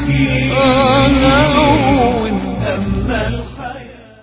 أخي هون هم الحياة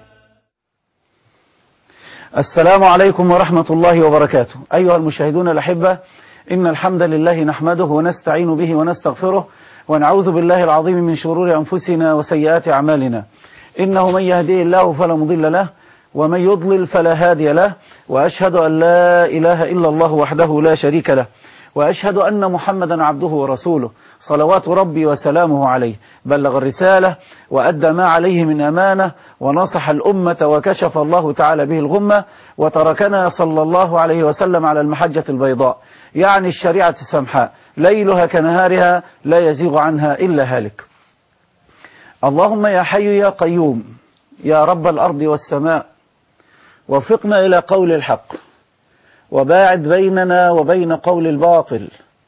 السلام عليكم ورحمة الله وبركاته أيها المشاهدون الأحبة إن الحمد لله نحمده ونستعين به ونستغفره ونعوذ بالله العظيم من شرور أنفسنا وسيئات أعمالنا إنه من يهديه الله فلا مضل له ومن يضلل فلا هادي له وأشهد أن لا إله إلا الله وحده لا شريك له وأشهد أن محمدا عبده ورسوله صلوات ربي وسلامه عليه بلغ الرسالة وأدى ما عليه من أمانة ونصح الأمة وكشف الله تعالى به الغمة وتركنا صلى الله عليه وسلم على المحجة البيضاء يعني الشريعة السمحاء ليلها كنهارها لا يزيغ عنها إلا هالك اللهم يا حي يا قيوم يا رب الأرض والسماء وفقنا إلى قول الحق وباعد بيننا وبين قول الباطل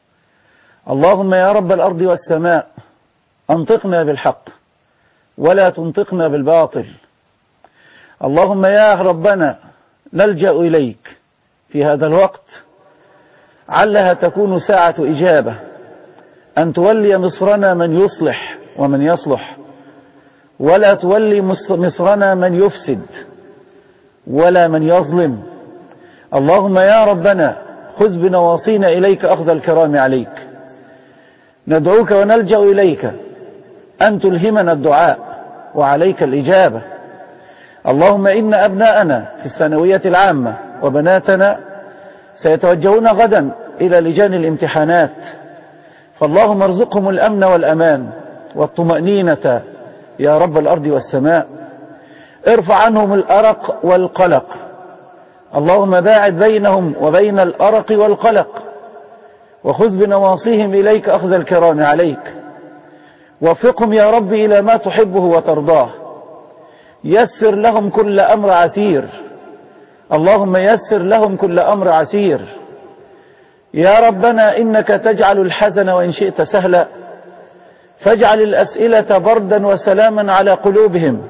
اللهم يا رب الأرض والسماء أنطقنا بالحق ولا تنطقنا بالباطل اللهم يا ربنا نلجأ إليك في هذا الوقت علها تكون ساعة إجابة أن تولي مصرنا من يصلح ومن يصلح ولا تولي مصرنا من يفسد ولا من يظلم اللهم يا ربنا خذ بنواصينا إليك أخذ الكرام عليك ندعوك ونلجأ إليك أن تلهمنا الدعاء وعليك الإجابة اللهم إن أبناءنا في الثانوية العامة وبناتنا سيتوجهون غدا إلى لجان الامتحانات فاللهم ارزقهم الأمن والأمان والطمأنينة يا رب الأرض والسماء ارفع عنهم الأرق والقلق اللهم باعد بينهم وبين الأرق والقلق وخذ بنواصيهم إليك أخذ الكرام عليك وفقهم يا رب إلى ما تحبه وترضاه يسر لهم كل أمر عسير اللهم يسر لهم كل أمر عسير يا ربنا إنك تجعل الحزن وإن شئت سهلا فاجعل الأسئلة بردا وسلاما على قلوبهم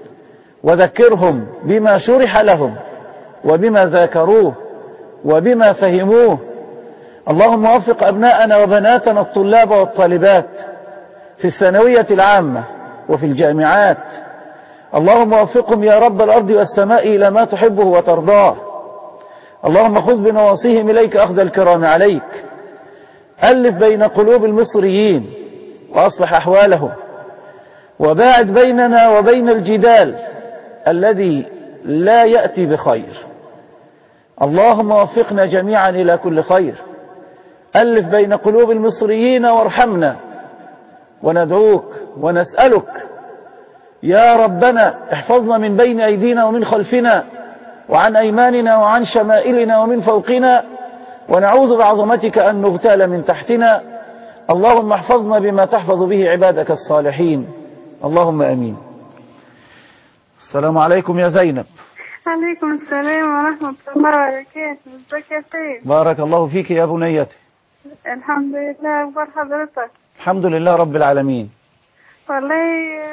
وذكرهم بما شرح لهم وبما ذاكروه وبما فهموه اللهم وفق أبناءنا وبناتنا الطلاب والطالبات في الثانوية العامة وفي الجامعات اللهم وفقهم يا رب الأرض والسماء إلى ما تحبه وترضاه اللهم خذ بنواصيهم إليك أخذ الكرام عليك ألف بين قلوب المصريين وأصلح أحوالهم وباعد بيننا وبين الجدال الذي لا يأتي بخير اللهم وفقنا جميعا إلى كل خير ألف بين قلوب المصريين وارحمنا وندعوك ونسألك يا ربنا احفظنا من بين أيدينا ومن خلفنا وعن أيماننا وعن شمائلنا ومن فوقنا ونعوذ بعظمتك أن نغتال من تحتنا اللهم احفظنا بما تحفظ به عبادك الصالحين اللهم أمين السلام عليكم يا زينب عليكم السلام ورحمة الله وبركاته ازيك يا سيد بارك الله فيك يا بنيتي الحمد لله اخبار حضرتك الحمد لله رب العالمين والله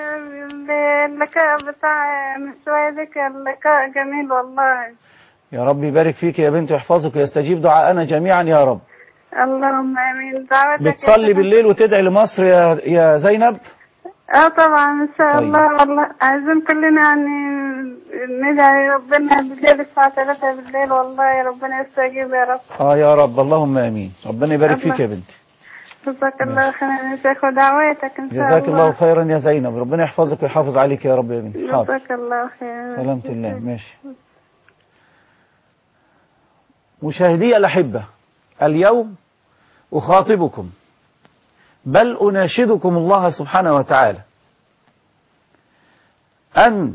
اللقاء بتاع من شوية ده كان لقاء جميل والله يا رب يبارك فيك يا بنت ويحفظك ويستجيب دعاءنا جميعا يا رب اللهم امين دعوتك يا بتصلي سيد. بالليل وتدعي لمصر يا يا زينب اه طبعا ان شاء طيب. الله والله عايزين كلنا يعني ندعي ربنا بالليل الساعة 3 بالليل والله ربنا يستجيب يا رب اه يا رب اللهم امين ربنا يبارك فيك يا بنتي جزاك الله خيرا يا شيخ ودعواتك ان شاء الله جزاك الله خيرا يا زينب ربنا يحفظك ويحافظ عليك يا رب يا بنتي حاضر جزاك الله خيرا سلامة الله ماشي مشاهدي الأحبة اليوم أخاطبكم بل أناشدكم الله سبحانه وتعالى أن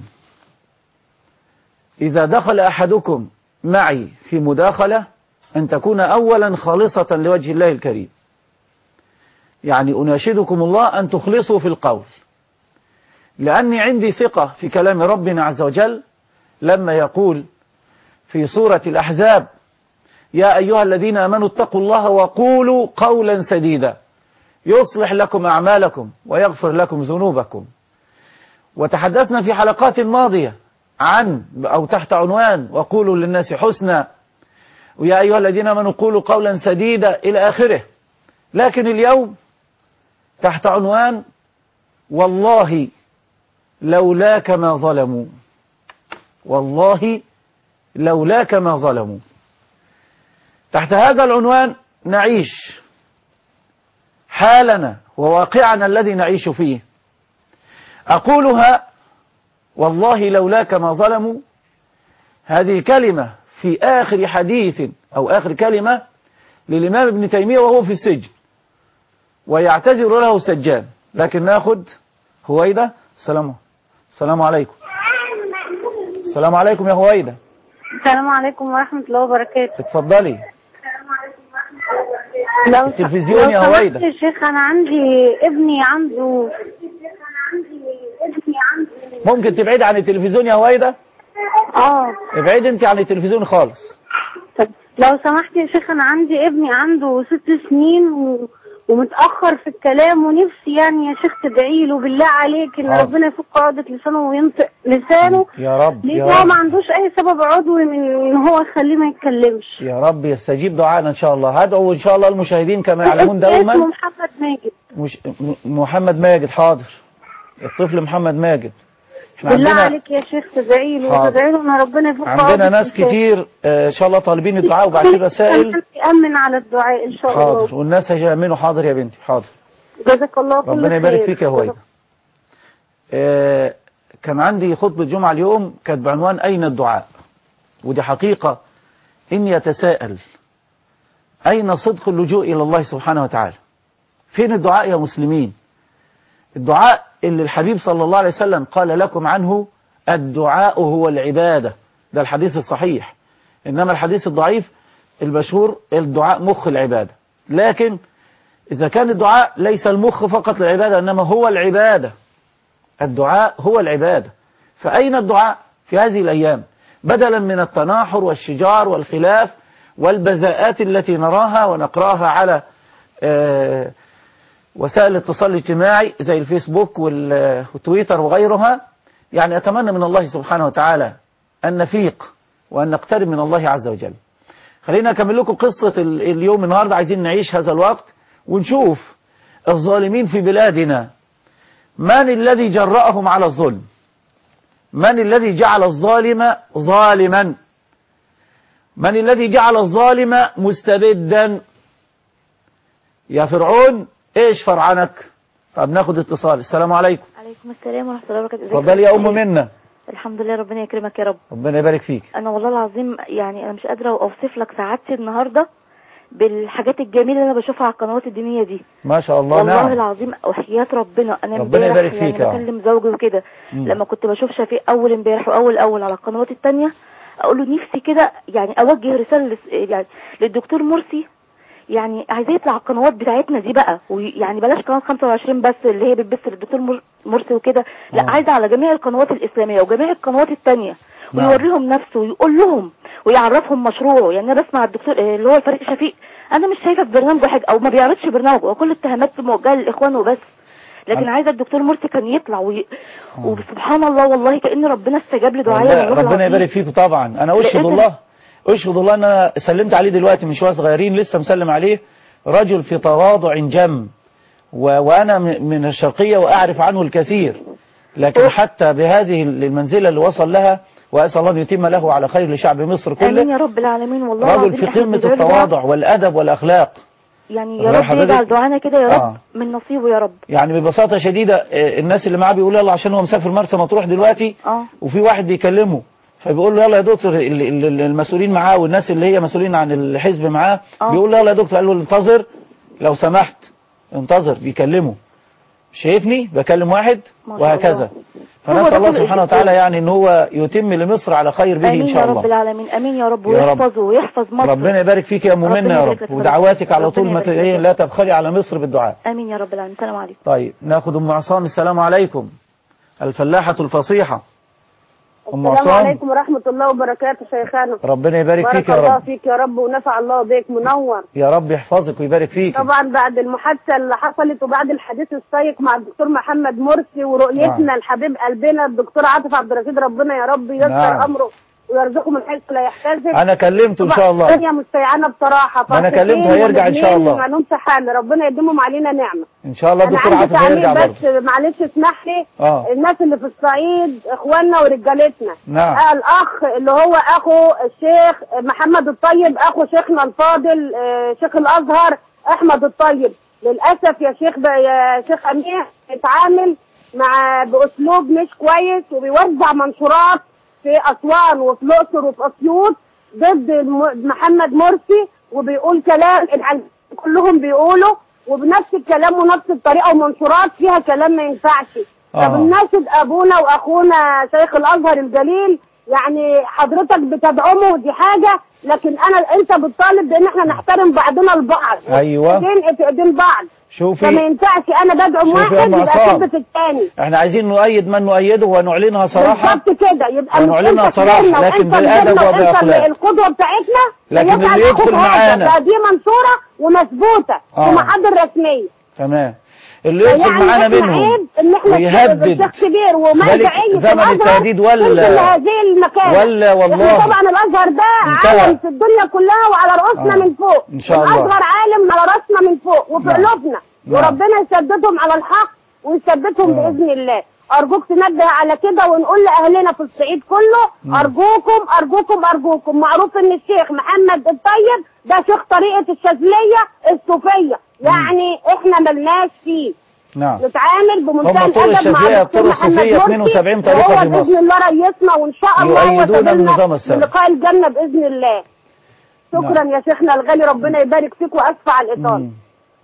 إذا دخل أحدكم معي في مداخلة أن تكون أولا خالصة لوجه الله الكريم يعني أناشدكم الله أن تخلصوا في القول لأني عندي ثقة في كلام ربنا عز وجل لما يقول في سورة الأحزاب يا أيها الذين آمنوا اتقوا الله وقولوا قولا سديدا يصلح لكم أعمالكم ويغفر لكم ذنوبكم وتحدثنا في حلقات ماضية عن أو تحت عنوان وقولوا للناس حسنا ويا أيها الذين آمنوا قولوا قولا سديدا إلى آخره لكن اليوم تحت عنوان والله لولاك ما ظلموا والله لولاك ما ظلموا تحت هذا العنوان نعيش حالنا وواقعنا الذي نعيش فيه أقولها والله لولاك ما ظلموا هذه كلمة في آخر حديث أو آخر كلمة للإمام ابن تيمية وهو في السجن ويعتذر له سجان لكن ناخد هويدة السلام السلام عليكم السلام عليكم يا هويدة السلام عليكم ورحمة الله وبركاته اتفضلي لو التلفزيون لو يا سمحت هويدا. يا شيخ أنا عندي ابني عنده ممكن تبعد عن التلفزيون يا هويدة اه ابعد انت عن التلفزيون خالص طب لو سمحت يا شيخ أنا عندي ابني عنده ست سنين و... ومتأخر في الكلام ونفسي يعني يا شيخ تدعي له بالله عليك إن حاضر. ربنا يفك عقدة لسانه وينطق لسانه يا رب لأن يا هو رب ما عندوش أي سبب عضوي من إن هو يخليه ما يتكلمش يا رب يستجيب دعانا ان شاء الله هدعو ان شاء الله المشاهدين كما يعلمون اسمه دوما محمد ماجد مش م- محمد ماجد حاضر الطفل محمد ماجد احنا بالله عندنا عليك يا شيخ تدعي له حاضر. وتدعي له ان ربنا يفك عندنا عقدة ناس لسانه. كتير آه، ان شاء الله طالبين الدعاء وبعتين رسائل أمن على الدعاء إن شاء الله حاضر والناس هيأمنوا حاضر يا بنتي حاضر جزاك الله كل ربنا يبارك خير. فيك يا هويدا آه، كان عندي خطبة جمعة اليوم كانت بعنوان أين الدعاء ودي حقيقة إني يتساءل أين صدق اللجوء إلى الله سبحانه وتعالى فين الدعاء يا مسلمين الدعاء اللي الحبيب صلى الله عليه وسلم قال لكم عنه الدعاء هو العبادة ده الحديث الصحيح إنما الحديث الضعيف المشهور الدعاء مخ العبادة لكن إذا كان الدعاء ليس المخ فقط للعبادة إنما هو العبادة الدعاء هو العبادة فأين الدعاء في هذه الأيام بدلا من التناحر والشجار والخلاف والبذاءات التي نراها ونقراها على آه، وسائل الاتصال الاجتماعي زي الفيسبوك وال- والتويتر وغيرها يعني أتمنى من الله سبحانه وتعالى أن نفيق وأن نقترب من الله عز وجل خلينا أكمل لكم قصة ال- اليوم النهاردة عايزين نعيش هذا الوقت ونشوف الظالمين في بلادنا من الذي جرأهم على الظلم من الذي جعل الظالم ظالما من الذي جعل الظالم مستبدا يا فرعون ايش فرعنك طب ناخد اتصال السلام عليكم عليكم السلام ورحمة الله وبركاته ازيك اتفضلي يا ام منا الحمد لله ربنا يكرمك يا رب ربنا يبارك فيك انا والله العظيم يعني انا مش قادرة اوصف لك سعادتي النهاردة بالحاجات الجميلة اللي انا بشوفها على القنوات الدينية دي ما شاء الله والله نعم العظيم وحياة ربنا انا ربنا امبارح يبارك يعني فيك يا رب. بكلم زوجي وكده مم. لما كنت بشوف شفيق اول امبارح واول اول على القنوات التانية اقول له نفسي كده يعني اوجه رسالة لس- يعني للدكتور مرسي يعني عايزاه يطلع على القنوات بتاعتنا دي بقى ويعني بلاش قناه 25 بس اللي هي بتبث للدكتور مر- مرسي وكده لا آه. عايزه على جميع القنوات الاسلاميه وجميع القنوات التانية نعم. ويوريهم نفسه ويقول لهم ويعرفهم مشروعه يعني انا بسمع الدكتور آه، اللي هو الفريق شفيق انا مش شايفه في برنامجه حاجه او ما بيعرضش برنامجه وكل اتهامات موجهه للاخوان وبس لكن أنا- عايزه الدكتور مرسي كان يطلع وي... وسبحان الله والله كان ربنا استجاب لدعائي والله والله ربنا العظيم. يبارك فيكم طبعا انا اشهد لقيت- الله اشهد الله ان انا سلمت عليه دلوقتي من شويه صغيرين لسه مسلم عليه رجل في تواضع جم و... وانا م- من الشرقيه واعرف عنه الكثير لكن حتى بهذه المنزله اللي وصل لها واسال الله ان يتم له على خير لشعب مصر امين كله يا رب العالمين والله رجل العظيم في إحنا قمه بندعي له التواضع والادب والاخلاق يعني يا الله رب حضرتك- يجعل دعانا كده يا رب آه. من نصيبه يا رب يعني ببساطه شديده آه، الناس اللي معاه بيقولوا يلا عشان هو مسافر مرسى مطروح دلوقتي اه وفي واحد بيكلمه فبيقول له يلا يا دكتور ال- ال- ال- المسؤولين معاه والناس اللي هي مسؤولين عن الحزب معاه آه. بيقول له يلا يا دكتور قال له انتظر لو سمحت انتظر بيكلمه شايفني بكلم واحد ما شاء وهكذا الله. هو فنسأل ده الله كل سبحانه الدكتور. وتعالى يعني ان هو يتم لمصر على خير به ان امين شاء يا رب الله العالمين امين يا رب يا رب. ويحفظه ويحفظ مصر ربنا يبارك فيك يا ام ربنا منى يا يبارك رب لك. ودعواتك على طول ربنا ما يبارك ت- لك. لا تبخلي على مصر بالدعاء امين يا رب العالمين السلام عليكم طيب ناخد ام عصام السلام عليكم الفلاحة الفصيحة ام السلام عصام عليكم ورحمة الله وبركاته شيخنا ربنا يبارك بارك فيك يا الله رب فيك يا رب ونفع الله بك منور يا رب يحفظك ويبارك فيك طبعا بعد المحادثة اللي حصلت وبعد الحديث الشيق مع الدكتور محمد مرسي ورؤيتنا نعم. الحبيب قلبنا الدكتور عاطف عبد الرشيد ربنا يا رب ييسر نعم. أمره ويرزقه من حيث لا يحتسب انا كلمته ان شاء الله الدنيا مستيعانه بصراحه ما أنا فرحتين كلمته هيرجع إن شاء الله. ومدينين ما لهمش حل ربنا يديمهم علينا نعمه ان شاء الله انا الدكتور عندي عاطف هيرجع تعليق برضه بس معلش اسمح لي اه الناس اللي في الصعيد اخواننا ورجالتنا نعم. آه الاخ اللي هو اخو الشيخ محمد الطيب اخو شيخنا الفاضل آه شيخ الازهر احمد الطيب للاسف يا شيخ ب... يا شيخ امير اتعامل مع باسلوب مش كويس وبيوزع منشورات في اسوان وفي الاقصر وفي اسيوط ضد الم- محمد مرسي وبيقول كلام العلم كلهم بيقولوا وبنفس الكلام ونفس الطريقه ومنشورات فيها كلام ما ينفعش آه. طب نناشد ابونا واخونا شيخ الازهر الجليل يعني حضرتك بتدعمه دي حاجه لكن انا انت بتطالب بان احنا نحترم بعضنا البعض أيوة. ايدين في ايدين بعض فما شوفي ينفعش انا بدعم شوفي يا واحد أم يبقى عصام. كذبة الثاني احنا عايزين نؤيد من نؤيده ونعلنها صراحة بالظبط كده يبقى مش ونعلنها انت صراحة، كبرنا لكن وانت بالأدب كبرنا وانت وبأخلاق. القدوه بتاعتنا لكن فيجعل اللي يدخل أخوك هذا. معانا. ده دي منشوره ومثبوته آه. في محاضر رسميه تمام اللي يدخل يعني معانا إحنا منهم عيب ان احنا ويهدد الشيخ كبير ذلك ومرجعية زمن الازهر التهديد ولا- تنزل لهذه المكانه ولا والله احنا طبعا الازهر ده انتهى. عالم في الدنيا كلها وعلى رؤوسنا آه. من فوق إن شاء الله. الازهر عالم على راسنا من فوق وفي نعم. قلوبنا نعم. وربنا يسددهم على الحق ويثبتهم نعم. باذن الله ارجوك تنبه على كده ونقول لاهلنا في الصعيد كله نعم. ارجوكم ارجوكم ارجوكم معروف ان الشيخ محمد الطيب ده شيخ طريقه الشاذليه الصوفيه يعني احنا ملناش فيه نعم نتعامل بمنتهى هم طرق الادب مع الشاذلية، الدكتور الطرق محمد الصوفية مرسي 72 طريقة وهو في مصر. باذن الله رئيسنا وان شاء الله يؤيدون وتدلنا النظام السابق. للقاء الجنه باذن الله شكرا نعم. يا شيخنا الغالي ربنا يبارك فيك واسف على الاطاله مم.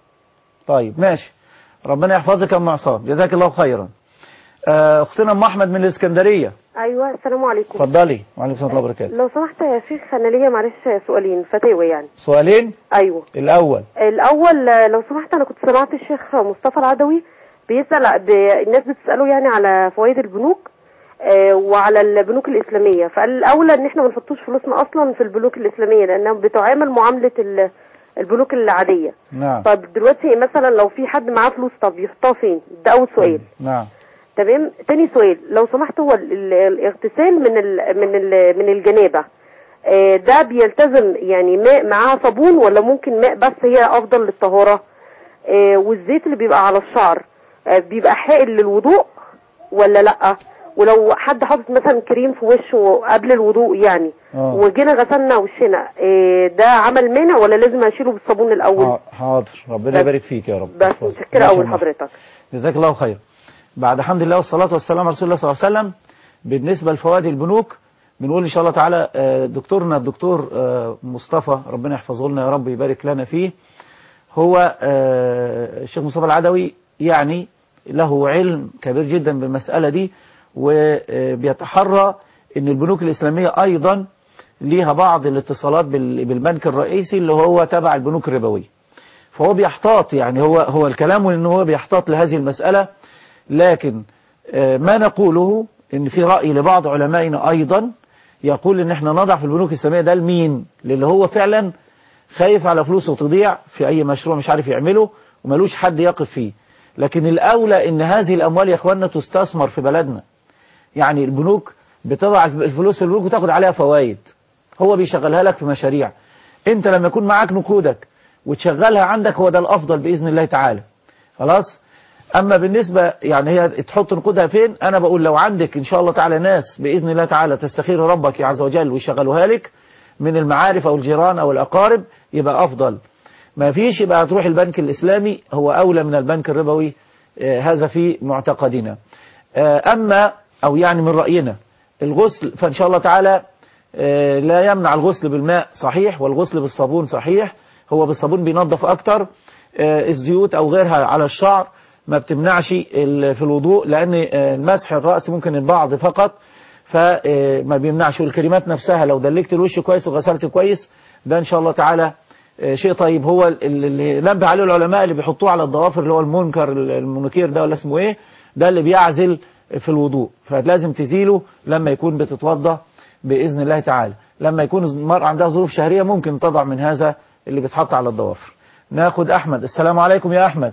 طيب ماشي ربنا يحفظك يا ام عصام جزاك الله خيرا آه، اختنا ام احمد من الاسكندريه ايوه السلام عليكم اتفضلي وعليكم السلام ورحمه الله وبركاته لو سمحت يا شيخ انا ليا معلش سؤالين فتاوى يعني سؤالين ايوه الاول الاول آه، لو سمحت انا كنت سمعت الشيخ مصطفى العدوي بيسال ب... الناس بتساله يعني على فوائد البنوك آه، وعلى البنوك الاسلاميه فقال الاولى ان احنا ما نحطوش فلوسنا اصلا في البنوك الاسلاميه لانها بتعامل معامله ال- البنوك العاديه نعم طب دلوقتي مثلا لو في حد معاه فلوس طب يحطها فين ده اول سؤال نعم تمام تاني سؤال لو سمحت هو ال- ال- الاغتسال من ال من ال من الجنابه آه، ده بيلتزم يعني ماء معاها صابون ولا ممكن ماء بس هي افضل للطهاره آه، والزيت اللي بيبقى على الشعر آه، بيبقى حائل للوضوء ولا لا ولو حد حاطط مثلا كريم في وشه قبل الوضوء يعني آه. وجينا غسلنا وشنا آه، ده عمل مانع ولا لازم اشيله بالصابون الاول ح- حاضر ربنا بس- يبارك فيك يا رب بس اتفضل. متشكره ماشي يا اول أم أحمد. حضرتك جزاك الله خير بعد الحمد لله والصلاة والسلام على رسول الله صلى الله عليه وسلم بالنسبة لفوائد البنوك بنقول إن شاء الله تعالى آه، دكتورنا الدكتور آه، مصطفى ربنا يحفظه لنا يا رب يبارك لنا فيه هو آه، الشيخ مصطفى العدوي يعني له علم كبير جدا بالمسألة دي وبيتحرى أن البنوك الإسلامية أيضا ليها بعض الاتصالات بال- بالبنك الرئيسي اللي هو تبع البنوك الربوية فهو بيحتاط يعني هو هو الكلام ان هو بيحتاط لهذه المسألة لكن آه، ما نقوله ان في رأي لبعض علمائنا ايضا يقول ان احنا نضع في البنوك الاسلامية ده لمين للي هو فعلا خايف على فلوسه تضيع في اي مشروع مش عارف يعمله وملوش حد يقف فيه لكن الاولى ان هذه الاموال يا اخواننا تستثمر في بلدنا يعني البنوك بتضع الفلوس في البنوك وتاخد عليها فوائد هو بيشغلها لك في مشاريع انت لما يكون معاك نقودك وتشغلها عندك هو ده الافضل باذن الله تعالى خلاص اما بالنسبه يعني هي تحط نقودها فين انا بقول لو عندك ان شاء الله تعالى ناس باذن الله تعالى تستخير ربك عز وجل ويشغلوها لك من المعارف او الجيران او الاقارب يبقى افضل ما فيش يبقى تروح البنك الاسلامي هو اولى من البنك الربوي آه، هذا في معتقدنا آه، اما او يعني من راينا الغسل فان شاء الله تعالى آه، لا يمنع الغسل بالماء صحيح والغسل بالصابون صحيح هو بالصابون بينظف اكتر آه، الزيوت او غيرها على الشعر ما بتمنعش ال- في الوضوء لان آه، مسح الراس ممكن البعض فقط فما بيمنعش والكريمات نفسها لو دلكت الوش كويس وغسلت كويس ده ان شاء الله تعالى آه، شيء طيب هو ال- اللي نبه عليه العلماء اللي بيحطوه على الضوافر اللي هو المنكر المنكير ده ولا اسمه ايه ده اللي بيعزل في الوضوء فلازم تزيله لما يكون بتتوضا باذن الله تعالى لما يكون المرأة عندها ظروف شهرية ممكن تضع من هذا اللي بيتحط على الضوافر ناخد احمد السلام عليكم يا احمد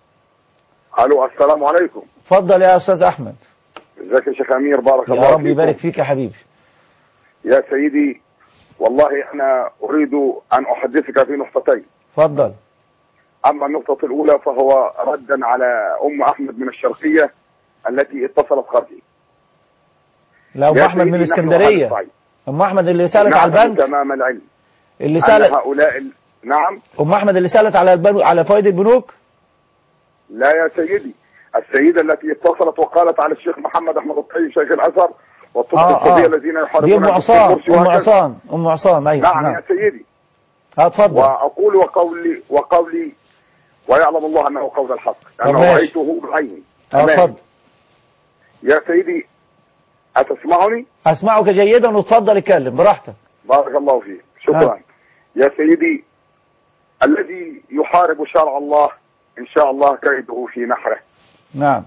الو السلام عليكم اتفضل يا استاذ احمد ازيك يا شيخ امير بارك الله يا رب فيكم. يبارك فيك يا حبيبي يا سيدي والله أنا أريد أن أحدثك في نقطتين اتفضل أما النقطة الأولى فهو ردا على أم أحمد من الشرقية التي اتصلت قبلي لا ام يا احمد من سيدي، نحن أهل الاسكندريه الصعيد. ام احمد اللي سالت نعلم على البنك تمام العلم اللي أن سالت هؤلاء ال- نعم ام احمد اللي سالت على البنك على فوائد البنوك لا يا سيدي السيدة التي اتصلت وقالت على الشيخ محمد أحمد الطيب شيخ الأزهر والطب اه الصبية اه الذين دي يحاربون ام الدكتور عصام مرسي ام وهكذا. عصام ام عصام ايوه نعم نعم يا سيدي اه اتفضل وأقول وقولي وقولي ويعلم الله أنه قول الحق طب أنه ماشي. رأيته بعيني اه أمامي. اتفضل يا سيدي أتسمعني اسمعك جيدا وتفضل اتكلم براحتك بارك الله فيك شكرا آه. يا سيدي الذي يحارب شرع الله إن شاء الله كيده في نحره نعم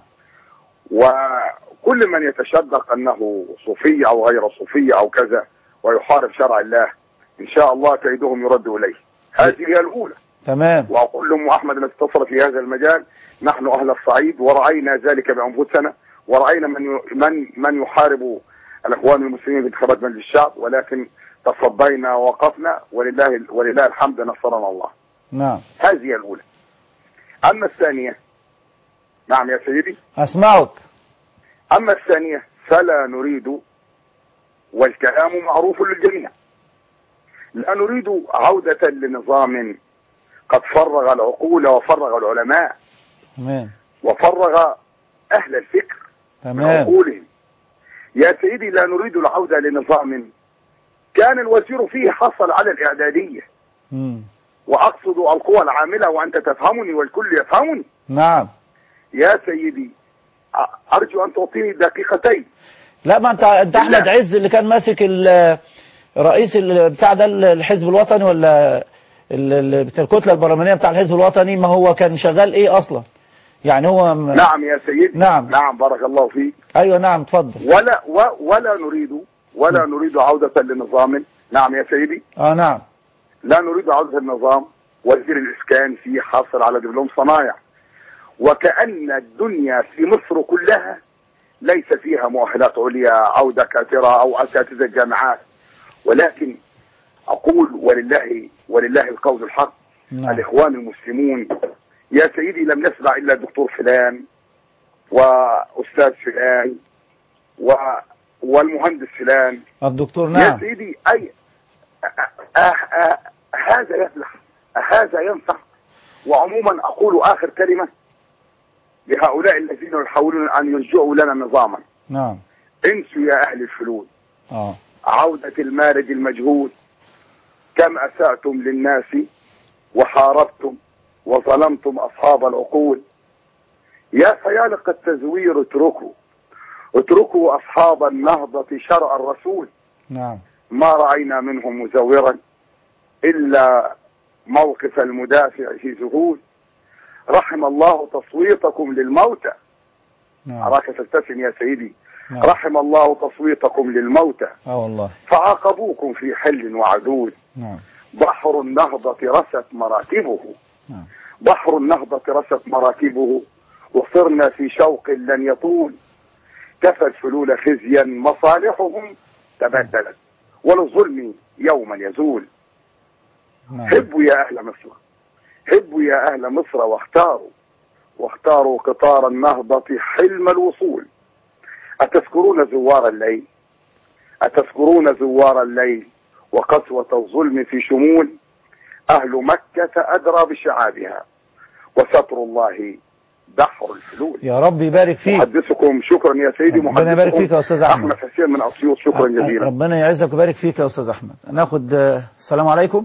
وكل من يتشدق أنه صوفي أو غير صوفي أو كذا ويحارب شرع الله إن شاء الله كيدهم يرد إليه هذه هي الأولى تمام وأقول لأم أحمد التي اتصلت في هذا المجال نحن أهل الصعيد ورأينا ذلك بأنفسنا ورأينا من ي- من من يحارب الإخوان المسلمين في انتخابات مجلس الشعب ولكن تصدينا ووقفنا ولله ولله الحمد نصرنا الله نعم هذه هي الأولى أما الثانية نعم يا سيدي اسمعك أما الثانية فلا نريد والكلام معروف للجميع لا نريد عودة لنظام قد فرغ العقول وفرغ العلماء تمام وفرغ أهل الفكر من تمام عقولهم يا سيدي لا نريد العودة لنظام كان الوزير فيه حصل على الإعدادية مم. وأقصد القوى العاملة وأنت تفهمني والكل يفهمني نعم يا سيدي أ- أرجو أن تعطيني دقيقتين لا ما انت انت بالله. احمد عز اللي كان ماسك ال- رئيس ال- بتاع ده الحزب الوطني ولا ال- ال- بتاع الكتله البرلمانيه بتاع الحزب الوطني ما هو كان شغال ايه اصلا يعني هو م... نعم يا سيدي نعم. نعم بارك الله فيك ايوه نعم اتفضل ولا و ولا نريد ولا نريد عودة لنظام نعم يا سيدي اه نعم لا نريد عودة النظام وزير الإسكان فيه حاصل على دبلوم صنايع وكأن الدنيا في مصر كلها ليس فيها مؤهلات عليا أو دكاترة أو أساتذة جامعات ولكن أقول ولله ولله القول الحق نعم الإخوان المسلمون يا سيدي لم نسمع إلا دكتور فلان وأستاذ فلان و والمهندس فلان الدكتور يا نعم سيدي أي أه أه هذا يفلح هذا ينفع وعموما أقول آخر كلمة لهؤلاء الذين يحاولون أن يرجعوا لنا نظاما نعم انسوا يا أهل الفلول اه عودة المارد المجهول كم أسأتم للناس وحاربتم وظلمتم أصحاب العقول يا فيالق التزوير اتركوا اتركوا أصحاب النهضة شرع الرسول نعم ما رأينا منهم مزورا إلا موقف المدافع في ذهول رحم الله تصويتكم للموتى نعم أراك تبتسم يا سيدي نعم رحم الله تصويتكم للموتى اه والله فعاقبوكم في حل وعدول نعم بحر النهضة رست مراكبه نعم بحر النهضة رست مراكبه وصرنا في شوق لن يطول كفى الفلول خزيا مصالحهم تبدلت وللظلم يوما يزول نعم هبوا يا أهل مصر هبوا يا أهل مصر واختاروا واختاروا قطار النهضة حلم الوصول أتذكرون زوار الليل أتذكرون زوار الليل وقسوة الظلم في شمول أهل مكة أدرى بشعابها وستر الله بحر الفلول يا رب يبارك فيك محدثكم شكرا يا سيدي ربنا يبارك فيك يا أستاذ أحمد. أحمد حسين من أسيوط شكرا جزيلا ربنا يعزك ويبارك فيك يا استاذ احمد ناخد آه، السلام عليكم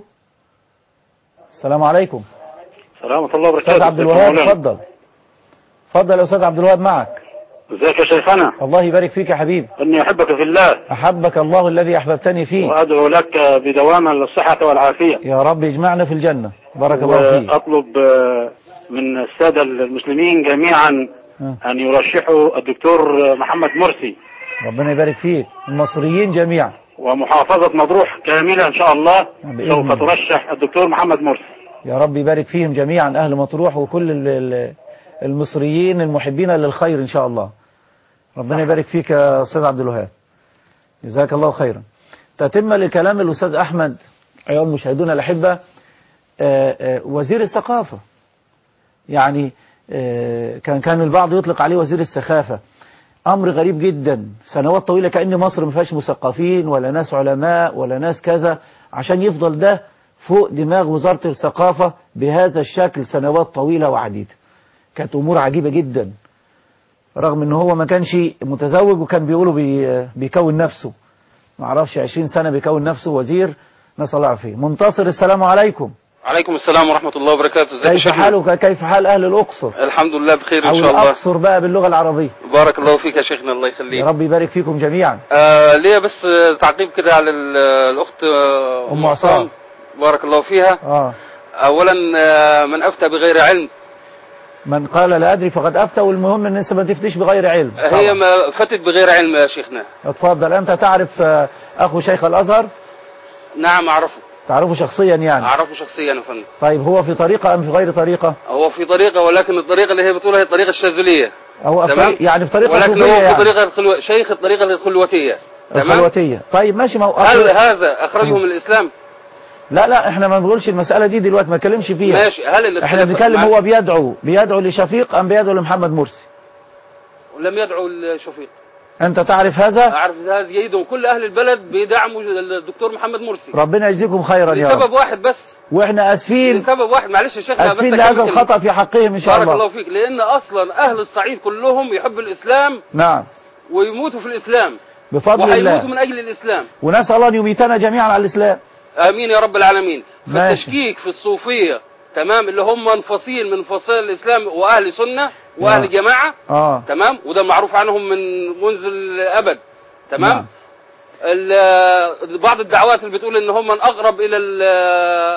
السلام عليكم ورحمة الله وبركاته استاذ عبد الوهاب اتفضل اتفضل يا استاذ عبد الوهاب معك ازيك يا شيخنا الله يبارك فيك يا حبيبي اني احبك في الله احبك الله الذي احببتني فيه وادعو لك بدوام الصحة والعافية يا رب يجمعنا في الجنه بارك الله فيك واطلب آه، من السادة المسلمين جميعا آه. ان يرشحوا الدكتور محمد مرسي ربنا يبارك فيك المصريين جميعا ومحافظة مطروح كاملة ان شاء الله بإذن سوف الله. ترشح الدكتور محمد مرسي يا رب يبارك فيهم جميعا اهل مطروح وكل ال- ال- المصريين المحبين للخير ان شاء الله ربنا يبارك فيك يا استاذ عبد الوهاب جزاك الله خيرا تتم لكلام الأستاذ أحمد أيها المشاهدون الأحبة آه، آه، وزير الثقافة يعني آه، كان كان البعض يطلق عليه وزير السخافة أمر غريب جدا سنوات طويلة كأن مصر ما فيهاش مثقفين ولا ناس علماء ولا ناس كذا عشان يفضل ده فوق دماغ وزارة الثقافة بهذا الشكل سنوات طويلة وعديدة كانت أمور عجيبة جدا رغم ان هو ما كانش متزوج وكان بيقولوا بي بيكون نفسه ما اعرفش 20 سنة بيكون نفسه وزير نسأل الله العافية منتصر السلام عليكم عليكم السلام ورحمة الله وبركاته ازيك يا كيف شيخنا؟ حالك كيف حال أهل الأقصر الحمد لله بخير أو ان شاء الله الأقصر بقى باللغة العربية بارك الله فيك يا شيخنا الله يا يخليك رب يبارك فيكم جميعا آه ليا بس آه، تعقيب كده على ال- الأخت آه، أم عصام. بارك الله فيها آه أولا آه، من أفتى بغير علم من قال لا أدري فقد أفتى والمهم أن أنت ما تفتيش بغير علم هي طبعا. ما فتت بغير علم يا شيخنا اتفضل أنت تعرف آه، أخو شيخ الأزهر نعم أعرفه تعرفه شخصيا يعني أعرفه شخصيا يا فندم طيب هو في طريقة أم في غير طريقة هو في طريقة ولكن الطريقة اللي هي بتقولها هي الطريقة الشاذلية هو في تمام يعني في طريقة ولكن صوفية هو في يعني. طريقة الخلو... شيخ الطريقة الخلوتية تمام الخلوتية طيب ماشي ما هو هل أصل- هذا أخرجه من الإسلام لا لا احنا ما بنقولش المسألة دي دلوقتي ما نتكلمش فيها ماشي هل الاختلاف احنا بنتكلم مع- هو بيدعو بيدعو لشفيق ام بيدعو لمحمد مرسي لم يدعو الشفيق انت تعرف هذا أعرف هذا جيد وكل أهل البلد بيدعموا الدكتور محمد مرسي ربنا يجزيكم خيرا يا لسبب رب واحد بس واحنا اسفين لسبب واحد معلش يا شيخ أنا بس اسفين أكمل لهذا كلمة. الخطأ في حقهم ان شاء بارك الله الله فيك لأن أصلا أهل الصعيد كلهم يحبوا الإسلام نعم ويموتوا في الإسلام بفضل وهيموتوا الله من أجل الإسلام ونسأل الله ان يميتنا جميعا على الاسلام آمين يا رب العالمين ماشي. فالتشكيك في الصوفية تمام اللي هم فصيل من فصائل الإسلام وأهل سنة وأهل نعم. جماعة اه تمام وده معروف عنهم من منذ الأبد تمام نعم. ال- بعض الدعوات اللي بتقول ان هم من اقرب الى ال-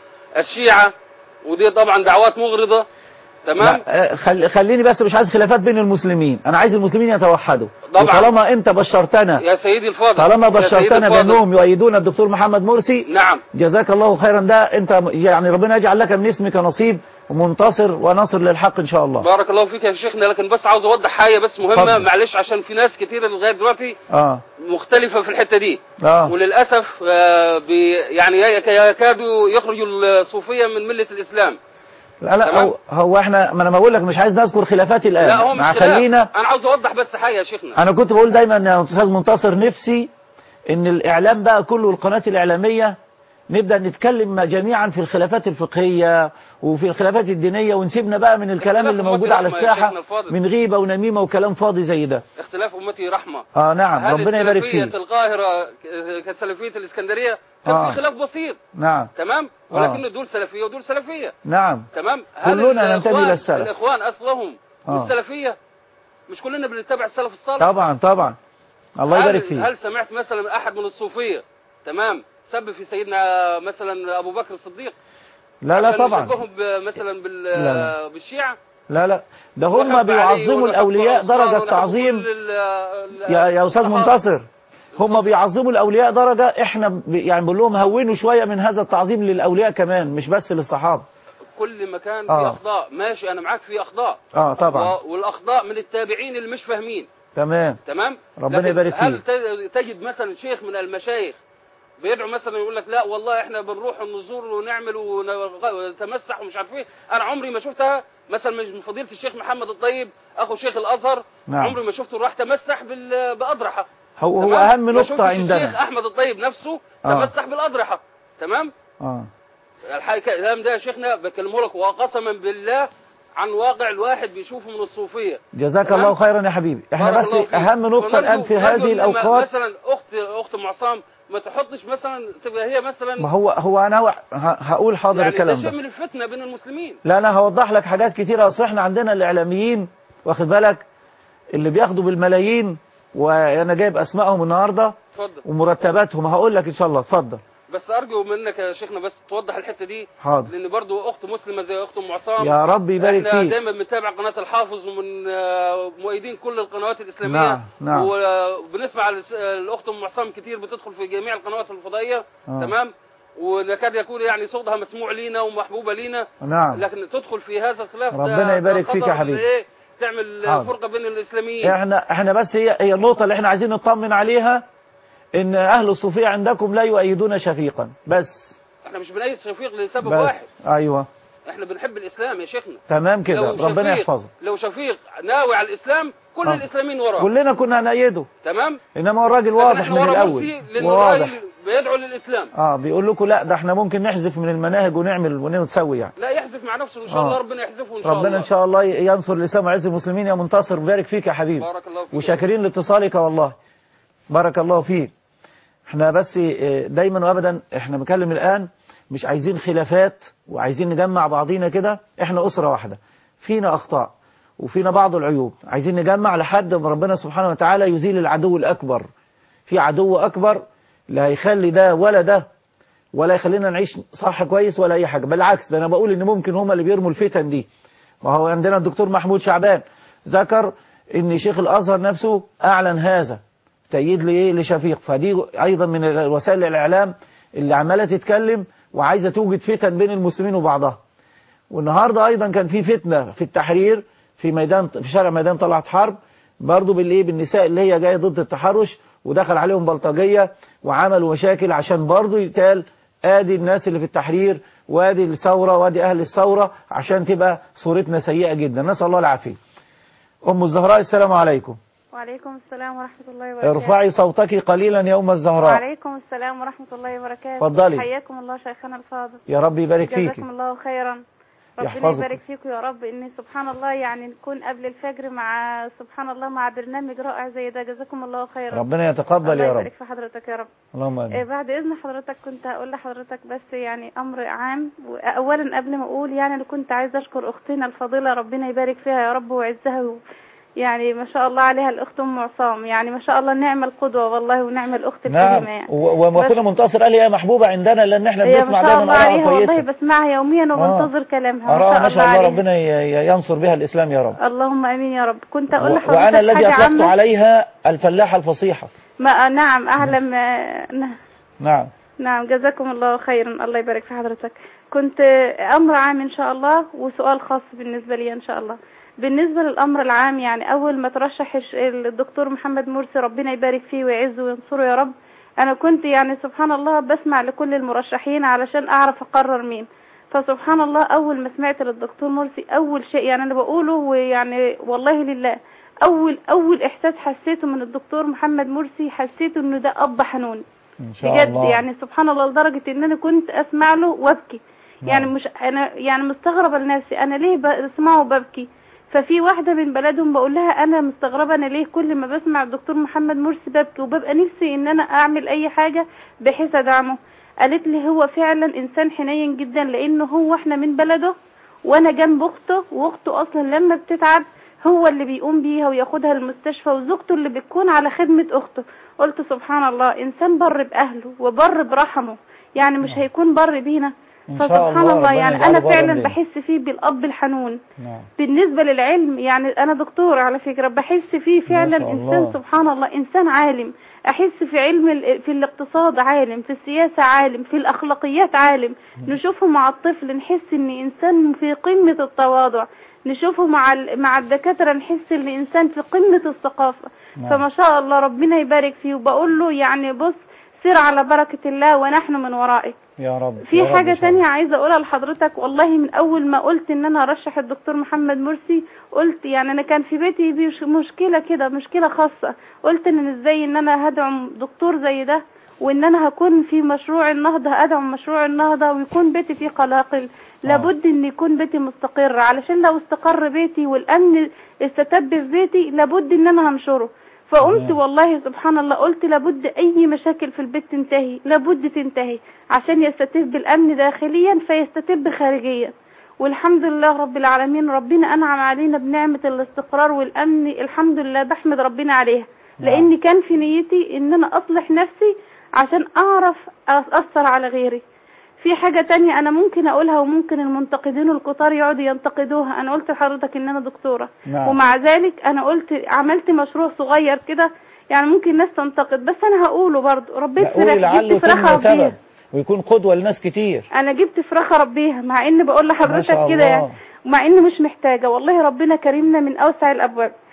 الشيعة ودي طبعا دعوات مغرضة تمام لا آه، خل... خليني بس مش عايز خلافات بين المسلمين انا عايز المسلمين يتوحدوا طبعا. وطالما انت بشرتنا يا سيدي الفاضل طالما يا سيدي بشرتنا الفاضل. بانهم يؤيدون الدكتور محمد مرسي نعم جزاك الله خيرا ده انت يعني ربنا يجعل لك من اسمك نصيب ومنتصر وناصر للحق ان شاء الله بارك الله فيك يا شيخنا لكن بس عاوز اوضح حاجه بس مهمه اتفضل. معلش عشان في ناس كتير لغايه دلوقتي اه مختلفه في الحته دي اه وللاسف آه، بي يعني يك- يكادوا يخرجوا الصوفيه من مله الاسلام لا لا تمام. هو, هو احنا ما انا بقول لك مش عايز نذكر خلافاتي الان لا هو مش مع خلاف. خلينا انا عاوز اوضح بس حاجه يا شيخنا انا كنت بقول دايما يا استاذ منتصر نفسي ان الاعلام بقى كله القناه الاعلاميه نبدا نتكلم جميعا في الخلافات الفقهيه وفي الخلافات الدينيه ونسيبنا بقى من الكلام اختلاف اللي أمتي موجود على رحمة يا الساحه شيخنا الفاضل. من غيبه ونميمه وكلام فاضي زي ده اختلاف امتي رحمه اه نعم هل ربنا يبارك سلفية فيك القاهرة ك- كسلفية الإسكندرية كان آه. في خلاف بسيط نعم تمام ولكن دول سلفية ودول سلفية نعم تمام هل كلنا ننتمي الإخوان- للسلف. الإخوان أصلهم آه. مش سلفية مش كلنا بنتبع السلف الصالح طبعا طبعا الله يبارك هل, فيك هل سمعت مثلا أحد من الصوفية تمام سب في سيدنا مثلا أبو بكر الصديق لا لا عشان طبعا يشبههم ب- مثلا بال لا لا. بالشيعة لا لا ده هم ويحب علي بيعظموا ويحب الاولياء عثمان درجه ويحب تعظيم كل ال- ال- يا يا استاذ الصحابة. منتصر هم بيعظموا الاولياء درجه احنا ب- يعني بنقول لهم هونوا شويه من هذا التعظيم للاولياء كمان مش بس للصحابه كل مكان آه. فيه اخطاء ماشي انا معاك في اخطاء اه طبعا و- والاخطاء من التابعين اللي مش فاهمين تمام تمام ربنا لكن يبارك هل فيك. ت- تجد مثلا شيخ من المشايخ بيدعو مثلا يقول لك لا والله احنا بنروح ونزور ونعمل ونغ- ونتمسح ومش عارف ايه انا عمري ما شفتها مثلا من فضيله الشيخ محمد الطيب اخو شيخ الازهر نعم. عمري ما شفته راح تمسح بال- باضرحه هو هو تمام؟ اهم ما نقطه شفتش الشيخ عندنا احمد الطيب نفسه آه. تمسح بالاضرحه تمام اه الحقيقة الكلام ده يا شيخنا بكلمه لك وقسما بالله عن واقع الواحد بيشوفه من الصوفية جزاك تمام؟ الله خيرا يا حبيبي احنا بارك بس الله فيك. اهم نقطه ونرجو- الان في نرجو هذه إن الاوقات مثلا اخت اخت معصام ما تحطش مثلا تبقى هي مثلا ما هو هو انا ه- هقول حاضر يعني ده الكلام شيء ده من الفتنة بين المسلمين لا انا هوضح لك حاجات كتيره اصل احنا عندنا الاعلاميين واخد بالك اللي بياخدوا بالملايين وانا جايب اسمائهم النهارده اتفضل ومرتباتهم هقول لك ان شاء الله اتفضل بس ارجو منك يا شيخنا بس توضح الحتة دي حاضر لان برضو اخت مسلمة زي اخت ام عصام يا رب يبارك احنا فيك دايما بنتابع قناة الحافظ ومن آه، مؤيدين كل القنوات الإسلامية نعم، نعم. وبنسمع الس- الأخت أم عصام كتير بتدخل في جميع القنوات الفضائية آه. تمام ونكاد يكون يعني صوتها مسموع لينا ومحبوبة لينا نعم لكن تدخل في هذا الخلاف ده- ربنا ده يبارك فيك خطر يا حبيبي. إيه؟ تعمل حاضر. فرقة بين الإسلاميين احنا احنا بس هي هي النقطه اللي احنا عايزين نطمن عليها ان اهل الصوفيه عندكم لا يؤيدون شفيقا بس احنا مش بنأيد شفيق لسبب بس واحد ايوه احنا بنحب الاسلام يا شيخنا تمام كده لو ربنا شفيق- يحفظه لو شفيق ناوي على الاسلام كل آه. الاسلاميين وراه كلنا كنا هنأيده تمام انما هو الراجل لكن واضح احنا من ورا الاول مرسي لانه واضح الراجل بيدعو للاسلام اه بيقول لكم لا ده احنا ممكن نحذف من المناهج ونعمل ونسوي يعني لا يحذف مع نفسه ان شاء آه. الله ربنا يحذفه ان شاء ربنا الله ان شاء الله ينصر الاسلام ويعز المسلمين يا منتصر بارك فيك يا حبيبي بارك الله فيك وشاكرين لاتصالك والله بارك الله فيك احنا بس اه، دايما وابدا احنا بنتكلم الان مش عايزين خلافات وعايزين نجمع بعضينا كده احنا اسره واحده فينا اخطاء وفينا بعض العيوب عايزين نجمع لحد ما ربنا سبحانه وتعالى يزيل العدو الاكبر في عدو اكبر لا هيخلي ده ولا ده ولا يخلينا نعيش صح كويس ولا اي حاجه بالعكس ده انا بقول ان ممكن هما اللي بيرموا الفتن دي وهو عندنا الدكتور محمود شعبان ذكر ان شيخ الازهر نفسه اعلن هذا تأييد لايه لشفيق فدي ايضا من وسائل الاعلام اللي عماله تتكلم وعايزه توجد فتن بين المسلمين وبعضها والنهارده ايضا كان في فتنه في التحرير في ميدان في شارع ميدان طلعت حرب برضه بالايه بالنساء اللي هي جايه ضد التحرش ودخل عليهم بلطجيه وعملوا مشاكل عشان برضه يتقال ادي الناس اللي في التحرير وادي الثوره وادي اهل الثوره عشان تبقى صورتنا سيئه جدا نسال الله العافيه ام الزهراء السلام عليكم وعليكم السلام ورحمة الله وبركاته ارفعي صوتك قليلا يا ام الزهراء وعليكم السلام ورحمة الله وبركاته اتفضلي. حياكم الله شيخنا الفاضل يا رب يبارك فيك جزاكم الله خيرا ربنا يحفظك. يبارك فيكم يا رب ان سبحان الله يعني نكون قبل الفجر مع سبحان الله مع برنامج رائع زي ده جزاكم الله خيرا ربنا يتقبل الله يا يبارك رب في حضرتك يا رب اللهم آه، امين بعد اذن حضرتك كنت هقول لحضرتك بس يعني امر عام اولا قبل ما اقول يعني انا كنت عايزه اشكر اختنا الفاضله ربنا يبارك فيها يا رب ويعزها و- يعني ما شاء الله عليها الاخت ام عصام يعني ما شاء الله نعم القدوه والله ونعم الاخت نعم الكريمه يعني و- وكنا منتصر قال لي يا محبوبه عندنا لان احنا هي ما بنسمع شاء دايما الله ارائها عليها والله كويسه بسمعها يوميا وبنتظر كلامها ارائها ما شاء الله عليها. ربنا ي- ي- ينصر بها الاسلام يا رب اللهم امين يا رب كنت اقول و- لحضرتك وانا الذي حاجه اطلقت عامه عليها الفلاحه الفصيحه ما نعم اعلم آه، ن- نعم نعم جزاكم الله خيرا الله يبارك في حضرتك كنت امر عام ان شاء الله وسؤال خاص بالنسبه لي ان شاء الله بالنسبه للامر العام يعني اول ما ترشح الش- الدكتور محمد مرسي ربنا يبارك فيه ويعزه وينصره يا رب انا كنت يعني سبحان الله بسمع لكل المرشحين علشان اعرف اقرر مين فسبحان الله اول ما سمعت للدكتور مرسي اول شيء يعني انا بقوله ويعني والله لله اول اول احساس حسيته من الدكتور محمد مرسي حسيته انه ده اب حنون ان شاء بجد الله يعني سبحان الله لدرجة ان انا كنت اسمع له وابكي يعني مش انا يعني مستغربة لنفسي انا ليه بسمعه وببكي ففي واحدة من بلدهم بقول لها انا مستغربة انا ليه كل ما بسمع الدكتور محمد مرسي ببكي وببقى نفسي ان انا اعمل اي حاجة بحيث ادعمه قالت لي هو فعلا انسان حنين جدا لانه هو احنا من بلده وانا جنب اخته واخته اصلا لما بتتعب هو اللي بيقوم بيها وياخدها المستشفى وزوجته اللي بتكون على خدمة اخته قلت سبحان الله انسان بر باهله وبر برحمه يعني مش هيكون بر بينا إن شاء فسبحان الله الله ربنا يعني يجعله انا برا فعلا بينا. بحس فيه بالاب الحنون نعم بالنسبة للعلم يعني أنا دكتور على فكرة بحس فيه فعلا شاء إنسان الله. سبحان الله إنسان عالم أحس في علم ال- في الاقتصاد عالم في السياسة عالم في الأخلاقيات عالم نشوفه مع الطفل نحس إن إنسان في قمة التواضع نشوفه مع ال- مع الدكاترة نحس إن إنسان في قمة الثقافة نعم. فما شاء الله ربنا يبارك فيه وبقول له يعني بص سير على بركة الله ونحن من ورائك يا رب في يا رب حاجة إن شاء الله. تانية عايزة اقولها لحضرتك والله من اول ما قلت ان انا ارشح الدكتور محمد مرسي قلت يعني انا كان في بيتي بيش- مشكلة كده مشكلة خاصة قلت ان ازاي ان انا هدعم دكتور زي ده وان انا هكون في مشروع النهضة ادعم مشروع النهضة ويكون بيتي فيه قلاقل لابد ان يكون بيتي مستقر علشان لو استقر بيتي والامن استتب في بيتي لابد ان انا هنشره فقمت تمام. والله سبحان الله قلت لابد اي مشاكل في البيت تنتهي لابد تنتهي عشان يستتب الامن داخليا فيستتب خارجيا والحمد لله رب العالمين ربنا انعم علينا بنعمة الاستقرار والامن الحمد لله بحمد ربنا عليها نعم. لان كان في نيتي ان انا اصلح نفسي عشان اعرف اثر على غيري في حاجة تانية أنا ممكن أقولها وممكن المنتقدين الكتار يقعدوا ينتقدوها أنا قلت لحضرتك إن أنا دكتورة نعم. ومع ذلك أنا قلت عملت مشروع صغير كده يعني ممكن ناس تنتقد بس أنا هقوله برضه ربيت لا، قولي فراخ لعله جبت فراخ يكون سبب أربيها ويكون قدوة لناس كتير أنا جبت فراخ أربيها مع إن بقول ما لحضرتك شاء كده يعني الله. ومع إن مش محتاجة والله ربنا كرمنا من أوسع الأبواب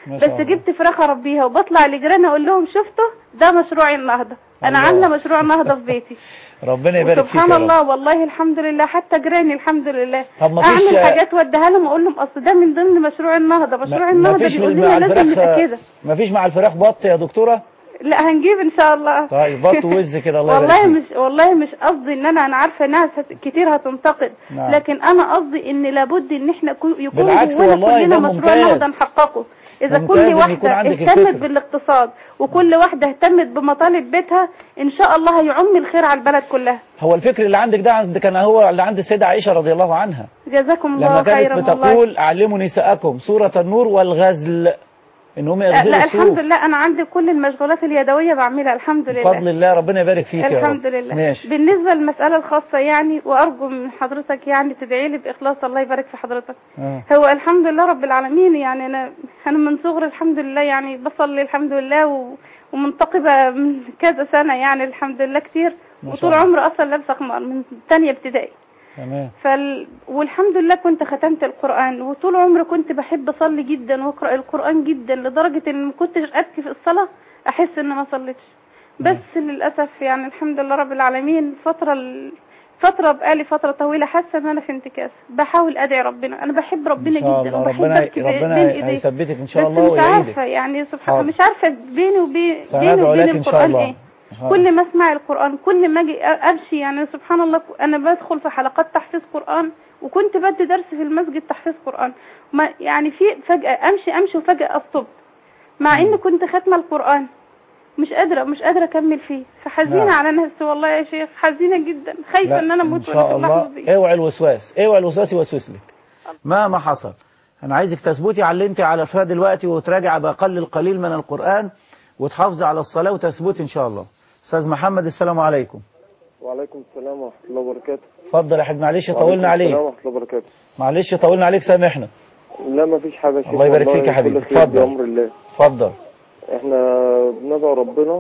ما شاء بس الله. جبت فراخ اربيها وبطلع لجيراني اقول لهم شفتوا ده مشروع النهضه انا الله. عامله مشروع نهضه في بيتي ربنا يبارك فيك سبحان يا رب. الله والله الحمد لله حتى جيراني الحمد لله طب ما فيش- اعمل حاجات واديها لهم اقول لهم اصل ده من ضمن مشروع النهضه مشروع ما النهضه فيش بيقول مع لنا لازم نبقى الفراخ كده ما فيش مع الفراخ بط يا دكتورة لا هنجيب ان شاء الله طيب بط ووز كده الله يبارك والله فيك. مش والله مش قصدي ان انا انا عارفه ناس هت- كتير هتنتقد نعم. لكن انا قصدي ان لابد ان احنا كو- يكون بالعكس جوانا والله كلنا ده مشروع ممتاز. نهضه نحققه اذا ممتاز كل إن يكون واحده عندك اهتمت الفكرة. بالاقتصاد وكل واحده اهتمت بمطالب بيتها ان شاء الله هيعم الخير على البلد كلها هو الفكر اللي عندك ده عند كان هو اللي عند السيدة عائشة رضي الله عنها جزاكم لما الله كانت خيرا والله بتقول علموا نساءكم سورة النور والغزل ان هم لا يغزلوا لا، السوق الحمد لله انا عندي كل المشغولات اليدويه بعملها الحمد لله بفضل الله ربنا يبارك فيك يا رب الحمد لله ماشي بالنسبه للمساله الخاصه يعني وارجو من حضرتك يعني تدعي لي باخلاص الله يبارك في حضرتك آه. هو الحمد لله رب العالمين يعني انا انا من صغري الحمد لله يعني بصلي الحمد لله و... ومنتقبه من كذا سنه يعني الحمد لله كتير ما شاء وطول الله. عمري اصلا لابسه خمار من ثانيه ابتدائي تمام فال... والحمد لله كنت ختمت القرآن وطول عمري كنت بحب أصلي جدا وأقرأ القرآن جدا لدرجة إن ما كنتش أبكي في الصلاة أحس إن ما صليتش بس للأسف يعني الحمد لله رب العالمين فترة ال... فترة بقالي فترة طويلة حاسة إن أنا في انتكاس بحاول أدعي ربنا أنا بحب ربنا ان شاء جدا الله وبحب ربنا أبكي ربنا بين إيديه هيثبتك ان شاء بس الله مش عارفة ويعيدك يعني سبحان حاضر. مش عارفة بيني وبين بيني سندعو وبين لك ان شاء القرآن الله إيه حاضر. كل ما اسمع القرآن كل ما اجي امشي يعني سبحان الله انا بدخل في حلقات تحفيظ قرآن وكنت بدي درس في المسجد تحفيظ قرآن ما يعني في فجأة امشي امشي وفجأة اصطب مع ان كنت ختمة القرآن مش قادرة مش قادرة اكمل فيه فحزينة نعم. على نفسي والله يا شيخ حزينة جدا خايفة لا، ان انا ان اموت وانا شاء في اللحظة الله دي اوعي الوسواس اوعي الوسواس يوسوس لك مهما حصل انا عايزك تثبتي على اللي انت على فيها دلوقتي وتراجع باقل القليل من القرآن وتحافظي على الصلاة وتثبتي ان شاء الله استاذ محمد السلام عليكم وعليكم السلام ورحمة الله وبركاته اتفضل يا حاج معلش وعليكم طولنا عليك السلام ورحمة الله وبركاته معلش طولنا عليك سامحنا لا ما فيش حاجة يا شيخ الله يبارك والله فيك يا حبيبي. كل خير اتفضل. بأمر الله اتفضل احنا بندعو ربنا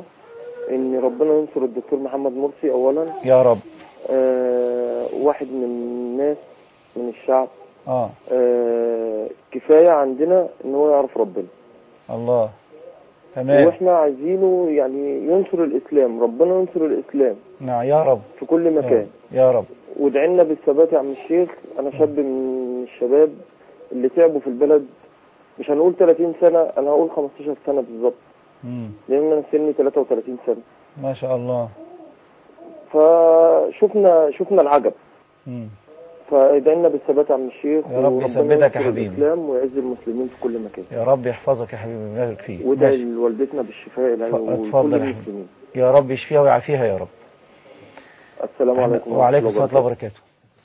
ان ربنا ينصر الدكتور محمد مرسي اولا يا رب اه واحد من الناس من الشعب اه اه كفاية عندنا ان هو يعرف ربنا الله تمام واحنا عايزينه يعني ينصر الاسلام ربنا ينصر الاسلام نعم يا رب في كل مكان يا رب وادعي لنا بالثبات يا عم الشيخ انا شاب من الشباب اللي تعبوا في البلد مش هنقول 30 سنة انا هقول 15 سنة بالظبط مم. لان انا سني 33 سنة ما شاء الله فشفنا شفنا العجب مم. فادعي لنا بالثبات يا عم الشيخ يا رب وربنا يثبتك يا ينصر حبيبي. الاسلام ويعز المسلمين في كل مكان يا رب يحفظك يا حبيبي ويبارك فيك وادعي ماشي. لوالدتنا بالشفاء العلمي اتفضل وكل يا حبيبي. المسلمين يا رب يشفيها ويعافيها يا رب السلام عليكم وعليكم ورحمة السلام ورحمة الله وبركاته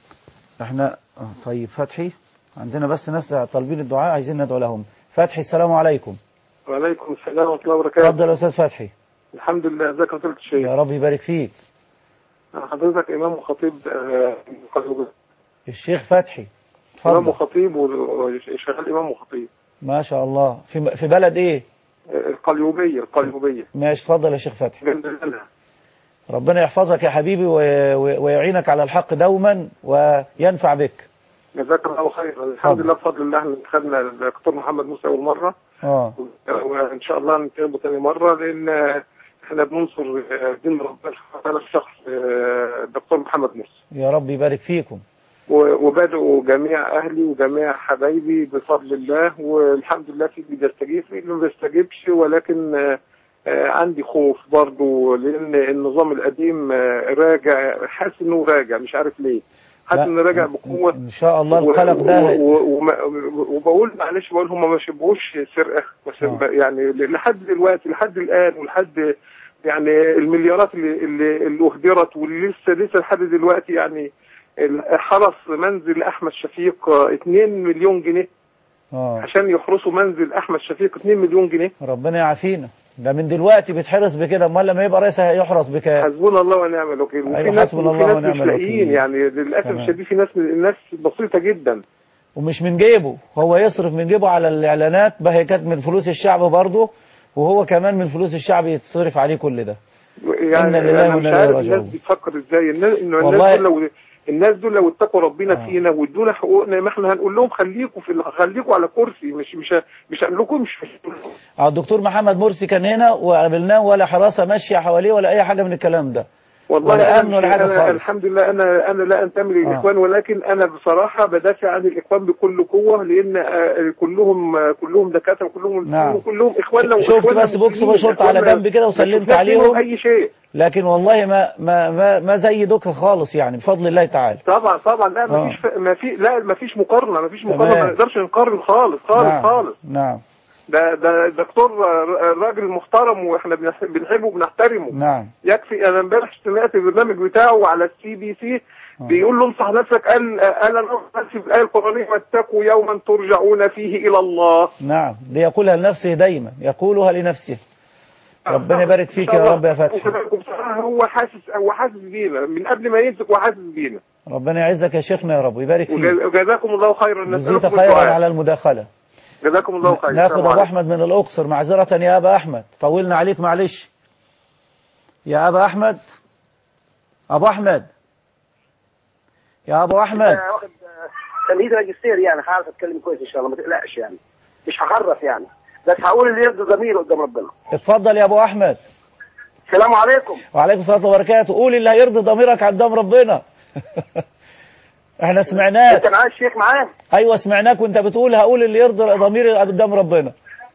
احنا آه، طيب فتحي عندنا بس ناس طالبين الدعاء عايزين ندعو لهم فتحي السلام عليكم وعليكم السلام ورحمة الله وبركاته اتفضل يا استاذ فتحي الحمد لله ازيك يا فضيلة الشيخ يا رب يبارك فيك أنا حضرتك إمام وخطيب آه، القليوبية الشيخ فتحي إمام اتفضل وخطيب وشغال إمام وخطيب ما شاء الله في في بلد ايه آه، القليوبية القليوبية ماشي اتفضل يا شيخ فتحي جنب الألها ربنا يحفظك يا حبيبي و- و- ويعينك على الحق دوما وينفع بك جزاك الله خير الحمد لله بفضل الله احنا انتخبنا الدكتور محمد موسى أول مرة اه وإن شاء الله ننتخبه تاني مرة لأن آه، احنا بننصر آه، دين ربنا سبحانه وتعالى في شخص آه، الدكتور محمد موسى يا رب يبارك فيكم و- وبدأوا جميع أهلي وجميع حبايبي بفضل الله والحمد لله في اللي بيستجيب في اللي ما بيستجيبش ولكن آه، آه، عندي خوف برضو لأن النظام القديم آه، راجع حاسس إنه راجع مش عارف ليه حاسس لا، إنه راجع بقوة ان شاء الله و- القلق ده و- و- وما- وبقول معلش بقول هم ما شبهوش سرقة بس آه. يعني لحد دلوقتي لحد الآن ولحد يعني المليارات اللي اللي, اللي أهدرت واللي لسه لسه لحد دلوقتي يعني ال- حرس منزل أحمد شفيق آه، 2 مليون جنيه اه عشان يحرسوا منزل أحمد شفيق 2 مليون جنيه ربنا يعافينا ده من دلوقتي بيتحرس بكده امال لما يبقى رئيس هيحرس بكام حسبنا الله ونعم الوكيل وفي أيوة، ناس حسبنا وفي الله ناس ونعم مش لاقيين الوكيل. يعني للأسف تمام. الشديد في ناس الناس بسيطة جدا ومش من جيبه هو يصرف من جيبه على الاعلانات بقى هي كانت من فلوس الشعب برضه وهو كمان من فلوس الشعب يتصرف عليه كل ده يعني إنا لله انا مش وإنا إليه عارف راجعون. الناس بتفكر ازاي الناس انه والله- الناس دول لو الناس دول لو اتقوا ربنا فينا وادونا حقوقنا ما احنا هنقول لهم خليكم في خليكم على كرسي مش مش مش هنقول لكم مش اه الدكتور محمد مرسي كان هنا وقابلناه ولا حراسه ماشيه حواليه ولا اي حاجه من الكلام ده والله ولا أنا, امن ولا مش- حاجه أنا خالص الحمد لله انا انا لا انتمي للاخوان ولكن انا بصراحه بدافع عن الاخوان بكل قوه لان آه، كلهم آه، كلهم دكاتره كلهم نعم. كلهم اخواننا شفت وإخواننا بس بوكس المسلمين، وشرطة على إخواننا جنب كده ما وسلمت شفناش عليهم. منهم اي شيء لكن والله ما ما ما, ما زي دوكا خالص يعني بفضل الله تعالى طبعا طبعا لا ما آه. فيش ما في لا ما فيش مقارنه ما فيش تمام. مقارنه ما نقدرش نقارن خالص خالص نعم. خالص نعم ده ده دكتور آه، راجل محترم واحنا بنح- بنحبه وبنحترمه نعم يكفي انا امبارح سمعت البرنامج بتاعه على السي بي سي بيقول له انصح نفسك قال قال انا انصح نفسي في الايه القرانيه واتقوا يوما ترجعون فيه الى الله نعم دي يقولها لنفسه دايما يقولها لنفسه ربنا يبارك فيك يا رب يا فتحي بصراحه هو حاسس هو حاسس بينا من قبل ما يمسك هو حاسس بينا ربنا يعزك يا شيخنا يا رب ويبارك فيك وجز- وجزاكم الله خيرا جزيت نسألكم خيرا الدعاء. على المداخله جزاكم الله خيرا ناخد السلام ابو عليكم. احمد من الاقصر معذره يا ابا احمد طولنا عليك معلش يا ابا احمد ابو احمد يا ابو احمد أنا واخد آه، تمهيد ماجستير يعني هعرف اتكلم كويس ان شاء الله ما تقلقش يعني مش هخرف يعني بس هقول اللي يرضي ضميري قدام ربنا اتفضل يا ابو احمد السلام عليكم وعليكم السلام وبركاته قول اللي هيرضي ضميرك قدام ربنا احنا سمعناك انت معايا الشيخ معايا ايوه سمعناك وانت بتقول هقول اللي يرضي ضميري قدام ربنا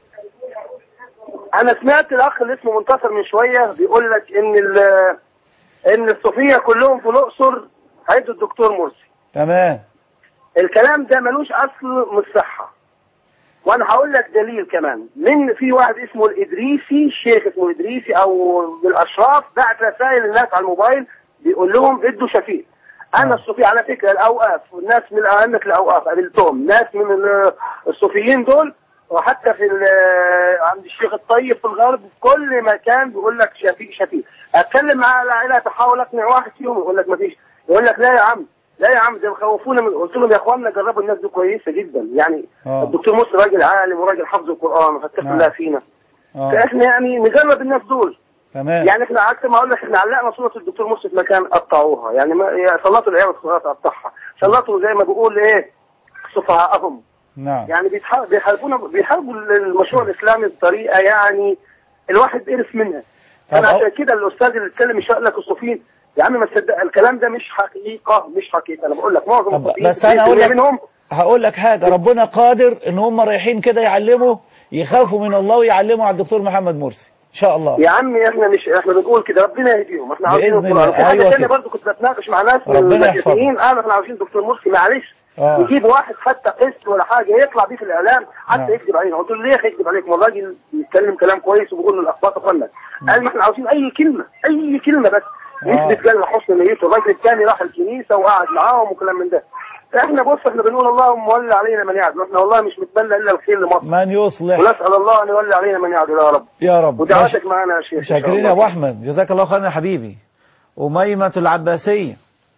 انا سمعت الاخ اللي اسمه منتصر من شويه بيقول لك ان ال- ان الصوفيه كلهم في الاقصر هيدوا الدكتور مرسي تمام الكلام ده ملوش اصل من الصحه وانا هقول لك دليل كمان من في واحد اسمه الادريسي شيخ اسمه الادريسي او بالاشراف بعت رسائل للناس على الموبايل بيقول لهم ادوا شفيق انا الصوفي على فكره الاوقاف والناس من ائمه الاوقاف قابلتهم ناس من ال- الصوفيين دول وحتى في ال- عند الشيخ الطيب في الغرب في كل مكان بيقول لك شفيق شفيق اتكلم مع العائله تحاول اقنع واحد فيهم يقول لك ما فيش يقول لك لا يا عم لا يا عم ده مخوفونا من قلت لهم يا اخوانا جربوا الناس دي كويسه جدا يعني آه. الدكتور مصر راجل عالم وراجل حافظ القران وفتح نعم. الله فينا اه فاحنا يعني نجرب الناس دول تمام يعني احنا عكس ما اقول لك احنا علقنا صوره الدكتور مرسي في مكان قطعوها يعني ما يا سلطوا العيال الصغيره تقطعها سلطوا زي ما بيقول ايه سفهاءهم نعم يعني بيتح- بيحاربونا بيحاربوا المشروع الاسلامي بطريقه يعني الواحد قرف منها طب انا أو- عشان كده الاستاذ اللي اتكلم مش هقول لك الصوفيين يا عم ما تصدق الكلام ده مش حقيقه مش حقيقه انا بقول لك معظم طب الصوفيين بس انا اقول 90% لك منهم هقول لك حاجه ربنا قادر ان هم رايحين كده يعلموا يخافوا من الله ويعلموا على الدكتور محمد مرسي ان شاء الله يا عمي احنا مش احنا بنقول كده ربنا يهديهم احنا عاوزين بإذن القرآن الله. في حاجه أيوة ثانيه كده. برضه كنت بتناقش مع ناس من ربنا المسيحيين قالوا احنا عاوزين دكتور مرسي معلش آه. يجيب واحد حتى قسط ولا حاجه يطلع بيه في الاعلام حتى نعم. يكذب علينا قلت له ليه يكذب عليك ما الراجل بيتكلم كلام كويس وبيقول له الاخبار اخوانا قال ما احنا عاوزين اي كلمه اي كلمه بس آه. يثبت لنا حسن نيته الراجل الثاني راح الكنيسه وقعد معاهم وكلام من ده احنا بص احنا بنقول اللهم ولي علينا من يعدل احنا والله مش بنتمنى الا الخير لمصر من يصلح ونسال الله ان يولي علينا من يعدل يا رب يا رب ودعواتك معانا يا شيخ إن شاء شاكرين الله. يا ابو احمد جزاك الله خيرا يا حبيبي أميمة العباسية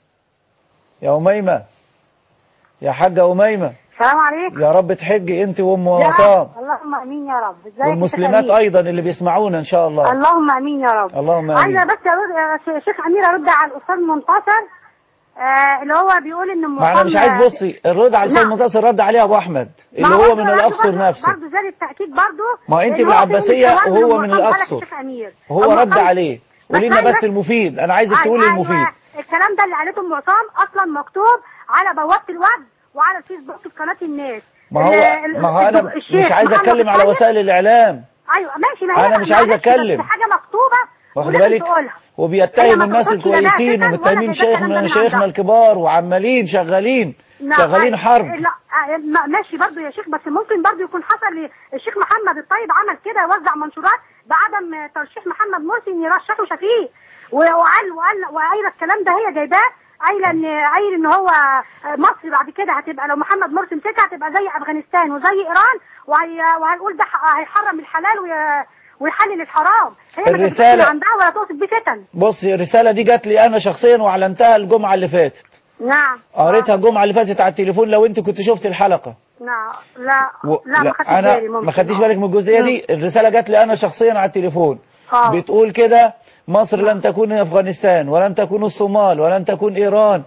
يا أميمة يا حاجة أميمة السلام عليكم يا رب تحجي أنت وأم يا وعصام رب. اللهم امين يا رب ازيك يا والمسلمات شيخ أمير؟ أيضا اللي بيسمعونا إن شاء الله اللهم امين يا رب اللهم عايزه آمين بس أرد يا شيخ امير ارد على الاستاذ منتصر آه اللي هو بيقول ان ما أنا مش عايز بصي الرد على الأستاذ نعم. منتصر رد عليه أبو أحمد اللي ما هو برضه من أنا الأقصر برضه- نفسه برضه زاد التاكيد برضه ما أنت إن من هو العباسية بيقول الكلام وهو من المعتمد على الأقصر الشيخ امير هو أم رد عصام- عليه قولي بس لنا أنا بس المفيد أنا عايزك أيوة، تقولي أيوة. المفيد الكلام ده اللي قالته ام عصام اصلا مكتوب على بوابه الوفد وعلى الفيسبوك في قناه الناس ما هو ال- ال- ما هو أنا الشيخ مش عايز محمد أتكلم على الطيب- وسائل الإعلام ايوه ماشي ما هي أنا مش عايز معلش، أتكلم. بس حاجه مكتوبه واخد ولازم بالك تقولها. هي وبيتهم ما الناس تقصدش لا ده الكويسين فتن ومتهمين ولا شيخ ده كلام من من شيخنا عندها. الكبار وعمالين شغالين نعم، شغالين أيوة. حرب لا آه، ما- ماشي برضو يا شيخ بس ممكن برضو يكون حصل لي- الشيخ محمد الطيب عمل كده وزع منشورات بعدم آه، ترشيح محمد مرسي ان يرشحه شفيق و- وقال وقال وقايله الكلام ده هي جايباه قايله ان قايل ان هو آه، مصر بعد كده هتبقى لو محمد مرسي مسكها هتبقى زي افغانستان وزي ايران وهي وهنقول ده ح- هيحرم الحلال وي- ويحلل الحرام هي ما الرسالة- تقصدش من عندها ولا تقصد بيه فتن بصي الرسالة دي جات لي أنا شخصيا وأعلنتها الجمعة اللي فاتت نعم قريتها الجمعة اللي فاتت على التليفون لو أنت كنت شفت الحلقة نعم لا و... لا ما خدتش أنا بالي ممكن ما خدتيش بالك من الجزئية دي الرسالة جات لي أنا شخصيا على التليفون آه. بتقول كده مصر لن تكون أفغانستان ولن تكون الصومال ولن تكون إيران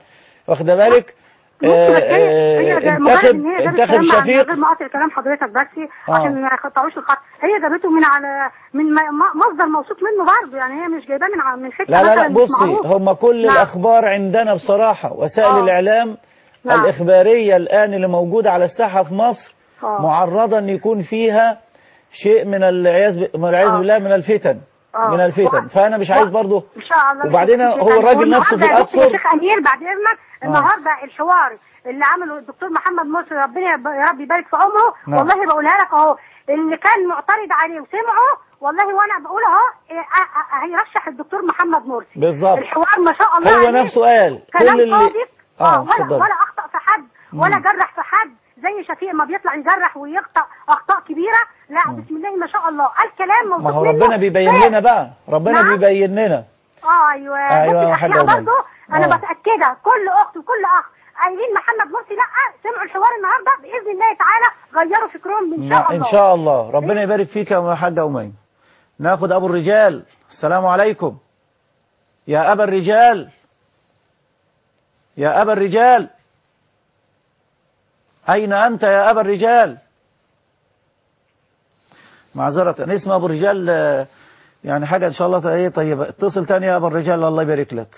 واخده بالك آه، ممكن بس هي آه، هي مجرد انتخب ان هي جابت انتخب كلام مع- من شفيق غير ما اقطع كلام حضرتك بس آه. عشان ما يقطعوش الخط هي جابته من على من م- م- مصدر موثوق منه برضه يعني هي مش جايباه من ع- من حته لا لا مثلا لا مش بصي معروف. هم كل نعم. الأخبار عندنا بصراحة وسائل آه. الإعلام نعم. الإخبارية الآن اللي موجودة على الساحة في مصر آه. معرضة أن يكون فيها شيء من العياذ ب- من العياذ آه. بالله من الفتن آه. من الفتن فأنا مش عايز برضو ان شاء الله وبعدين مش هو هتفتن. الراجل نفسه والنهاردة يا دكتور بيأثر يا شيخ امير بعد اذنك النهارده الحوار اللي عمله الدكتور محمد مرسي ربنا يب- يا رب يبارك في عمره نعم. والله بقولها لك اهو اللي كان معترض عليه وسمعه والله وانا بقول اهو إيه، آه، آه، هيرشح الدكتور محمد مرسي بالظبط الحوار ما شاء الله هو عليه. نفسه قال كلام كل اللي صادق اه اه ولا اتفضل ولا اخطا في حد ولا مم. جرح في حد زي شفيق ما بيطلع يجرح ويخطا اخطاء كبيره لا بسم الله ما شاء الله قال كلام ما موثوق هو منه ربنا بيبين فاهم. لنا بقى ربنا نعم. بيبين لنا اه ايوه أيوة بس يا حاجة الاخلاق أمال. برضه انا آه. متاكده كل اخت وكل اخ قايلين محمد مرسي لا سمعوا الحوار النهارده باذن الله تعالى غيروا فكرهم ان شاء نعم، الله إن شاء الله ربنا يبارك فيك يا حاجة أمين ناخد أبو الرجال السلام عليكم يا أبا الرجال يا أبا الرجال أين أنت يا أبا الرجال معذرة أنا اسمي أبو الرجال آه، يعني حاجة إن شاء الله إيه طيبة اتصل تاني يا أبا الرجال الله يبارك لك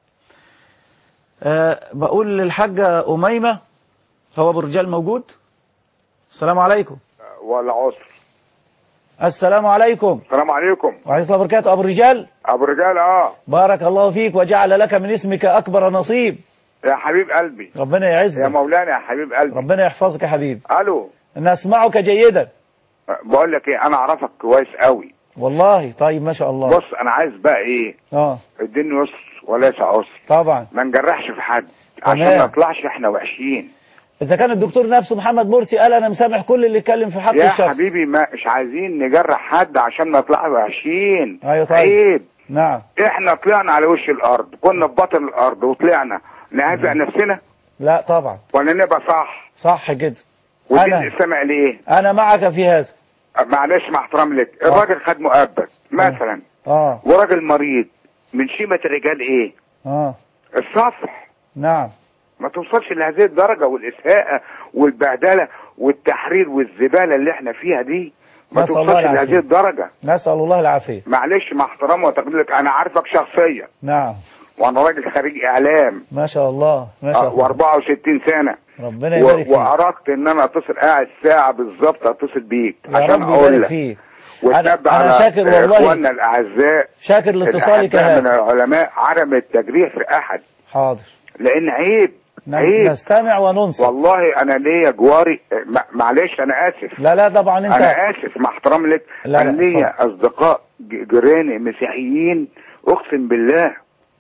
أه بقول للحاجة أميمة هو أبو الرجال موجود السلام عليكم ولا عسر السلام عليكم السلام عليكم وعليكم السلام وبركاته أبو الرجال ابو الرجال اه بارك الله فيك وجعل لك من اسمك أكبر نصيب يا حبيب قلبي ربنا يا يعزك مولانا يا حبيب قلبي ربنا يحفظك يا حبيبي الو نسمعك جيدا بقول لك ايه انا اعرفك كويس قوي والله طيب ما شاء الله بص انا عايز بقى ايه اه الدين يسر وليس عسر طبعا ما نجرحش في حد عشان تمام. ما نطلعش احنا وحشين إذا كان الدكتور نفسه محمد مرسي قال أنا مسامح كل اللي اتكلم في حق يا الشخص حبيبي ما مش عايزين نجرح حد عشان ما نطلعش وحشين أيوة طيب عيب نعم احنا طلعنا على وش الارض كنا في بطن الارض وطلعنا نهزق نفسنا لا طبعا ولا نبقى صح صح كده ودين أنا الاسلام قال ايه أنا معك في هذا معلش مع احترام لك الراجل خد مؤبد مثلا اه وراجل مريض من شيمة الرجال ايه اه الصفح نعم ما توصلش لهذه الدرجة والإساءة والبهدلة والتحرير والزبالة اللي احنا فيها دي ما نسأل الله توصلش لهذه العافية. الدرجة نسأل الله العافية معلش مع احترام وتقدير لك انا عارفك شخصيا نعم وانا راجل خريج اعلام ما شاء الله ما شاء الله و64 سنة ربنا يبارك و- فيك واردت ان انا اتصل قاعد ساعة بالظبط اتصل بيك يا عشان رب اقول يبارك لك فيك وتنبه أنا- أنا على شاكر والله. اخواننا الاعزاء شاكر لاتصالك الأحباء من هذا العلماء عدم التجريح في احد حاضر لان عيب ن- عيب نستمع وننصت والله انا ليا جواري ما- معلش انا اسف لا لا طبعا انت انا اسف مع احترام لك لا، انا لا، ليا اصدقاء ج- جيراني مسيحيين اقسم بالله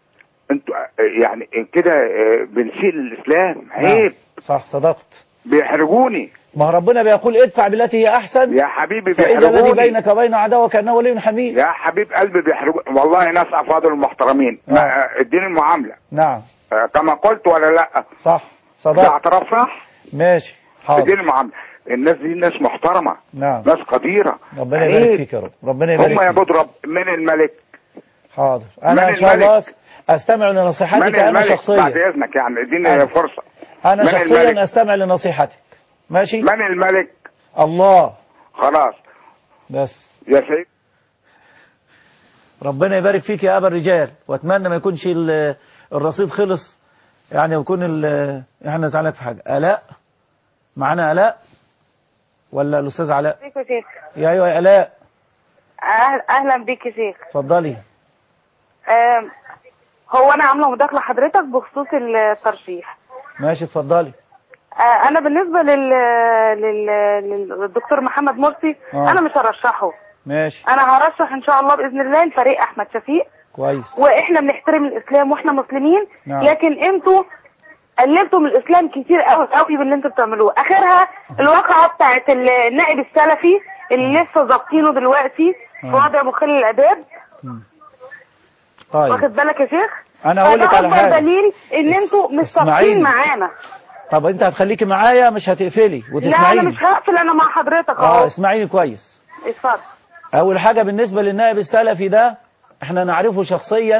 انتوا يعني كده آه، بنسيء للاسلام عيب نعم. صح صدقت بيحرجوني ما هو ربنا بيقول ادفع بالتي هي احسن يا حبيبي فإذا الذي بيحرجوني بينك وبين عداوة كأنه ولي حميد يا حبيب قلبي بيحرجوني والله ناس افاضل المحترمين نعم. ما- آه، اديني المعامله نعم آه، كما قلت ولا لا صح ده صدقت اعتراف صح ماشي اديني حاضر المعامله الناس دي ناس محترمه نعم ناس قديره ربنا يبارك عيب. فيك يا رب ربنا هم يبارك فيك يعبدوا رب من الملك حاضر من انا ان شاء الملك. الله استمع لنصيحتك من انا الملك بعد شخصيا اذنك يعني اديني أنا. فرصه انا من شخصيا الملك. استمع لنصيحتك ماشي من الملك الله خلاص بس يا سيد ربنا يبارك فيك يا ابا الرجال واتمنى ما يكونش ال- الرصيد خلص يعني يكون ال- احنا زعلانك في حاجه الاء معانا الاء ولا الاستاذ علاء ازيك يا شيخ يا ايوه يا الاء أهل- اهلا بيك يا شيخ اتفضلي آم، هو انا عامله مداخله حضرتك بخصوص الترشيح ماشي اتفضلي آه، انا بالنسبه لل... لل... للدكتور محمد مرسي آه. انا مش هرشحه ماشي انا هرشح ان شاء الله باذن الله الفريق احمد شفيق كويس واحنا بنحترم الاسلام واحنا مسلمين نعم. لكن انتوا قللتوا من الاسلام كتير قوي قوي باللي انتوا بتعملوه اخرها الواقعه بتاعت ال- النائب السلفي اللي لسه ظابطينه دلوقتي في آه. وضع مخل الاداب طيب واخد بالك يا شيخ انا هقول لك فده على أكبر حاجه دليل ان انتوا مش اسمعيني. صادقين معانا طب انت هتخليكي معايا مش هتقفلي لا انا وتسمعيني مش هقفل انا مع حضرتك اه اهو اسمعيني كويس اتفضل اول حاجه بالنسبه للنائب السلفي ده احنا نعرفه شخصيا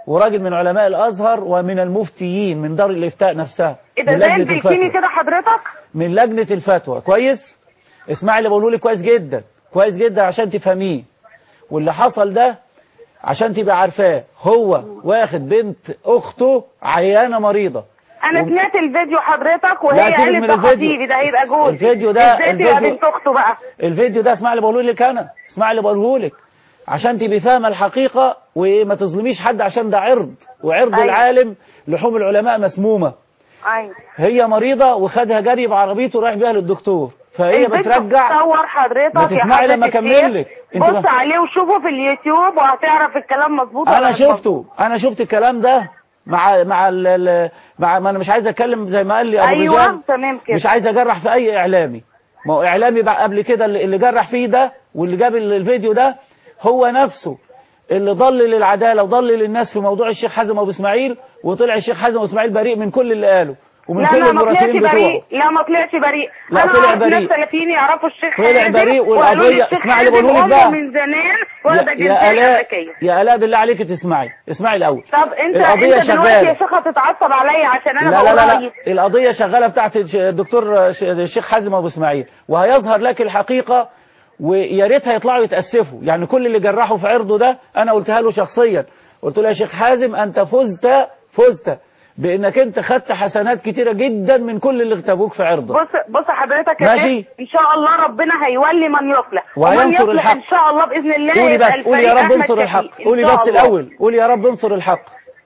وراجل من علماء الازهر ومن المفتيين من دار الافتاء نفسها ايه ده من زي لجنة البلكيني الفتوى. كده حضرتك من لجنة الفتوى كويس اسمعي اللي بقوله لك كويس جدا كويس جدا عشان تفهميه واللي حصل ده عشان تبقى عارفاه هو واخد بنت اخته عيانة مريضة انا وم- سمعت الفيديو حضرتك لا، وهي سيبك قالت من ده الفيديو. خطيبي ده هيبقى جوزي الفيديو ده- ازاي تبقى الفيديو- بنت اخته بقى الفيديو ده اسمع اللي بقوله لك انا اسمع اللي بقوله لك عشان تبقي فاهمه الحقيقه وما تظلميش حد عشان ده عرض وعرض أيوة. العالم لحوم العلماء مسمومه ايوه هي مريضه وخدها جري بعربيته رايح بيها للدكتور فهي الفيديو بترجع صور حضرتك ما يا تسمعي حضرة لما الشيخ. أكمل لك. أنت بص ما- عليه وشوفه في اليوتيوب وهتعرف الكلام مظبوط ولا انا مش مظبوط. شفته انا شفت الكلام ده مع مع ال ال- مع ما انا مش عايز اتكلم زي ما قال لي ابو ايوه رجال تمام كده مش عايز اجرح في اي اعلامي ما هو اعلامي بقى قبل كده اللي اللي جرح فيه ده واللي جاب ال- الفيديو ده هو نفسه اللي ضلل العداله وضلل الناس في موضوع الشيخ حازم ابو اسماعيل وطلع الشيخ حازم ابو اسماعيل بريء من كل اللي قاله ومن لا كل لا ما طلعش المراسلين بتوعه بريء لا ما طلعش بريء لا، انا طلع اعرف ناس بريء. سلفيين يعرفوا الشيخ طلع حازم بريء وقالوا لي والقضية- الشيخ اسمعي اللي حازم بقوله لك أمه بقى. من زمان ولا ده يا, جنسيه يا الاء امريكيه يا الاء بالله عليك تسمعي اسمعي الاول طب انت القضية انت دلوقتي شغالة. يا شيخ هتتعصب عليا عشان انا لا بقول لا لا, رأيي. لا. القضية شغالة بتاعت الش- الدكتور ش- الشيخ حازم أبو إسماعيل وهيظهر لك الحقيقة ويا ريت هيطلعوا يتأسفوا يعني كل اللي جرحوا في عرضه ده أنا قلتها له شخصيا قلت له يا شيخ حازم أنت فزت فزت بأنك أنت خدت حسنات كتيرة جدا من كل اللي اغتابوك في عرضه بص بص حضرتك يا ماشي. شيخ ان شاء الله ربنا هيولي من يصلح وهينصر ومن يصلح الحق. ان شاء الله باذن الله قولي يبقى بس قولي يا الفريق رب أحمد انصر شفيق. الحق إن قولي شاء بس الله. الأول قولي يا رب انصر الحق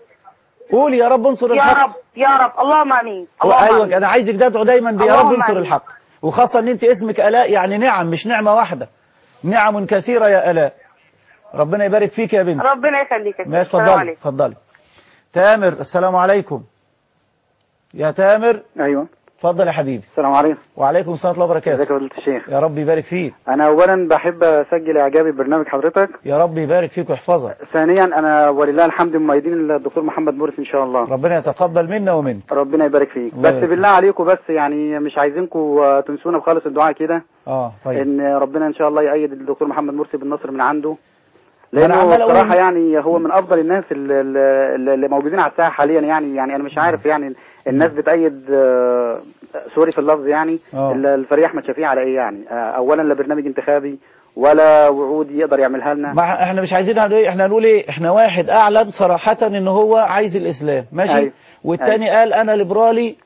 قولي يا رب انصر يا الحق رب يا رب اللهم امين اللهم ايوه آمين. انا عايزك تدعو دايما بيا رب اللهم انصر آمين. الحق وخاصه ان انت اسمك الاء يعني نعم مش نعمه واحده نعم كثيره يا الاء ربنا يبارك فيك يا بنت ربنا يخليك يا شيخ. ماشي السلام اتفضلي عليكم. اتفضلي تامر السلام عليكم يا تامر ايوه اتفضل يا حبيبي السلام عليكم وعليكم السلام ورحمه الله ازيك وبركاته يا فضيلة الشيخ يا رب يبارك فيك انا اولا بحب اسجل اعجابي ببرنامج حضرتك يا رب يبارك فيك ويحفظك ثانيا انا ولله الحمد مؤيدين الدكتور محمد مورس ان شاء الله ربنا يتقبل منا ومنك ربنا يبارك فيك الله بس يبارك. بالله عليكم بس يعني مش عايزينكم تنسونا بخالص الدعاء كده اه طيب ان ربنا ان شاء الله يأيد الدكتور محمد مرسي بالنصر من عنده ما أنا لانه عمال أقول- بصراحه يعني هو من افضل الناس اللي, اللي اللي موجودين على الساحه حاليا يعني يعني انا مش عارف يعني الناس بتأيد آه، سوري في اللفظ يعني آه. ال- الفريق احمد شفيع على ايه يعني آه، اولا لا برنامج انتخابي ولا وعود يقدر يعملها لنا ما احنا مش عايزين هنقول ايه احنا هنقول ايه احنا واحد اعلن صراحة ان هو عايز الاسلام ماشي أيوة. والتاني قال انا ليبرالي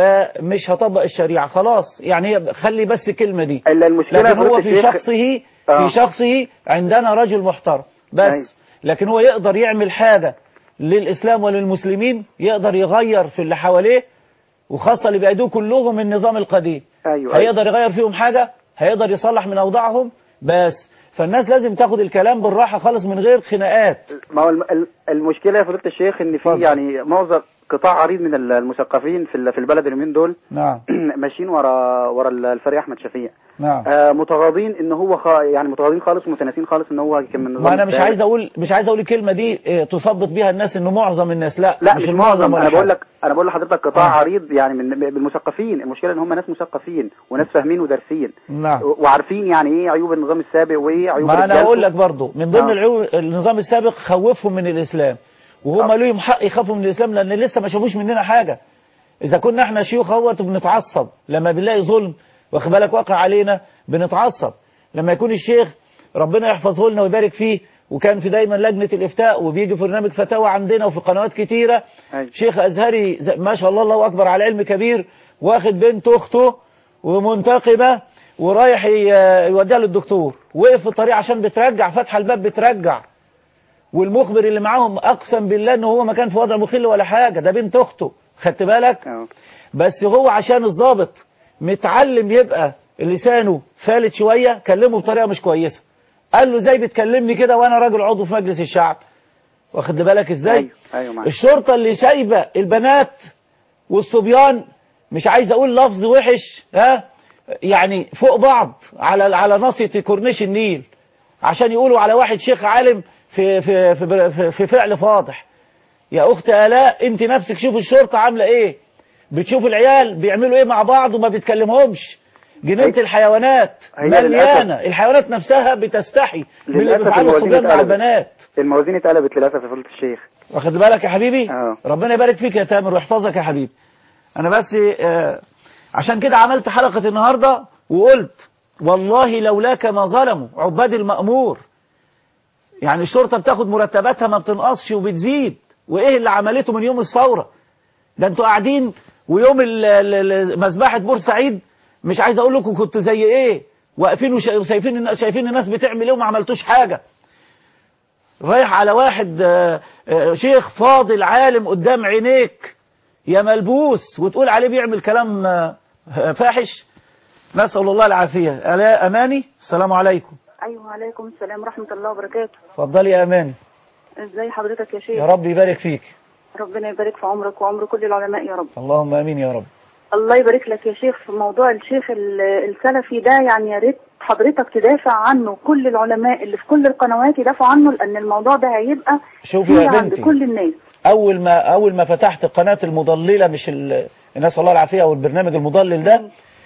ومش هطبق الشريعة خلاص يعني هي خلي بس الكلمة دي الا المشكله لكن هو فضيلة في الشيخ- شخصه آه. في شخصه عندنا رجل محترم بس أيوة. لكن هو يقدر يعمل حاجة للإسلام وللمسلمين يقدر يغير في اللي حواليه وخاصة اللي بيأيدوه كلهم النظام القديم ايوه هيقدر يغير فيهم حاجة هيقدر يصلح من أوضاعهم بس فالناس لازم تاخد الكلام بالراحة خالص من غير خناقات ما هو الم- ال- المشكله يا فضيله الشيخ ان في يعني معظم قطاع عريض من المثقفين في ال- في البلد اليومين دول نعم ماشيين ورا ورا الفريق احمد شفيع نعم آه متغاضين ان هو خ... يعني متغاضين خالص ومتناسين خالص ان هو كان من ما نظام انا مش السابق. عايز اقول مش عايز اقول الكلمه دي إيه، تثبط بيها الناس انه معظم الناس لا لا مش, معظم ولا انا بقول حاجة. لك انا بقول لحضرتك قطاع آه. عريض يعني من بالمثقفين المشكله ان هم ناس مثقفين وناس فاهمين ودارسين نعم و- وعارفين يعني ايه عيوب النظام السابق وايه عيوب ما انا رجالته. اقول لك برضو من ضمن آه. العيوب النظام السابق خوفهم من الاسلام وهم ليهم حق يخافوا من الاسلام لان لسه ما شافوش مننا حاجه اذا كنا احنا شيوخ اهوت بنتعصب لما بنلاقي ظلم واخد بالك واقع علينا بنتعصب لما يكون الشيخ ربنا يحفظه لنا ويبارك فيه وكان في دايما لجنه الافتاء وبيجي في برنامج فتاوى عندنا وفي قنوات كتيره أيوة. شيخ ازهري زي- ما شاء الله الله اكبر على علم كبير واخد بنت اخته ومنتقبه ورايح ي- يوديها للدكتور وقف في الطريق عشان بترجع فتح الباب بترجع والمخبر اللي معاهم اقسم بالله ان هو ما كان في وضع مخل ولا حاجه ده بنت اخته خدت بالك آه. بس هو عشان الضابط متعلم يبقى لسانه فالت شويه كلمه بطريقه مش كويسه قال له ازاي بتكلمني كده وانا راجل عضو في مجلس الشعب واخد بالك ازاي ايوه ايوه معاك الشرطه اللي سايبه البنات والصبيان مش عايز اقول لفظ وحش ها يعني فوق بعض على على ناصيه كورنيش النيل عشان يقولوا على واحد شيخ عالم في في في, في, في فعل فاضح يا اخت الاء انت نفسك شوف الشرطه عامله ايه بتشوف العيال بيعملوا ايه مع بعض وما بيتكلمهمش جنينه هي- الحيوانات هي مليانه للأسف. الحيوانات نفسها بتستحي من اللي للأسف بيفعلوا الموازين الصبيان مع اتقلبت. البنات الموازين اتقلبت للاسف يا فضيله الشيخ واخد بالك يا حبيبي اه ربنا يبارك فيك يا تامر ويحفظك يا حبيبي انا بس آه، عشان كده عملت حلقة النهاردة وقلت والله لولاك ما ظلموا عباد المأمور يعني الشرطة بتاخد مرتباتها ما بتنقصش وبتزيد وايه اللي عملته من يوم الثورة ده انتوا قاعدين ويوم ال- ال- ال- مذبحة بورسعيد مش عايز اقول لكم كنتوا زي ايه واقفين وشا- وشايفين الناس شايفين الناس بتعمل ايه وما عملتوش حاجة رايح على واحد آه، آه، شيخ فاضل عالم قدام عينيك يا ملبوس وتقول عليه بيعمل كلام آه، فاحش نسأل الله العافية ألا أماني السلام عليكم ايوه عليكم السلام ورحمه الله وبركاته اتفضلي يا أماني ازاي حضرتك يا شيخ يا رب يبارك فيك ربنا يبارك في عمرك وعمر كل العلماء يا رب اللهم آمين يا رب الله يبارك لك يا شيخ في موضوع الشيخ ال- السلفي ده يعني يا ريت حضرتك تدافع عنه كل العلماء اللي في كل القنوات يدافعوا عنه لان الموضوع ده هيبقى شوفي فيه يا عند بنتي. كل الناس أول ما أول ما فتحت قناة المضللة مش ال- الناس الله العافية أو البرنامج المضلل ده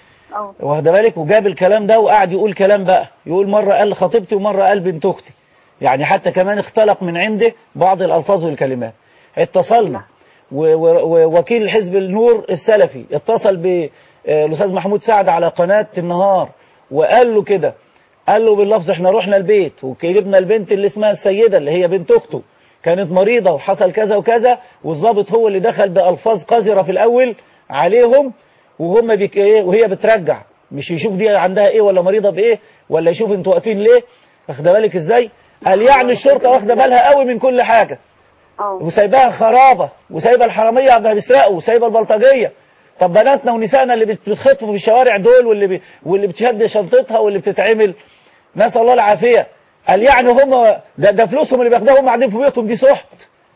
اه واخد بالك وجاب الكلام ده وقعد يقول كلام بقى يقول مرة قال خطيبتي ومرة قال بنت أختي يعني حتى كمان اختلق من عنده بعض الألفاظ والكلمات اتصلنا و- و- ووكيل حزب النور السلفي اتصل بالأستاذ محمود سعد على قناة النهار وقال له كده قال له باللفظ احنا رحنا البيت وجبنا البنت اللي اسمها السيدة اللي هي بنت أخته كانت مريضة وحصل كذا وكذا والضابط هو اللي دخل بألفاظ قذرة في الأول عليهم وهم بيك ايه وهي بترجع مش يشوف دي عندها ايه ولا مريضة بايه ولا يشوف انتوا واقفين ليه واخده بالك ازاي قال يعني الشرطة واخده بالها قوي من كل حاجة وسايباها خرابة وسايبة الحرامية بيسرقوا وسايبة البلطجية طب بناتنا ونسائنا اللي بت- بتخطفوا في الشوارع دول واللي بي واللي بتشد شنطتها واللي بتتعمل نسأل الله العافية قال يعني هم ده, ده فلوسهم اللي بياخدوها هم قاعدين في بيوتهم دي سحت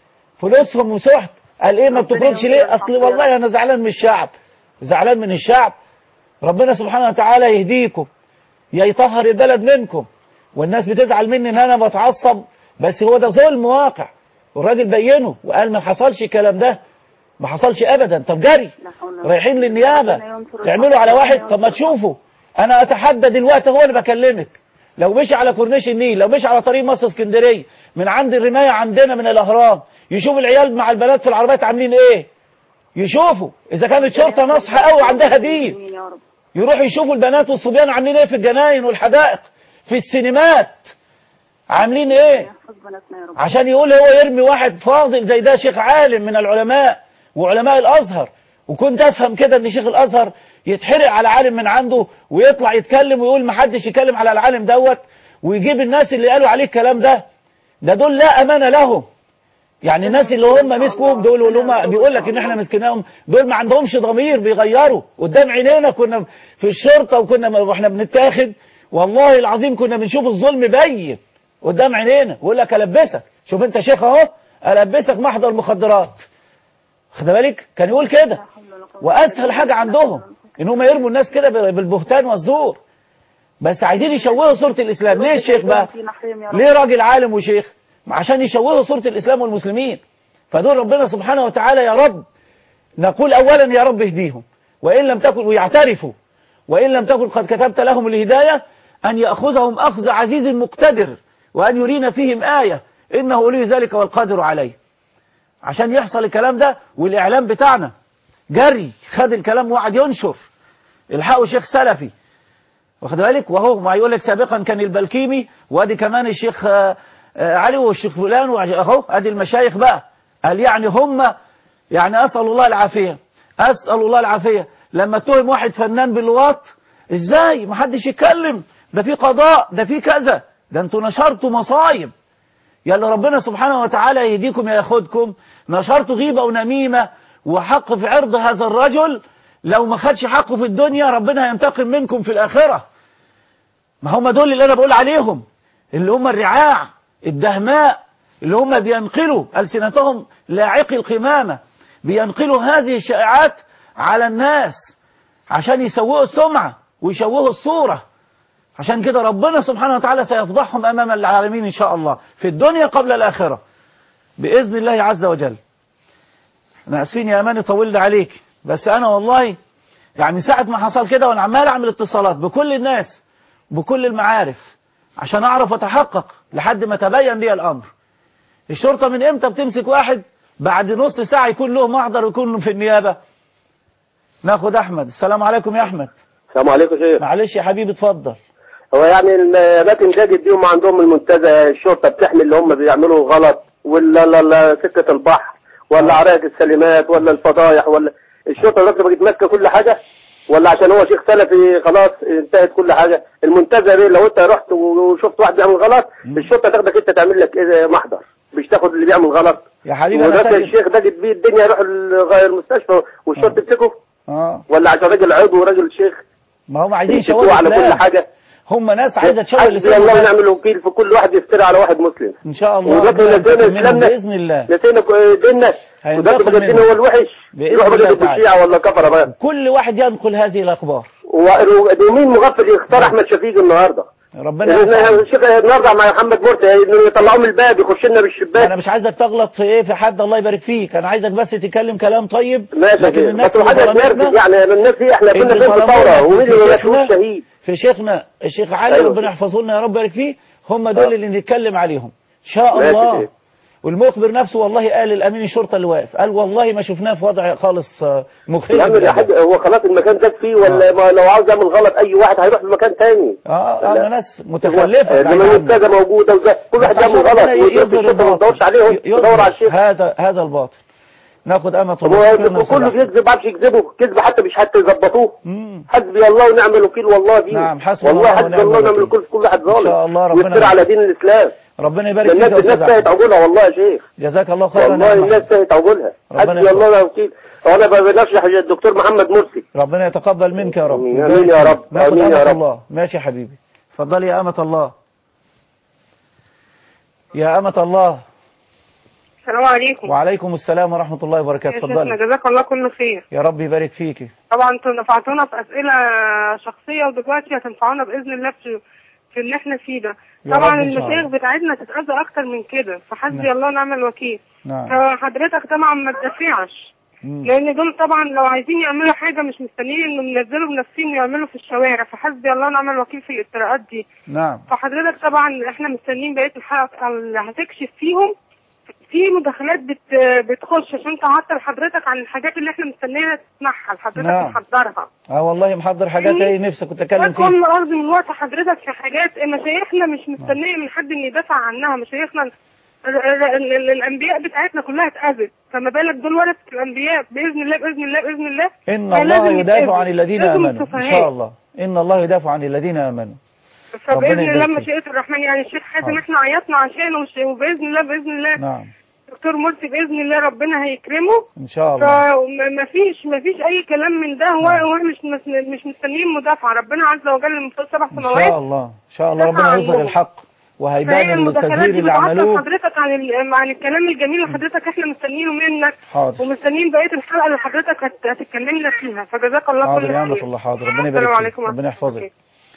فلوسهم وسحت قال ايه ما بتخرجش ليه اصل والله انا زعلان من الشعب زعلان من الشعب ربنا سبحانه وتعالى يهديكم يا يطهر البلد منكم والناس بتزعل مني ان انا بتعصب بس هو ده ظلم واقع والراجل بينه وقال ما حصلش الكلام ده ما حصلش ابدا طب جري رايحين للنيابه تعملوا على واحد طب ما تشوفوا انا اتحدى دلوقتي هو اللي بكلمك لو مشي على كورنيش النيل لو مشي على طريق مصر اسكندريه من عند الرمايه عندنا من الاهرام يشوف العيال مع البنات في العربيات عاملين ايه يشوفوا اذا كانت شرطه ناصحه قوي عندها دين يروحوا يشوفوا البنات والصبيان عاملين ايه في الجناين والحدائق في السينمات عاملين ايه عشان يقول هو يرمي واحد فاضل زي ده شيخ عالم من العلماء وعلماء الازهر وكنت افهم كده ان شيخ الازهر يتحرق على عالم من عنده ويطلع يتكلم ويقول ما حدش يتكلم على العالم دوت ويجيب الناس اللي قالوا عليه الكلام ده ده دول لا امانه لهم يعني الناس اللي هم مسكوهم دول واللي هم بيقول لك ان احنا مسكناهم دول ما عندهمش ضمير بيغيروا قدام عينينا كنا في الشرطه وكنا واحنا بنتاخد والله العظيم كنا بنشوف الظلم بين قدام عينينا ويقول لك البسك شوف انت شيخ اهو البسك محضر مخدرات خد بالك كان يقول كده واسهل حاجه عندهم ان هم يرموا الناس كده بالبهتان والزور بس عايزين يشوهوا صوره الاسلام ليه الشيخ بقى ليه راجل عالم وشيخ عشان يشوهوا صورة الإسلام والمسلمين فدول ربنا سبحانه وتعالى يا رب نقول أولا يا رب اهديهم وإن لم تكن ويعترفوا وإن لم تكن قد كتبت لهم الهداية أن يأخذهم أخذ عزيز مقتدر وأن يرينا فيهم آية إنه ولي ذلك والقادر عليه عشان يحصل الكلام ده والإعلام بتاعنا جري خد الكلام وقعد ينشر الحقوا شيخ سلفي واخد بالك وهو ما يقول لك سابقا كان البلكيمي وادي كمان الشيخ آه علي والشيخ فلان اهو ادي المشايخ بقى قال يعني هم يعني اسال الله العافيه اسال الله العافيه لما اتهم واحد فنان باللواط ازاي ما حدش يتكلم ده في قضاء ده في كذا ده انتوا نشرتوا مصايب يا اللي ربنا سبحانه وتعالى يهديكم ياخدكم نشرتوا غيبه ونميمه وحق في عرض هذا الرجل لو ما خدش حقه في الدنيا ربنا هينتقم منكم في الاخره ما هم دول اللي انا بقول عليهم اللي هم الرعاع الدهماء اللي هم بينقلوا ألسنتهم لاعقي القمامة بينقلوا هذه الشائعات على الناس عشان يسوقوا السمعة ويشوهوا الصورة عشان كده ربنا سبحانه وتعالى سيفضحهم أمام العالمين إن شاء الله في الدنيا قبل الآخرة بإذن الله عز وجل أنا أسفين يا أماني طولت عليك بس أنا والله يعني ساعة ما حصل كده وأنا عمال أعمل اتصالات بكل الناس بكل المعارف عشان أعرف أتحقق لحد ما تبين لي الأمر الشرطة من امتى بتمسك واحد بعد نص ساعة يكون له محضر ويكون في النيابة ناخد احمد السلام عليكم يا احمد السلام عليكم شيخ معلش يا حبيبي اتفضل هو يعني الاماكن دي دي هم عندهم المنتزه الشرطه بتحمي اللي هم بيعملوا غلط ولا لا لا سكه البحر ولا عراق السلمات ولا الفضايح ولا الشرطه دلوقتي بقت ماسكه كل حاجه ولا عشان هو شيخ سلفي خلاص انتهت كل حاجه المنتزه دي لو انت رحت وشفت واحد بيعمل غلط الشرطه تاخدك انت تعمل لك إيه محضر مش تاخد اللي بيعمل غلط يا حبيبي انا ودلوقتي سايب الشيخ ده جد بيه الدنيا يروح ال- المستشفى والشرطه تمسكه اه ولا عشان راجل عضو وراجل شيخ ما هم عايزين يمسكوه يشوهوا على كل الإسلام. حاجه هم ناس عايزه تشوه حسبي الاسلام الله بس. ونعم الوكيل في كل واحد يفتري على واحد مسلم ان شاء الله ودلوقتي ربنا نسينا ينتقم منهم اسلامنا باذن الله نسينا ك- ديننا ودلوقتي هينتقم بقى الدين منهم. هو الوحش بإذن يروحوا الله بقى تعالى. الشيعة ولا كفرة بقى كل واحد ينقل هذه الاخبار و- ومين مغفل يختار احمد شفيق النهارده ربنا إن- ينفع. الشيخ النهارده مع محمد مرسي انه يطلعوه من الباب يخش لنا بالشباك انا مش عايزك تغلط في ايه في حد الله يبارك فيك انا عايزك بس تتكلم كلام طيب ماشي يا لكن شيخ. الناس بس الحاجه اللي بنرفض ظلمتنا يعني الناس دي احنا كنا اللي فين في ظلمونا الثوره ومين في اللي شيخنا- مشهور شهيد في شيخنا الشيخ علي أيوة. ربنا يحفظه لنا يا رب يبارك فيه هم دول آه. اللي نتكلم عليهم ان شاء ماشي الله كده. والمخبر نفسه والله قال الامين الشرطه اللي واقف قال والله ما شفناه في وضع خالص آه، مخيف يا عم يا حاج هو خلاص المكان ده فيه ولا ما لو عاوز يعمل غلط اي واحد هيروح في مكان تاني اه لا. اه ناس متخلفه انما بعيد عنه. المنتزه موجوده وده كل واحد بس يعمل عشان غلط ربنا يظهر والشرطه ما الباطل. تدورش عليهم ي- تدور على يظهر الشيخ هذا هذا الباطل ناخد امة هو الله شكراً كله وسلام. بيكذب ما عرفش يكذبه كذب حتى مش حتى يظبطوه حسبي الله ونعم الوكيل والله دي نعم، حسبي والله الله حسبي ونعم الله ونعم الوكيل. الوكيل في كل واحد ظالم إن شاء الله ربنا ويفتري على دين الاسلام ربنا يبارك ده فيك الناس يا الناس استاذ تهت أحمد. عقولها والله يا شيخ جزاك الله خيرا والله يا الناس أحمد. تهت عقولها ربنا حسبي يحفظك. الله ونعم الوكيل وانا برشح الدكتور محمد مرسي ربنا يتقبل منك يا رب آمين. آمين يا رب. ناخد آمين يا أمة رب. الله ماشي يا حبيبي اتفضلي يا أمة الله يا أمة الله السلام عليكم وعليكم السلام ورحمة الله وبركاته يا شيخنا اتفضلي جزاك الله كل خير يا رب يبارك فيكي طبعا انتوا نفعتونا في اسئله شخصيه ودلوقتي هتنفعونا باذن الله في في اللي احنا فيه ده يا طبعا رب إن شاء المشايخ الله. بتاعتنا تتاذى اكتر من كده فحسبي نعم. الله ونعم الوكيل نعم فحضرتك طبعا ما تدافعش مم. لان دول طبعا لو عايزين يعملوا حاجه مش مستنيين انهم ينزلوا بنفسهم يعملوا في الشوارع فحسبي الله ونعم الوكيل في الافتراءات دي نعم فحضرتك طبعا احنا مستنيين بقيه الحلقه اللي هتكشف فيهم في مداخلات بت بتخش عشان تعطل حضرتك عن الحاجات اللي احنا مستنيينها تسمعها حضرتك نعم. محضرها اه والله محضر حاجات فاهمني؟ ايه نفسك كنت اتكلم فيها كل ارض من وقت حضرتك في حاجات مشايخنا مش مستنيه من حد ان يدافع عنها مشايخنا ال- ال- ال- ال- الانبياء بتاعتنا كلها اتاذت فما بالك دول ورثه الانبياء باذن الله باذن الله باذن الله إن فلازم الله يدافع يتأذوا. عن الذين لازم آمنوا إن السفهاء. شاء الله إن الله يدافع عن الذين آمنوا ربنا فباذن الله يبارك فيك. مشيئه الرحمن يعني الشيخ حازم حاضر. احنا عيطنا عشانه وش- وباذن الله باذن الله نعم دكتور مرسي باذن الله ربنا هيكرمه إن شاء الله فما فيش ما فيش اي كلام من ده هو هو مش مس- مش مستنيين مدافعه ربنا عز وجل من فوق سبع إن سماوات شاء الله إن شاء الله دافع ربنا يظهر عنهم. الحق فهي وهيبان المداخلات التغيير دي اللي بتعطل عملوه حضرتك عن ال- عن الكلام الجميل اللي حضرتك احنا مستنيينه منك حاضر ومستنيين بقيه الحلقه اللي حضرتك هت- هتتكلمنا فيها فجزاك الله حاضر كل يا أمة خير الله حاضر ربنا السلام يبارك فيك عليكم ربنا يحفظك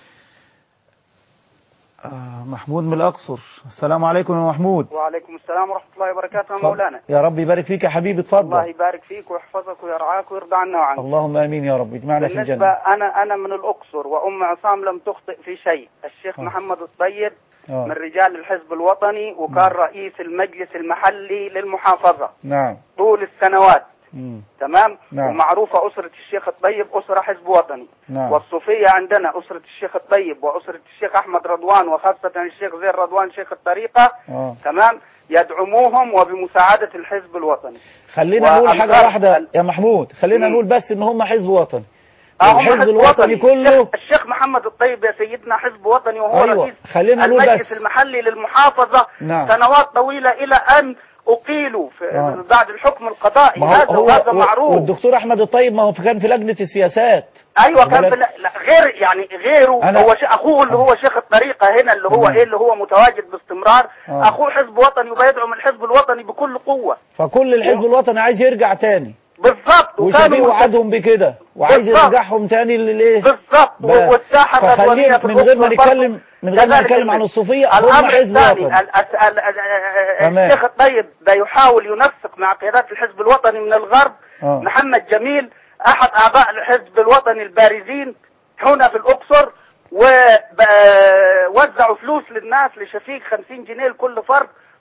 آه محمود من الأقصر السلام عليكم يا محمود وعليكم السلام ورحمة الله وبركاته يا اتفضل. مولانا يا رب يبارك فيك يا حبيبي اتفضل الله يبارك فيك ويحفظك ويرعاك ويرضى عنا وعنك اللهم امين يا رب اجمعنا في بالنسبة الجنه أنا أنا من الأقصر وأم عصام لم تخطئ في شيء الشيخ آه. محمد الطيب آه. من رجال الحزب الوطني وكان رئيس المجلس المحلي للمحافظة نعم طول السنوات مم. تمام نعم. ومعروفة أسرة الشيخ الطيب أسرة حزب وطني نعم والصوفية عندنا أسرة الشيخ الطيب وأسرة الشيخ أحمد رضوان وخاصة الشيخ زين رضوان شيخ الطريقة اه تمام يدعموهم وبمساعدة الحزب الوطني خلينا نقول حاجه وأمثال- واحده يا محمود خلينا مم. نقول بس ان هم حزب وطني آه، هم الحزب حزب الوطني وطني. كله الشيخ, الشيخ محمد الطيب يا سيدنا حزب وطني وهو أيوة. رئيس خلينا نقول المجلس بس. المحلي للمحافظة نعم. سنوات طويلة إلى أن أقيلوا في آه. بعد الحكم القضائي ما هذا هو, وهذا هو معروف والدكتور احمد الطيب ما هو كان في لجنه السياسات ايوه كان بالك؟ في لا لا، غير يعني غيره أنا- هو ش... اخوه اللي هو شيخ الطريقه هنا اللي هو تمام. ايه اللي هو متواجد باستمرار آه. اخوه حزب وطني وبيدعم الحزب الوطني بكل قوه فكل الحزب الوطني عايز يرجع تاني بالظبط وشبيه وكانوا وعدهم بكده وعايز بالظبط. يرجعهم تاني للايه بالظبط بس. والساحه الرضوانيه فخلينا في من غير ما الأقصر برضه نتكلم من غير ما كذلك نتكلم عن المثل. الصوفيه هم الامر حزب الثاني وطني ال- ال- ال- ال- تمام. الشيخ الطيب ده يحاول ينسق مع قيادات الحزب الوطني من الغرب آه. محمد جميل احد اعضاء الحزب الوطني البارزين هنا في الاقصر ووزعوا فلوس للناس لشفيق 50 جنيه لكل فرد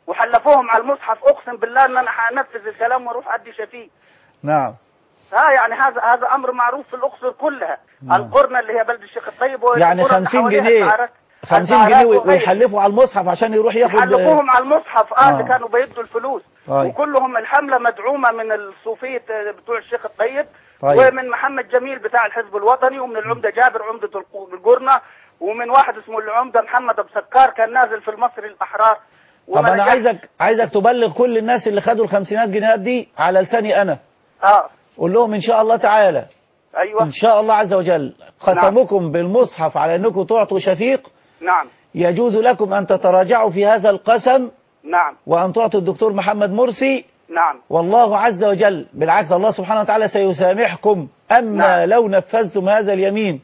وحلفوهم على المصحف اقسم بالله ان انا هنفذ الكلام واروح ادي شفيه نعم ها يعني هذا هذا امر معروف في الاقصر كلها نعم. القرنه اللي هي بلد الشيخ الطيب يعني والقرى اللي 50 حواليها جنيه الزعارات- 50 الزعارات جنيه وي- وغيرها. ويحلفوا على المصحف عشان يروح ياخد يحلفوهم على المصحف اه اللي آه. كانوا بيدوا الفلوس طيب. وكلهم الحمله مدعومه من الصوفيه بتوع الشيخ الطيب طيب. ومن محمد جميل بتاع الحزب الوطني ومن العمده جابر عمده الق- القرنه ومن واحد اسمه العمده محمد ابو سكار كان نازل في المصري الاحرار طب وما انا نجحش. عايزك عايزك تبلغ كل الناس اللي خدوا الخمسينات جنيهات دي على لساني انا اه قول لهم ان شاء الله تعالى ايوه ان شاء الله عز وجل قسمكم بالمصحف على انكم تعطوا شفيق نعم يجوز لكم ان تتراجعوا في هذا القسم نعم وان تعطوا الدكتور محمد مرسي نعم والله عز وجل بالعكس الله سبحانه وتعالى سيسامحكم اما نعم. لو نفذتم هذا اليمين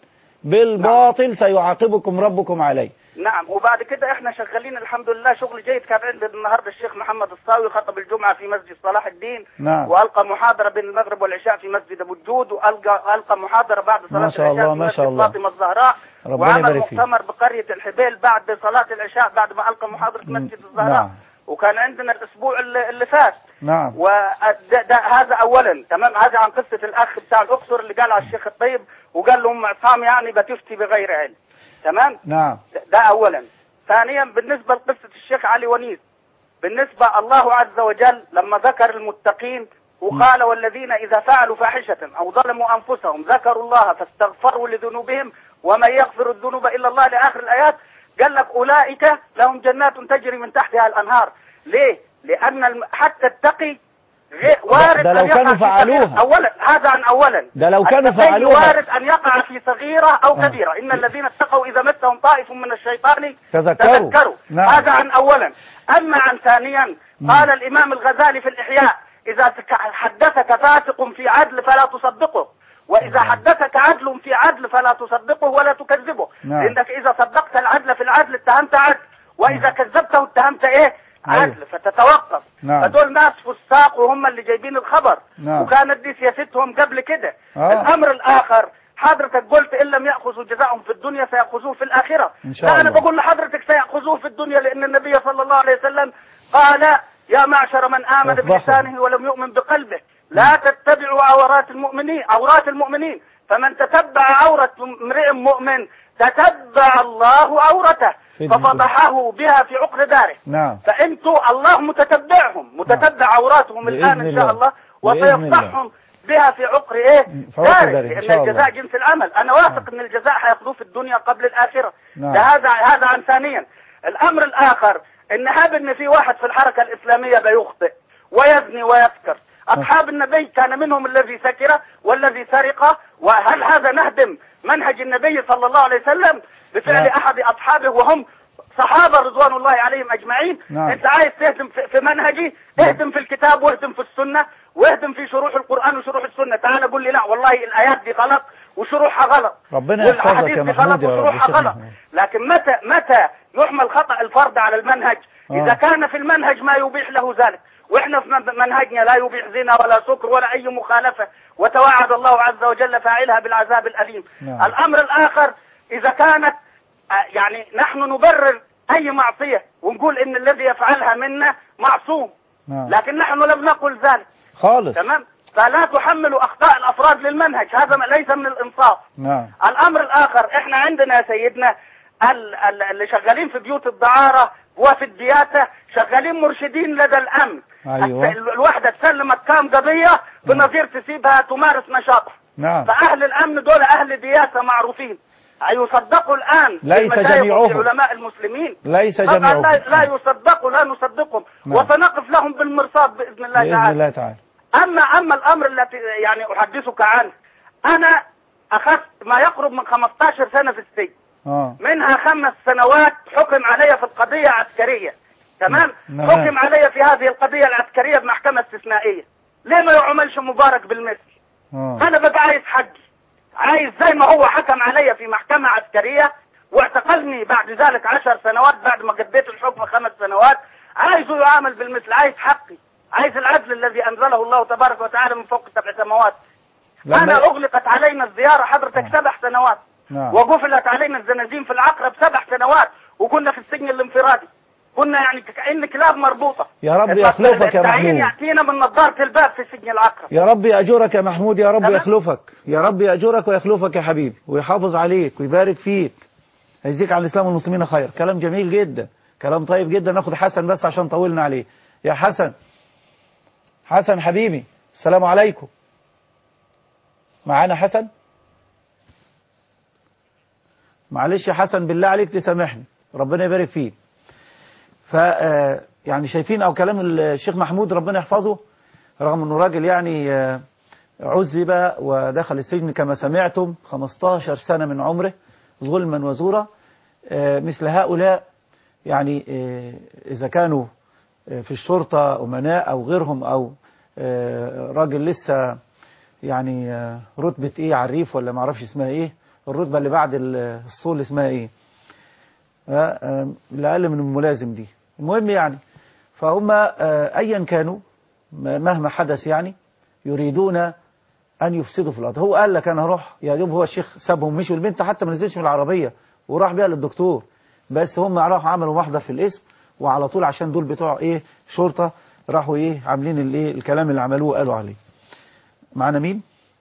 بالباطل سيعاقبكم ربكم عليه نعم وبعد كده احنا شغالين الحمد لله شغل جيد كان عندنا النهارده الشيخ محمد الصاوي خطب الجمعه في مسجد صلاح الدين نعم. والقى محاضره بين المغرب والعشاء في مسجد ابو الجود والقى القى محاضره بعد صلاه ما شاء الله، العشاء في ما مسجد شاء الله. فاطمه الزهراء ربنا وعمل يبارك فيك. مؤتمر بقريه الحبيل بعد صلاه العشاء بعد ما القى محاضره مسجد الزهراء نعم وكان عندنا الاسبوع اللي, اللي فات نعم وده هذا اولا تمام هذا عن قصه الاخ بتاع الاقصر اللي قال على الشيخ الطيب وقال له ام عصام يعني بتفتي بغير علم تمام نعم ده اولا ثانيا بالنسبه لقصه الشيخ علي ونيس بالنسبه الله عز وجل لما ذكر المتقين وقال والذين اذا فعلوا فاحشه او ظلموا انفسهم ذكروا الله فاستغفروا لذنوبهم ومن يغفر الذنوب الا الله لاخر الايات قال لك اولئك لهم جنات تجري من تحتها الانهار ليه؟ لان الم- حتى التقي غير وارد ده لو أن يقع كانوا في فعلوها. صغيرة. اولا هذا عن اولا ده لو كانوا التقي فعلوها. وارد ان يقع في صغيره او آه. كبيره ان الذين اتقوا اذا مسهم طائف من الشيطان تذكروا. تذكروا نعم. هذا عن اولا اما عن ثانيا قال الامام الغزالي في الاحياء اذا تك- حدثك فاسق في عدل فلا تصدقه واذا حدثك عدل في عدل فلا تصدقه ولا تكذبه نعم. لانك اذا صدقت العدل في العدل اتهمت عدل واذا كذبته اتهمت ايه أيوه. عدل فتتوقف نعم. فدول ناس فساق وهم اللي جايبين الخبر نعم. وكانت دي سياستهم قبل كده آه. الامر الاخر حضرتك قلت ان لم ياخذوا جزاءهم في الدنيا سياخذوه في الاخره إن شاء لا انا الله. بقول لحضرتك سياخذوه في الدنيا لان النبي صلى الله عليه وسلم قال يا معشر من امن يفضحوا. بلسانه ولم يؤمن بقلبه لا تتبعوا عورات المؤمنين عورات المؤمنين فمن تتبع عورة امرئ مؤمن تتبع الله عورته في الدنيا. ففضحه بها في عقر داره نعم فانتوا الله متتبعهم متتبع عوراتهم الان بإذن ان شاء الله. الله بإذن الله. وسيفضحهم بها في عقر ايه في عقر داره داره، إن لان شاء الله. الجزاء جنس العمل انا واثق ان الجزاء هياخذوه في الدنيا قبل الاخره نعم. ده هذا هذا عن ثانيا الامر الاخر ان هاب ان في واحد في الحركه الاسلاميه بيخطئ ويزني ويسكر اصحاب النبي كان منهم الذي سكر والذي سرق وهل هذا نهدم منهج النبي صلى الله عليه وسلم بفعل نعم. احد اصحابه وهم صحابه رضوان الله عليهم اجمعين نعم. انت عايز تهدم في في منهجي اهدم في الكتاب واهدم في السنه واهدم في شروح القران وشروح السنه تعال قول لي لا والله الايات دي غلط وشروحها غلط ربنا يحفظك والأحاديث يا دي محمود غلط يا رب وشروحها الشيخ غلط محمود. لكن متى متى يحمل خطا الفرد على المنهج آه. اذا كان في المنهج ما يبيح له ذلك واحنا في من- منهجنا لا يبيح زنا ولا سكر ولا اي مخالفه وتوعد الله عز وجل فاعلها بالعذاب الاليم نعم. الامر الاخر اذا كانت آه، يعني نحن نبرر اي معصيه ونقول ان الذي يفعلها منا معصوم نعم لكن نحن لم نقل ذلك خالص تمام فلا تحملوا اخطاء الافراد للمنهج هذا ما- ليس من الانصاف نعم الامر الاخر احنا عندنا يا سيدنا ال- ال- اللي شغالين في بيوت الدعاره وفي الدياسه شغالين مرشدين لدى الامن أيوة. الس- الوحده تسلمت كام قضيه بنظير تسيبها تمارس نشاطها نعم فاهل الامن دول اهل دياسه معروفين يصدقوا الان ليس بالمشايخ جميعهم. والعلماء المسلمين ليس طبعا جميعهم لا, لا يصدقوا لا نصدقهم نعم. وسنقف لهم بالمرصاد باذن الله بإذن تعالى الله تعالى اما اما الامر التي يعني احدثك عنه انا اخذت ما يقرب من 15 سنه في السجن اه منها خمس سنوات حكم علي في القضيه عسكريه تمام نعم. حكم علي في هذه القضيه العسكريه بمحكمه استثنائيه ليه ما يعملش مبارك بالمثل اه انا بقى عايز حقي عايز زي ما هو حكم علي في محكمة عسكرية واعتقلني بعد ذلك عشر سنوات بعد ما قضيت الحكم خمس سنوات عايزه يعامل بالمثل عايز حقي عايز العدل الذي انزله الله تبارك وتعالى من فوق سبع سماوات لما- انا اغلقت علينا الزيارة حضرتك سبع سنوات نعم وقفلت علينا الزنازين في العقرب سبع سنوات وكنا في السجن الانفرادي كنا يعني كأن كلاب مربوطة يا رب يخلفك يا التعيين محمود يأتينا من نظارة الباب في سجن العقرب يا رب يأجرك يا محمود يا رب تمام. يخلفك يا رب يأجرك ويخلفك يا حبيبي ويحافظ عليك ويبارك فيك هيجزيك على الإسلام والمسلمين خير كلام جميل جدا كلام طيب جدا ناخد حسن بس عشان طولنا عليه يا حسن حسن حبيبي السلام عليكم معانا حسن معلش يا حسن بالله عليك تسامحني ربنا يبارك فيك ف آه، يعني شايفين او كلام الشيخ محمود ربنا يحفظه رغم انه راجل يعني آه، عذب ودخل السجن كما سمعتم 15 سنة من عمره ظلما وزورا آه، مثل هؤلاء يعني آه، إذا كانوا آه، في الشرطة أمناء أو غيرهم أو آه، راجل لسه يعني آه، رتبة إيه عريف ولا معرفش اسمها إيه الرتبة اللي بعد ال- الصول اسمها إيه آه، آه، اللي أقل من الملازم دي المهم يعني فهم آه، أيا كانوا م- مهما حدث يعني يريدون أن يفسدوا في الأرض هو قال لك أنا هروح يا دوب هو الشيخ سابهم مشي والبنت حتى ما نزلش من العربية وراح بيها للدكتور بس هم راحوا عملوا محضر في الاسم وعلى طول عشان دول بتوع ايه شرطة راحوا ايه عاملين الايه الكلام اللي عملوه قالوا عليه معنا مين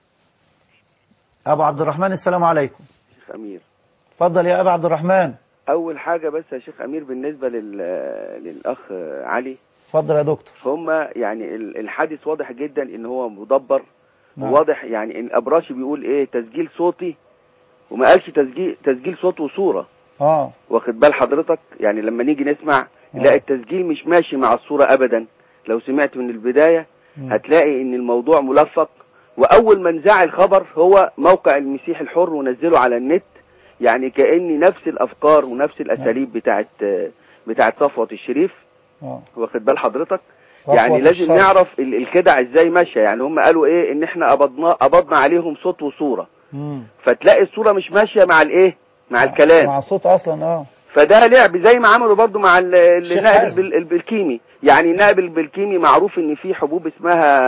ابو عبد الرحمن السلام عليكم شيخ أمير اتفضل يا ابو عبد الرحمن أول حاجة بس يا شيخ أمير بالنسبة لل... للأخ علي اتفضل يا دكتور فهم يعني ال- الحادث واضح جدا إن هو مدبر نعم. وواضح يعني إن أبراشي بيقول إيه تسجيل صوتي وما قالش تسجيل تسجيل صوت وصورة اه واخد بال حضرتك يعني لما نيجي نسمع لا التسجيل مش ماشي مع الصورة أبدا لو سمعت من البداية هتلاقي إن الموضوع ملفق وأول من ذاع الخبر هو موقع المسيح الحر ونزله على النت يعني كأن نفس الأفكار ونفس الأساليب بتاعت بتاعت صفوة الشريف اه واخد بال حضرتك صفوة يعني لازم الشر. نعرف ال- الخدع ازاي ماشيه يعني هم قالوا ايه ان احنا قبضنا قبضنا عليهم صوت وصوره مم. فتلاقي الصوره مش ماشيه مع الايه مع الكلام مع الصوت اصلا اه فده لعب زي ما عملوا برضو مع ال- الشيخ النائب حازم. البل- البلكيمي يعني النائب البلكيمي معروف ان في حبوب اسمها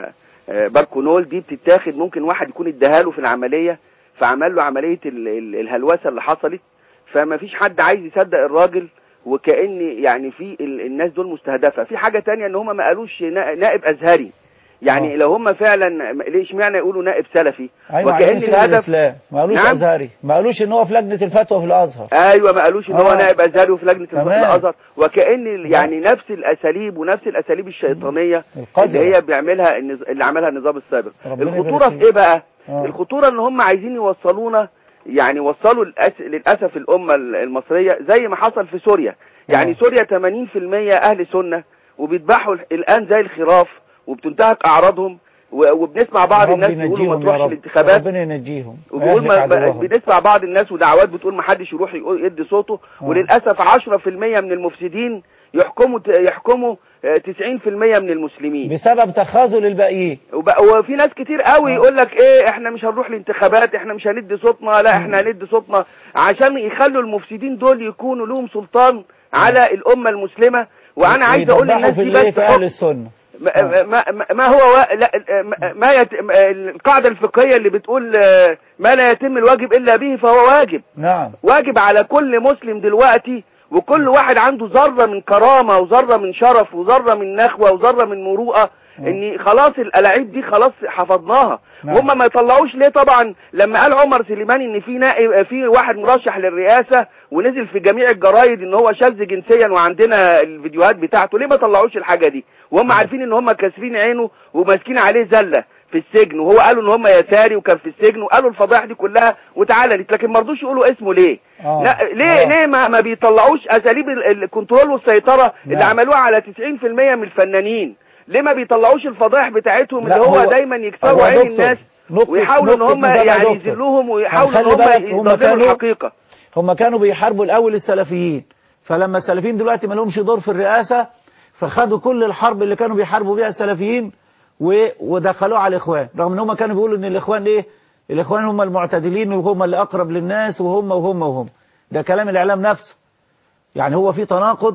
آه، باركونول دي بتتاخد ممكن واحد يكون اداها له في العمليه فعمل له عمليه ال- ال- الهلوسه اللي حصلت فما فيش حد عايز يصدق الراجل وكأن يعني في ال- الناس دول مستهدفه في حاجه تانية ان هم ما قالوش نا- نائب ازهري يعني لو هم فعلا ليش معنى يقولوا نائب سلفي ايوه وكأن عايزين يسيبوا الاسلام ما قالوش نعم؟ ازهري ما قالوش ان هو في لجنة الفتوى في الازهر ايوه ما قالوش ان هو آه. نائب ازهري وفي لجنه تمام. الفقه الازهر وكان ال- يعني نفس الاساليب ونفس الاساليب الشيطانيه القذرة. اللي هي بيعملها النز... اللي عملها النظام السابق ربنا الخطوره يبارك في فيك. ايه بقى آه. الخطوره ان هم عايزين يوصلونا يعني وصلوا الأس... للاسف الامه ال- المصريه زي ما حصل في سوريا يعني سوريا 80% اهل سنه وبيذبحوا ال- الان زي الخراف وبتنتهك اعراضهم و... وبنسمع بعض رب الناس بيقولوا ما ينجيهم يا تروحش رب الانتخابات ربنا ينجيهم وبيقول ويهلك ما ما- عدوهم. بنسمع بعض الناس ودعوات بتقول ما حدش يروح يقول- يدي صوته وللاسف 10% من المفسدين يحكموا يحكموا آه، 90% من المسلمين بسبب تخاذل الباقيين وبقى وفي ناس كتير قوي يقول لك ايه احنا مش هنروح الانتخابات احنا مش هندي صوتنا لا احنا هندي صوتنا عشان يخلوا المفسدين دول يكونوا لهم سلطان على الامه المسلمه وانا عايز اقول ويدبحوا للناس في دي الايه بس في اهل السنه ما, ما, ما- ما هو و... لا ما- ما يت... ما- القاعده الفقهيه اللي بتقول آه، ما لا يتم الواجب الا به فهو واجب نعم واجب على كل مسلم دلوقتي وكل واحد عنده ذره من كرامه وذره من شرف وذره من نخوه وذره من مروءه ان خلاص الالاعيب دي خلاص حفظناها نعم. وهم ما يطلعوش ليه طبعا لما قال عمر سليمان ان في نائب في واحد مرشح للرئاسه ونزل في جميع الجرايد ان هو شاذ جنسيا وعندنا الفيديوهات بتاعته ليه ما طلعوش الحاجه دي وهم عارفين ان هم كاسرين عينه وماسكين عليه زله في السجن وهو قالوا ان هم يساري وكان في السجن وقالوا الفضائح دي كلها وتعالى لكن ما رضوش يقولوا اسمه ليه آه. لا ليه آه. ليه ما, ما بيطلعوش اساليب ال- الكنترول والسيطره اللي نعم. عملوها على 90% من الفنانين ليه ما بيطلعوش الفضائح بتاعتهم لا، اللي هو, هو- دايما هو يكسروا عين دكتور. الناس نقطة- ويحاولوا ان نقطة هم نظام يا يعني دكتور. يذلوهم ويحاولوا ان خلي هم بالك، هم يظهروا كانوا- الحقيقه هم كانوا بيحاربوا الاول السلفيين فلما السلفيين دلوقتي ما لهمش دور في الرئاسه فخدوا كل الحرب اللي كانوا بيحاربوا بيها السلفيين و... ودخلوه على الاخوان رغم ان هم كانوا بيقولوا ان الاخوان ايه الاخوان هم المعتدلين وهم اللي اقرب للناس وهم وهم وهم ده كلام الاعلام نفسه يعني هو في تناقض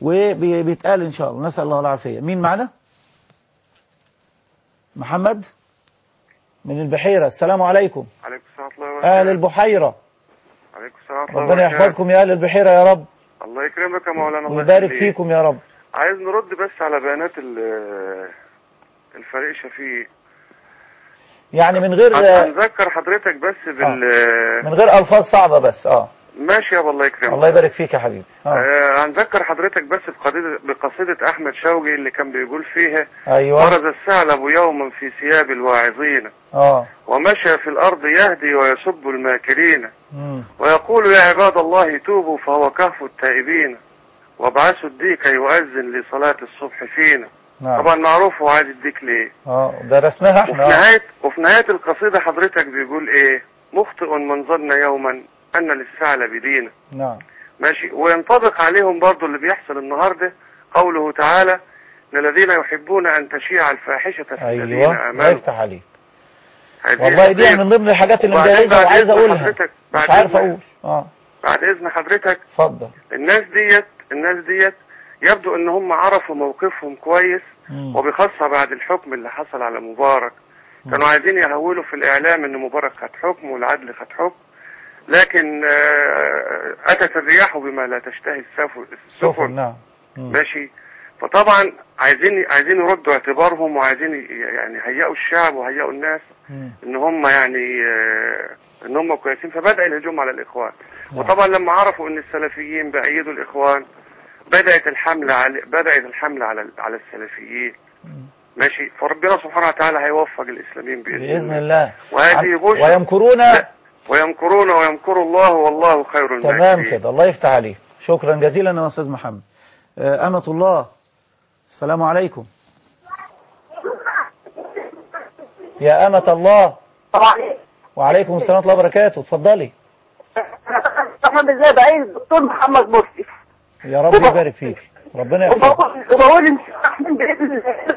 وبيتقال ان شاء الله نسال الله العافيه مين معنا محمد من البحيره السلام عليكم عليكم السلام ورحمة الله وبركاته اهل البحيره عليكم السلام ورحمة الله ربنا وبركاته يحفظكم يا اهل البحيره يا رب الله يكرمك يا مولانا الله ويبارك يخليك. فيكم يا رب عايز نرد بس على بيانات ال- الفريق شفيق يعني من غير هنذكر حضرتك بس بال من غير الفاظ صعبه بس اه ماشي يا الله يكرمك الله يبارك فيك يا حبيبي اه آه هنذكر حضرتك بس بقصيدة, بقصيدة أحمد شوقي اللي كان بيقول فيها ايوه برز الثعلب يوما في ثياب الواعظين اه ومشى في الأرض يهدي ويسب الماكرين مم. ويقول يا عباد الله توبوا فهو كهف التائبين وابعثوا الديك يؤذن لصلاة الصبح فينا نعم طبعا معروف هو عايز الديك ليه اه درسناها وفي احنا آه. نهاية وفي نهاية القصيدة حضرتك بيقول ايه مخطئ من ظن يوما أن للثعلب دينا نعم ماشي وينطبق عليهم برضو اللي بيحصل النهاردة قوله تعالى إن الذين يحبون أن تشيع الفاحشة في الذين ايوه الله آمنوا يفتح عليك هذه والله دي قضية. من ضمن الحاجات اللي وبعدين مجهزها بعد وعايز إذن اقولها حضرتك- مش بعد عارف إذن- اقول اه بعد إذن حضرتك اتفضل الناس ديت الناس ديت يبدو ان هم عرفوا موقفهم كويس مم. وبخاصة بعد الحكم اللي حصل على مبارك كانوا عايزين يهولوا في الاعلام ان مبارك خد حكم والعدل خد حكم لكن آه، اتت الرياح بما لا تشتهي السفن سفن السفن نعم مم. ماشي فطبعا عايزين عايزين يردوا اعتبارهم وعايزين ي- يعني هيئوا الشعب وهيئوا الناس مم. ان هم يعني آه، ان هم كويسين فبدأ الهجوم على الاخوان نعم. وطبعا لما عرفوا ان السلفيين بأيدوا الاخوان بدأت الحملة على بدأت الحملة على على السلفيين ماشي فربنا سبحانه وتعالى هيوفق الاسلاميين باذن, باذن الله وهذه عن- بشرى ويمكرون لا، ويمكرون ويمكر الله والله خير تمام الماكرين كده الله يفتح عليك شكرا جزيلا يا استاذ محمد آه، أمة الله السلام عليكم يا أمة الله وعليكم السلام ورحمة الله وبركاته اتفضلي محمد ازاي بعين الدكتور محمد مرسي يا رب يبارك فيك ربنا يحفظك وبقول وبقول ان احمد باذن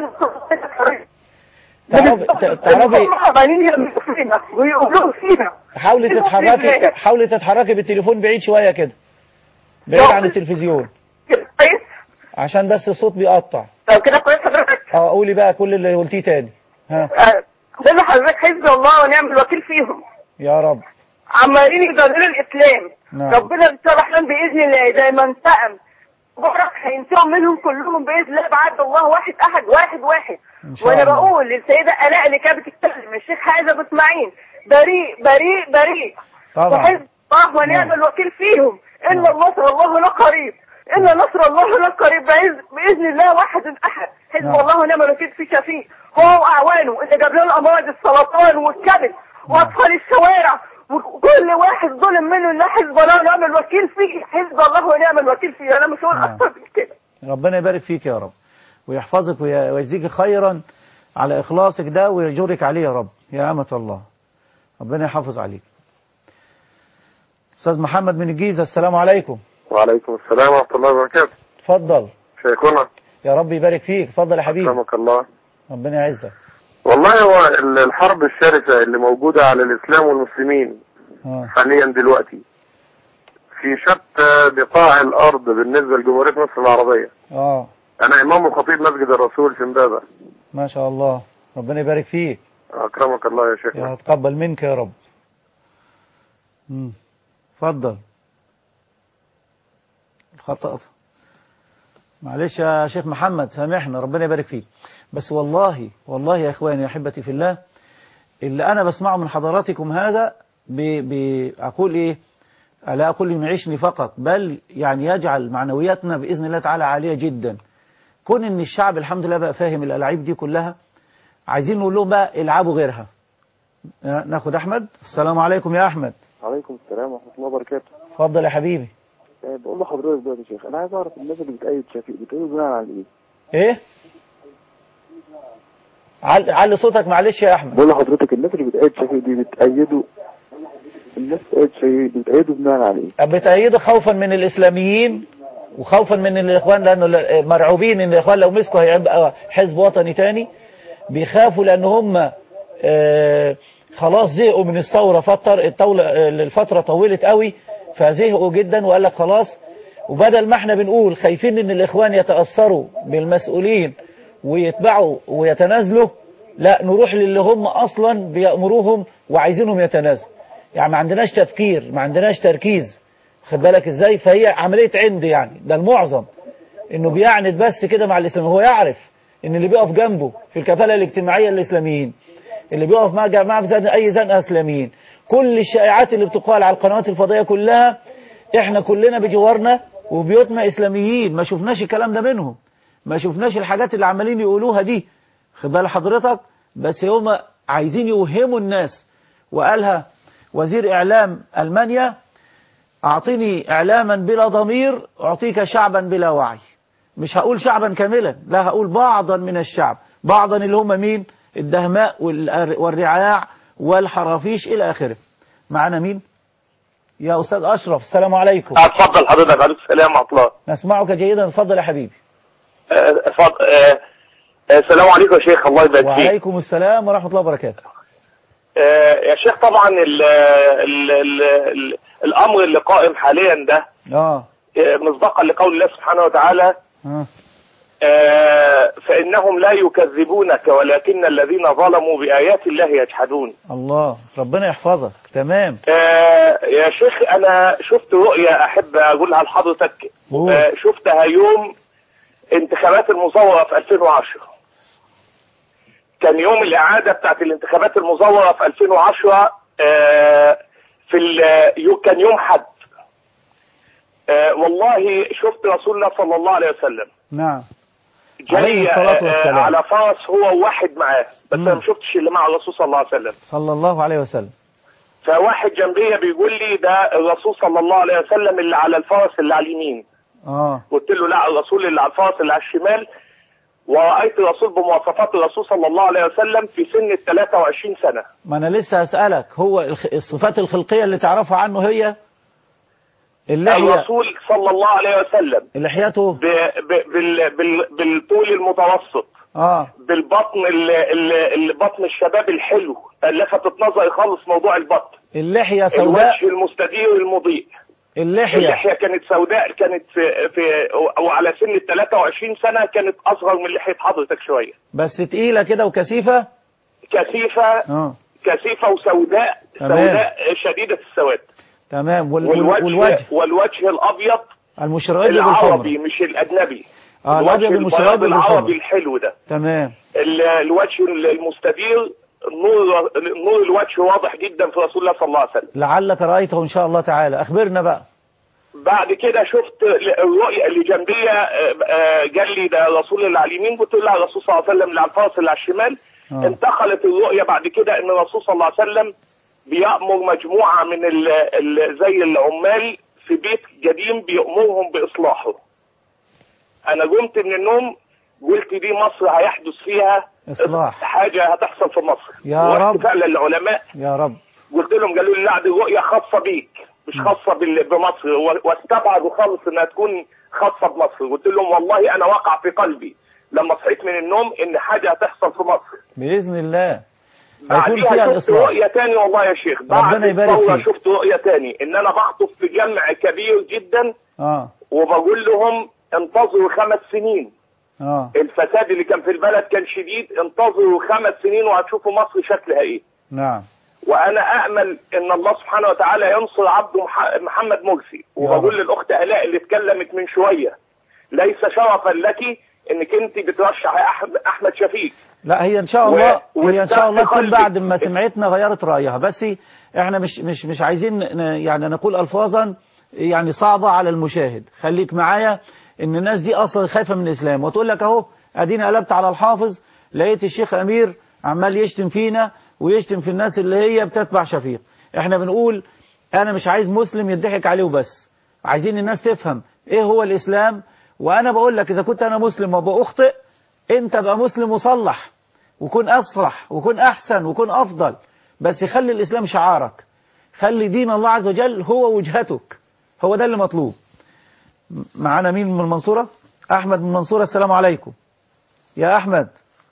الله تعرفي تعرفي عمالين يعملوا فينا ويقولوا فينا حاولي تتحركي حاولي تتحركي بالتليفون بعيد شوية كده بعيد عن التلفزيون كويس عشان بس الصوت بيقطع لو كده كويس حضرتك اه قولي بقى كل اللي قلتيه تاني ها آه، ده حضرتك حزب الله ونعم الوكيل فيهم يا رب عمالين يضللوا الاسلام نعم. ربنا يصلح لهم باذن الله زي ما انتقم بكره هينتقم منهم كلهم باذن الله بعد الله واحد احد واحد واحد إن شاء وانا الله. بقول للسيده الاء اللي كانت بتتكلم الشيخ حازم ابو اسماعيل بريء بريء بريء طبعا وحزب الله ونعم الوكيل فيهم ان نصر الله لقريب ان نصر الله لقريب بإذن, باذن الله واحد احد حزب نعم. الله ونعم الوكيل في شفيق هو واعوانه اللي جاب لنا امراض السرطان والكبد واطفال الشوارع وكل واحد ظلم منه ان حزب الله ونعم الوكيل فيه حزب الله ونعم الوكيل فيه انا مش هقول نعم. اكتر من كده ربنا يبارك فيك يا رب ويحفظك وي- ويجزيك خيرا على إخلاصك ده ويجرك عليه يا رب يا أمة الله ربنا يحافظ عليك أستاذ محمد من الجيزة السلام عليكم وعليكم السلام ورحمة الله وبركاته اتفضل شيخنا يا رب يبارك فيك اتفضل يا حبيبي أكرمك الله ربنا يعزك والله هو ال- الحرب الشرسة اللي موجودة على الإسلام والمسلمين اه حاليا دلوقتي في شتى بقاع الأرض بالنسبة لجمهورية مصر العربية اه أنا إمام وخطيب مسجد الرسول في إمبابة ما شاء الله ربنا يبارك فيك أكرمك الله يا شيخنا يا هتقبل منك يا رب مم. اتفضل الخطأ معلش يا شيخ محمد سامحنا ربنا يبارك فيك بس والله والله يا اخواني يا احبتي في الله اللي انا بسمعه من حضراتكم هذا ب- ب- اقول ايه لا اقول ينعشني فقط بل يعني يجعل معنوياتنا باذن الله تعالى عاليه جدا كون ان الشعب الحمد لله بقى فاهم الالعاب دي كلها عايزين نقول لهم بقى العبوا غيرها آه، ناخد احمد السلام عليكم يا احمد عليكم السلام ورحمة الله وبركاته اتفضل يا حبيبي آه، بقول لحضرتك دلوقتي يا شيخ أنا عايز أعرف الناس اللي بتأيد شفيق بتأيد بناء على إيه؟ ايه عل... علي صوتك معلش يا احمد بقول لحضرتك الناس اللي بتأيد شفيق دي بتأيده الناس بتأيد شفيق بتأيده بناء على إيه؟ بتأيده خوفا من الإسلاميين وخوفا من الإخوان لأنه ل- مرعوبين إن الإخوان لو مسكوا هيبقى حزب وطني تاني بيخافوا لأن هم آه، خلاص زهقوا من الثورة فتر الطولة آه، الفترة طولت قوي فزهقوا جدا وقال لك خلاص وبدل ما احنا بنقول خايفين ان الإخوان يتأثروا بالمسؤولين ويتبعوا ويتنازلوا لا نروح للي هم أصلا بيأمروهم وعايزينهم يتنازلوا يعني ما عندناش تفكير ما عندناش تركيز خد بالك ازاي فهي عملية عند يعني ده المعظم انه بيعند بس كده مع الاسلام هو يعرف ان اللي بيقف جنبه في الكفالة الاجتماعية الاسلاميين اللي بيقف مع جماعة في زن- اي زنقة اسلاميين كل الشائعات اللي بتقال على القنوات الفضائية كلها احنا كلنا بجوارنا وبيوتنا اسلاميين ما شفناش الكلام ده منهم ما شفناش الحاجات اللي عمالين يقولوها دي خد بال حضرتك بس هم عايزين يوهموا الناس وقالها وزير اعلام المانيا اعطني اعلاما بلا ضمير اعطيك شعبا بلا وعي مش هقول شعبا كاملا لا هقول بعضا من الشعب بعضا اللي هم مين الدهماء والأر- والرعاع والحرافيش الى اخره معنا مين يا استاذ اشرف السلام عليكم اتفضل حضرتك عليكم السلام ورحمه الله نسمعك جيدا اتفضل يا حبيبي آه، اتفضل آه، آه، السلام عليكم يا شيخ الله يبارك فيك وعليكم السلام ورحمه الله وبركاته آه، يا شيخ طبعا ال ال ال ال الامر اللي قائم حاليا ده اه آه، مصداقا لقول الله سبحانه وتعالى اه آه، فانهم لا يكذبونك ولكن الذين ظلموا بايات الله يجحدون الله ربنا يحفظك تمام آه، يا شيخ انا شفت رؤية احب اقولها لحضرتك قول. آه، شفتها يوم انتخابات المزورة في 2010 كان يوم الاعادة بتاعت الانتخابات المزورة في 2010 آه، في ال- يو- كان يوم حد آه، والله شفت رسول الله صلى الله عليه وسلم نعم عليه جاي الصلاة آه، والسلام. على فرس هو واحد معاه بس مم. انا ما شفتش اللي مع الرسول صلى الله عليه وسلم صلى الله عليه وسلم فواحد جنبي بيقول لي ده الرسول صلى الله عليه وسلم اللي على الفرس اللي على اليمين اه قلت له لا الرسول اللي على الفرس اللي على الشمال ورأيت الرسول بمواصفات الرسول صلى الله عليه وسلم في سن ال 23 سنة ما انا لسه هسألك هو الخ- الصفات الخلقية اللي تعرفها عنه هي اللحية الرسول صلى الله عليه وسلم لحيته ب... ب... بال... بال... بالطول المتوسط اه بالبطن ال... ال... البطن الشباب الحلو لفتت نظري خالص موضوع البطن اللحية سوداء الوجه المستدير المضيء اللحية اللحية كانت سوداء كانت في, في وعلى سن ال 23 سنة كانت أصغر من لحية حضرتك شوية بس تقيلة كده وكثيفة كثيفة اه كثيفة وسوداء تمام. سوداء شديدة السواد تمام وال... وال... والوجه والوجه والوجه الأبيض المشرب العربي بالحمر مش الأجنبي اه الوجه الابيض المشرب البياض العربي بالحمر الحلو ده تمام ال- الوجه المستدير نور نور الوجه واضح جدا في رسول الله صلى الله عليه وسلم لعلك رأيته ان شاء الله تعالى اخبرنا بقى بعد كده شفت الرؤية اللي جنبية آه، آه، قال لي ده الرسول اللي على اليمين قلت له لا الرسول صلى الله عليه وسلم اللي على الفرس اللي على الشمال آه. انتقلت الرؤية بعد كده ان الرسول صلى الله عليه وسلم بيأمر مجموعة من ال ال زي العمال في بيت قديم بيأمرهم بإصلاحه أنا قمت من النوم قلت دي مصر هيحدث فيها إصلاح. حاجة هتحصل في مصر يا ورحت رب. فعلا العلماء يا رب قلت لهم قالوا لي لا دي رؤية خاصة بيك مش خاصة بال- بمصر و- واستبعدوا خالص انها تكون خاصة بمصر قلت لهم والله انا وقع في قلبي لما صحيت من النوم ان حاجة هتحصل في مصر بإذن الله هيكون بعديها فيها شفت الإصلاح رؤية تاني والله يا شيخ بعد ربنا يبارك الثورة فيك. شفت رؤية تاني ان انا بخطب في جمع كبير جدا اه وبقول لهم انتظروا خمس سنين اه الفساد اللي كان في البلد كان شديد انتظروا خمس سنين وهتشوفوا مصر شكلها ايه نعم وانا امل ان الله سبحانه وتعالى ينصر عبده مح- محمد مرسي وبقول للاخت الاء اللي اتكلمت من شويه ليس شرفا لك انك انت بترشح أح- احمد شفيق لا هي ان شاء و- الله هي ان شاء الله واستحق تكون قلبك. بعد ما سمعتنا غيرت رايها بس احنا مش مش مش عايزين ن- يعني نقول الفاظا يعني صعبه على المشاهد خليك معايا ان الناس دي اصلا خايفه من الاسلام وتقول لك اهو اديني قلبت على الحافظ لقيت الشيخ امير عمال يشتم فينا ويشتم في الناس اللي هي بتتبع شفيق احنا بنقول انا مش عايز مسلم يضحك عليه وبس عايزين الناس تفهم ايه هو الاسلام وانا بقول لك اذا كنت انا مسلم وبأخطئ انت بقى مسلم وصلح وكن أصلح وكن أحسن وكن أفضل بس خلي الإسلام شعارك خلي دين الله عز وجل هو وجهتك هو ده اللي مطلوب م- معانا مين من المنصورة أحمد من المنصورة السلام عليكم يا أحمد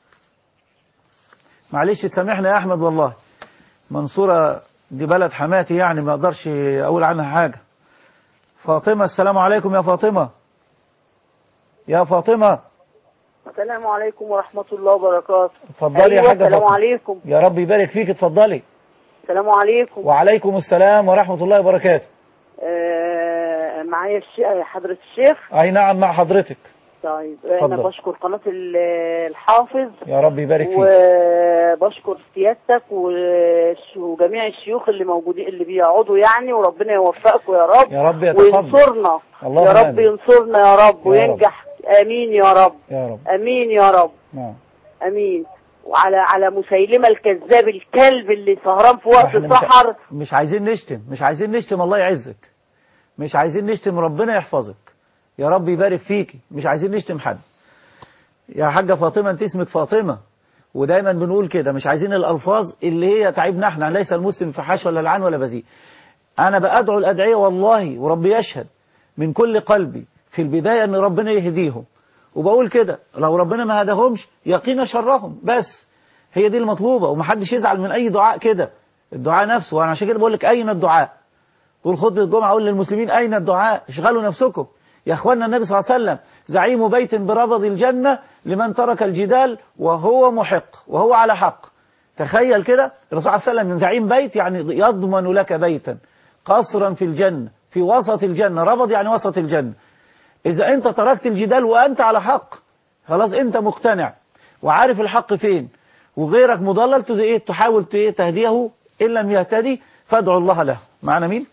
معلش تسامحنا يا أحمد والله منصورة دي بلد حماتي يعني ما أقدرش أقول عنها حاجة فاطمة السلام عليكم يا فاطمة يا فاطمة السلام عليكم ورحمة الله وبركاته اتفضلي يا أيوة، حاجة السلام فاطمة. عليكم يا رب يبارك فيك اتفضلي السلام عليكم وعليكم السلام ورحمة الله وبركاته آه معايا الش- حضرة الشيخ أي نعم مع حضرتك طيب اتفضل. أنا بشكر قناة ال- الحافظ يا رب يبارك فيك وبشكر سيادتك وش- وجميع الشيوخ اللي موجودين اللي بيقعدوا يعني وربنا يوفقكم يا رب يا رب يتقبل وينصرنا اللهم يا رب آمين. ينصرنا يا رب يا وينجح امين يا رب يا رب امين يا رب نعم امين وعلى على مسيلمه الكذاب الكلب اللي سهران في وقت احنا مش- سحر مش عايزين نشتم مش عايزين نشتم الله يعزك مش عايزين نشتم ربنا يحفظك يا رب يبارك فيكي مش عايزين نشتم حد يا حاجة فاطمة انت اسمك فاطمة ودايما بنقول كده مش عايزين الألفاظ اللي هي تعبنا احنا ليس المسلم فحاش ولا لعان ولا بذيء أنا بأدعو الأدعية والله وربي يشهد من كل قلبي في البداية أن ربنا يهديهم وبقول كده لو ربنا ما هداهمش يقينا شرهم بس هي دي المطلوبة ومحدش يزعل من أي دعاء كده الدعاء نفسه وأنا عشان كده بقول لك أين الدعاء طول خطبة الجمعة أقول للمسلمين أين الدعاء اشغلوا نفسكم يا أخوانا النبي صلى الله عليه وسلم زعيم بيت بربض الجنة لمن ترك الجدال وهو محق وهو على حق تخيل كده الرسول صلى الله عليه وسلم من زعيم بيت يعني يضمن لك بيتا قصرا في الجنة في وسط الجنة ربض يعني وسط الجنة إذا أنت تركت الجدال وأنت على حق خلاص أنت مقتنع وعارف الحق فين وغيرك مضلل تز- إيه تحاول ت- إيه تهديه إن لم يهتدي فادعوا الله له معنا مين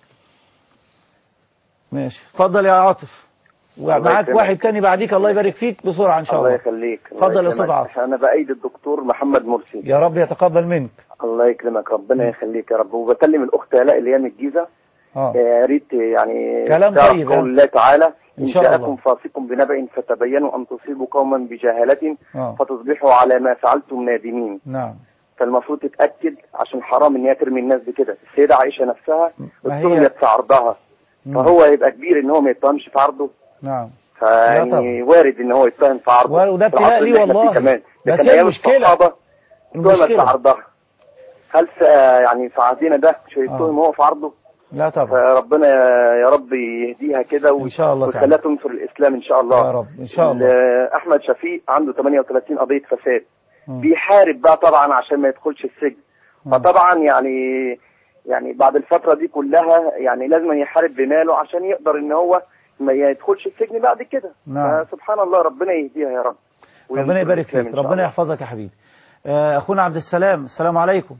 ماشي اتفضل يا عاطف ومعاك يكرمك. واحد تاني بعديك الله يبارك فيك بسرعة إن شاء الله الله يخليك الله اتفضل يا يكرمك. أستاذ عاطف انا بايد الدكتور محمد مرسي يا رب يتقبل منك الله يكرمك ربنا يخليك يا رب وبكلم الاخت الاء اللي هي من الجيزه اه يا ريت يعني كلام تعرف طيب، قول ها؟ الله تعالى إن ان شاء جاءكم الله. فاسق بنبأ فتبينوا ان تصيبوا قوما بجهاله اه فتصبحوا على ما فعلتم نادمين نعم فالمفروض تتاكد عشان حرام ان هي ترمي الناس بكده السيده عائشه نفسها ما هي- اتهمت في عرضها مم. فهو هيبقى كبير ان هو ما يتهمش في عرضه نعم فيعني وارد ان هو يتهم في عرضه وده في العصر ابتلاء لي اللي احنا فيه والله. كمان بس لكن هي ايام المشكلة- الصحابه اتهمت في المشكلة. عرضها هل في يعني في عهدنا ده مش هيتهم هو في عرضه لا طبعا فربنا يا رب يهديها كده و- إن شاء الله ويخليها تنصر الاسلام ان شاء الله يا رب إن شاء الله ال- احمد شفيق عنده 38 قضيه فساد مم. بيحارب بقى طبعا عشان ما يدخلش السجن فطبعا يعني يعني بعد الفتره دي كلها يعني لازم يحارب بماله عشان يقدر ان هو ما يدخلش السجن بعد كده نعم. سبحان الله ربنا يهديها يا رب ربنا وينصر يبارك الإسلام فيك إن شاء ربنا الله. يحفظك يا حبيبي آه، أخونا عبد السلام السلام عليكم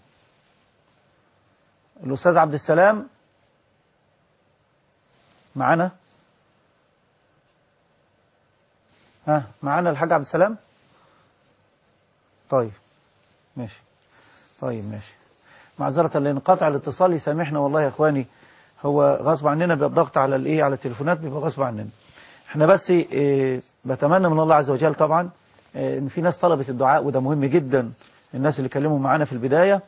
الأستاذ عبد السلام معنا ها معنا الحاج عبد السلام طيب ماشي طيب ماشي معذرة لانقطع الاتصال يسامحنا والله يا اخواني هو غصب عننا بيبقى الضغط على الايه على التليفونات بيبقى غصب عننا احنا بس إيه بتمنى من الله عز وجل طبعا إيه ان في ناس طلبت الدعاء وده مهم جدا الناس اللي كلموا معانا في البداية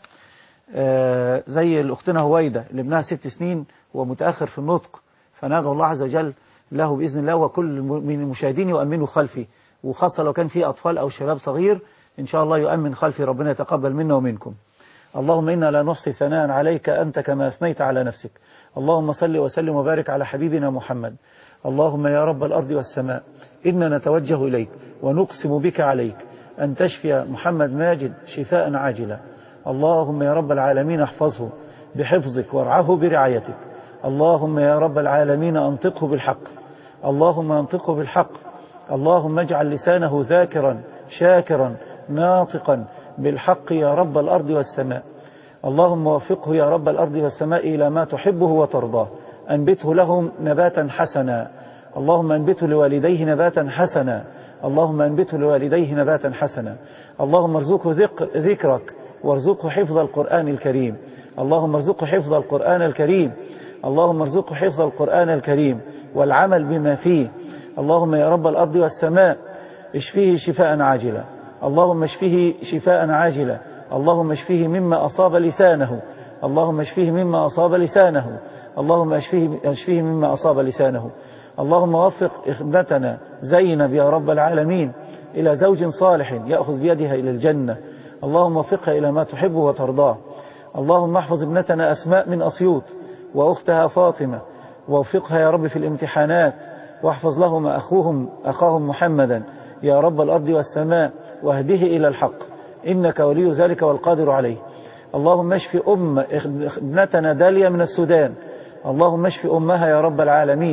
آه، زي الاختنا هويدا اللي ابنها ست سنين ومتأخر في النطق فندعو الله عز وجل له بإذن الله وكل الم- من المشاهدين يؤمنوا خلفي وخاصة لو كان في أطفال أو شباب صغير إن شاء الله يؤمن خلفي ربنا يتقبل منا ومنكم اللهم إنا لا نحصي ثناء عليك أنت كما أثنيت على نفسك اللهم صل وسلم وبارك على حبيبنا محمد اللهم يا رب الأرض والسماء إنا نتوجه إليك ونقسم بك عليك أن تشفي محمد ماجد شفاء عاجلا اللهم يا رب العالمين احفظه بحفظك وارعه برعايتك اللهم يا رب العالمين أنطقه بالحق اللهم أنطقه بالحق اللهم اجعل لسانه ذاكرا شاكرا ناطقا بالحق يا رب الأرض والسماء اللهم وفقه يا رب الأرض والسماء إلى ما تحبه وترضاه أنبته لهم نباتا حسنا اللهم أنبته لوالديه نباتا حسنا اللهم أنبته لوالديه نباتا حسنا اللهم ارزقه ذك- ذكرك وارزقه حفظ القرآن الكريم اللهم ارزقه حفظ القرآن الكريم اللهم ارزقه حفظ القرآن الكريم والعمل بما فيه اللهم يا رب الأرض والسماء اشفيه شفاء عاجلا اللهم اشفيه شفاء عاجلا اللهم اشفيه مما أصاب لسانه اللهم اشفيه مما أصاب لسانه اللهم اشفيه, اشفيه مما أصاب لسانه اللهم وفق ابنتنا زينب يا رب العالمين إلى زوج صالح يأخذ بيدها إلى الجنة اللهم وفقها إلى ما تحب وترضاه اللهم احفظ ابنتنا أسماء من أسيوط وأختها فاطمة ووفقها يا رب في الامتحانات واحفظ لهما أخوهم أخاهم محمدا يا رب الأرض والسماء واهده إلى الحق إنك ولي ذلك والقادر عليه اللهم اشف أم ابنتنا داليا من السودان اللهم اشف أمها يا رب العالمين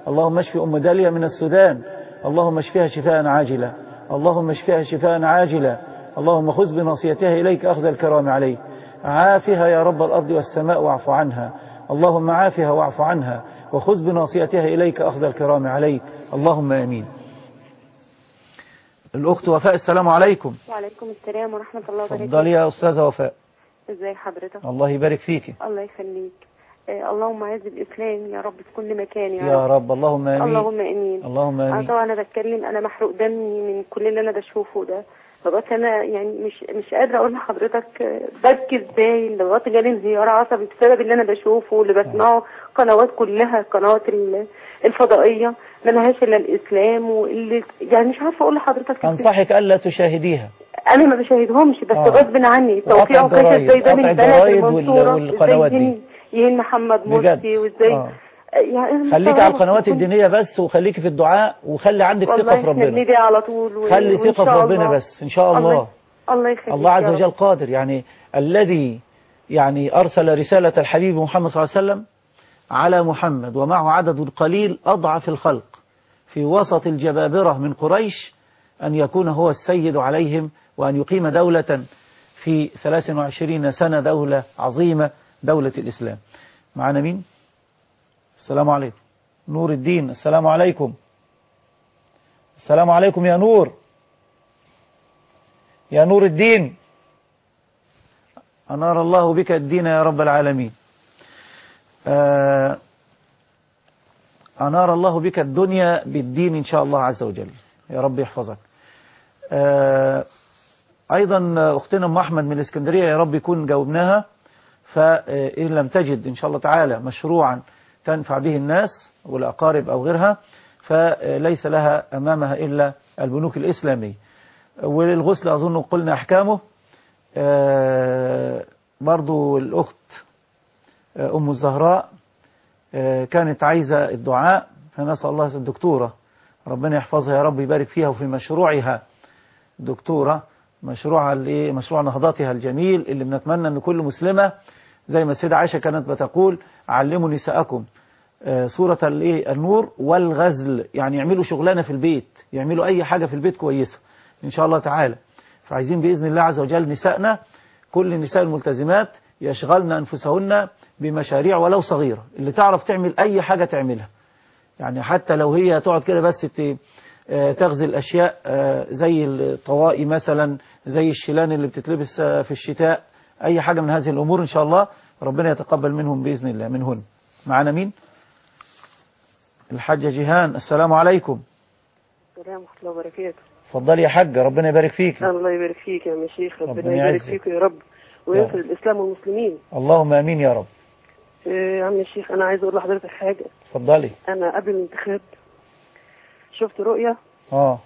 اللهم اشف أم داليا من السودان اللهم اشفها شفاء عاجلا اللهم اشفها شفاء عاجلا اللهم خذ بناصيتها إليك أخذ الكرام عليك عافها يا رب الأرض والسماء واعف عنها اللهم عافها واعف عنها وخذ بناصيتها إليك أخذ الكرام عليك اللهم آمين الأخت وفاء السلام عليكم وعليكم السلام ورحمة الله وبركاته اتفضلي يا أستاذة وفاء ازي حضرتك الله يبارك فيك الله يخليك آه، اللهم اعز الاسلام يا رب في كل مكان يا, يا رب اللهم آمين اللهم امين اللهم انا آمين طبعا انا بتكلم انا محروق دمي من كل اللي انا بشوفه ده لغايه انا يعني مش مش قادره اقول لحضرتك آه، ببكي ازاي لغايه جالي انهيار عصبي بسبب اللي انا بشوفه واللي بسمعه قنوات كلها قنوات ال- الفضائيه ما لهاش الا الاسلام واللي يعني مش عارفه اقول لحضرتك أنصحك ألا تشاهديها انا ما بشاهدهمش بس آه. غصب عني توقيع وقطع وكاشف الجرايد، زي ده من قطع بلد الجرايد وال- المنصورة والقنوات ازاي دي. يهين- يهين محمد بجد. مرسي وازاي آه. يعني أنا خليكي مستغربة. على القنوات الدينية بس وخليكي في الدعاء وخلي عندك ثقة والله في احنا ربنا بندعي على طول و- خلي وإن ثقة في شاء ربنا الله. بس إن شاء الله الله يخليك الله عز يا رب. وجل قادر يعني الذي يعني أرسل رسالة الحبيب محمد صلى الله عليه وسلم على محمد ومعه عدد قليل أضعف الخلق في وسط الجبابرة من قريش أن يكون هو السيد عليهم وأن يقيم دولة في 23 سنة دولة عظيمة دولة الإسلام معنا مين؟ السلام عليكم نور الدين السلام عليكم السلام عليكم يا نور يا نور الدين أنار الله بك الدين يا رب العالمين آه، أنار الله بك الدنيا بالدين إن شاء الله عز وجل يا رب يحفظك آه، أيضا أختنا أم أحمد من الإسكندرية يا رب يكون جاوبناها فإن لم تجد إن شاء الله تعالى مشروعا تنفع به الناس والأقارب أو غيرها فليس لها أمامها إلا البنوك الإسلامية وللغسل أظن قلنا أحكامه آه، برضو الأخت آه، أم الزهراء آه، كانت عايزة الدعاء فنسأل الله الدكتورة ربنا يحفظها يا رب يبارك فيها وفي مشروعها دكتورة مشروعها اللي مشروع نهضتها الجميل اللي بنتمنى ان كل مسلمة زي ما السيدة عائشة كانت بتقول علموا نساءكم آه، سورة الايه النور والغزل يعني يعملوا شغلانة في البيت يعملوا اي حاجة في البيت كويسة ان شاء الله تعالى فعايزين بإذن الله عز وجل نسائنا كل النساء الملتزمات يشغلن أنفسهن بمشاريع ولو صغيرة اللي تعرف تعمل أي حاجة تعملها يعني حتى لو هي تقعد كده بس ت- آه، تغزل أشياء آه، زي الطوائي مثلا زي الشيلان اللي بتتلبس آه، في الشتاء أي حاجة من هذه الأمور إن شاء الله ربنا يتقبل منهم بإذن الله منهن معنا مين الحاجة جيهان السلام عليكم السلام ورحمة الله وبركاته اتفضلي يا حاجة ربنا يبارك فيك الله يبارك فيك يا مشيخ ربنا, ربنا يبارك يعزك. فيك يا رب وينصر الإسلام والمسلمين اللهم آمين يا رب آه، يا عم الشيخ أنا عايز أقول لحضرتك حاجة اتفضلي أنا قبل الانتخاب شفت رؤية اه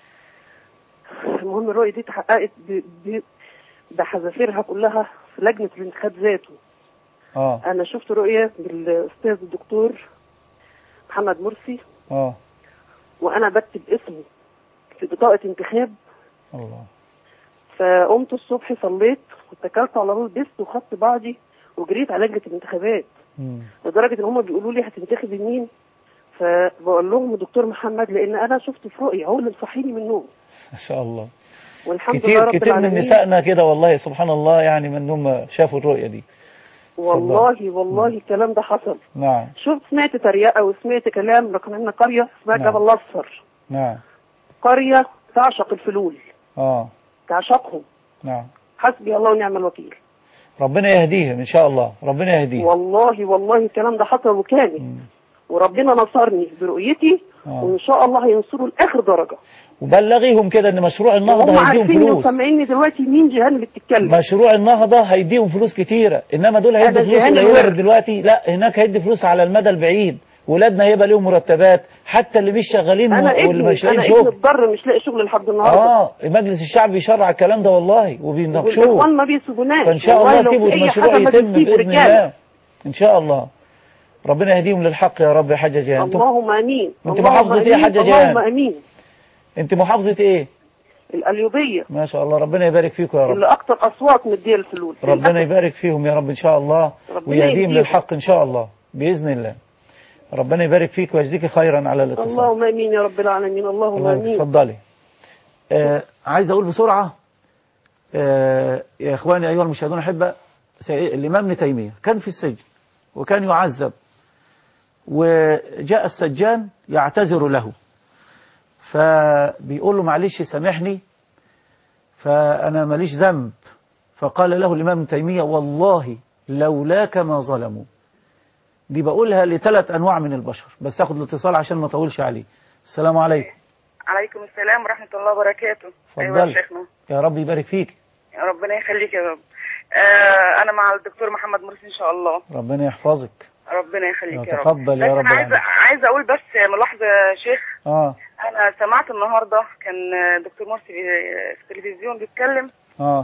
المهم الرؤية دي اتحققت ب- ب- بحذافيرها كلها في لجنة الانتخاب ذاته اه أنا شفت رؤية بالأستاذ الدكتور محمد مرسي اه وأنا بكتب اسمه في بطاقة انتخاب الله فقمت الصبح صليت واتكلت على الله لبست وخدت بعضي وجريت على لجنة الانتخابات مم. لدرجة ان هم بيقولوا لي هتنتخب مين فبقول لهم دكتور محمد لان انا شفت في رؤية هو اللي مصحيني من النوم ما شاء الله والحمد لله كتير رب كتير من العالمين نسائنا كده والله سبحان الله يعني من هم شافوا الرؤية دي والله والله الكلام ده حصل نعم شفت سمعت تريقة وسمعت كلام لكن عندنا قرية اسمها نعم. جبل الاصفر نعم قرية تعشق الفلول اه تعشقهم نعم حسبي الله ونعم الوكيل ربنا يهديهم ان شاء الله ربنا يهديهم والله والله الكلام ده حصل وكان وربنا نصرني برؤيتي آه. وان شاء الله هينصروا لاخر درجه وبلغيهم كده ان مشروع النهضة هم هيديهم عارفين فلوس وسامعيني دلوقتي مين جيهان اللي بتتكلم مشروع النهضة هيديهم فلوس كتيرة انما دول هيدوا هذا فلوس جهان قليلة الورد. دلوقتي لا هناك هيدي فلوس على المدى البعيد ولادنا هيبقى لهم مرتبات حتى اللي مش شغالين انا واللي ابني مش لاقيين انا ابني شغل اتضر مش لاقي شغل لحد النهارده اه مجلس الشعب بيشرع الكلام ده والله وبيناقشوه والاخوان ما بيسيبوناش فان شاء والله الله لو سيبوا في أي المشروع حاجة ما يتم بيسيبوا باذن رجالة. الله ان شاء الله ربنا يهديهم للحق يا رب يا حاجه جيهان انت اللهم امين انت اللهم محافظه ايه يا آمين. حاجه اللهم جيهان امين انت محافظه ايه القليوبيه ما شاء الله ربنا يبارك فيكم يا رب اللي اكتر اصوات مديه الفلوس ربنا يبارك فيهم يا رب ان شاء الله ربنا ويهديهم يهديهم. للحق ان شاء الله باذن الله ربنا يبارك فيك ويجزيك خيرا على الاتصال اللهم امين يا رب العالمين اللهم الله امين اتفضلي آه عايز اقول بسرعه آه يا اخواني ايها المشاهدون احبه سي- الامام ابن تيميه كان في السجن وكان يعذب وجاء السجان يعتذر له فبيقول له معلش سامحني فانا ماليش ذنب فقال له الامام ابن تيميه والله لولاك ما ظلموا دي بقولها لثلاث انواع من البشر بس اخد الاتصال عشان ما اطولش عليه السلام عليكم عليكم السلام ورحمة الله وبركاته أيوة اتفضل يا شيخنا يا رب يبارك فيك يا ربنا يخليك يا رب آه أنا مع الدكتور محمد مرسي إن شاء الله ربنا يحفظك ربنا يخليك يا رب تفضل يا لكن رب عايزة العالمين. عايزة أقول بس ملاحظة يا شيخ اه أنا سمعت النهاردة كان دكتور مرسي بي- في التلفزيون بيتكلم اه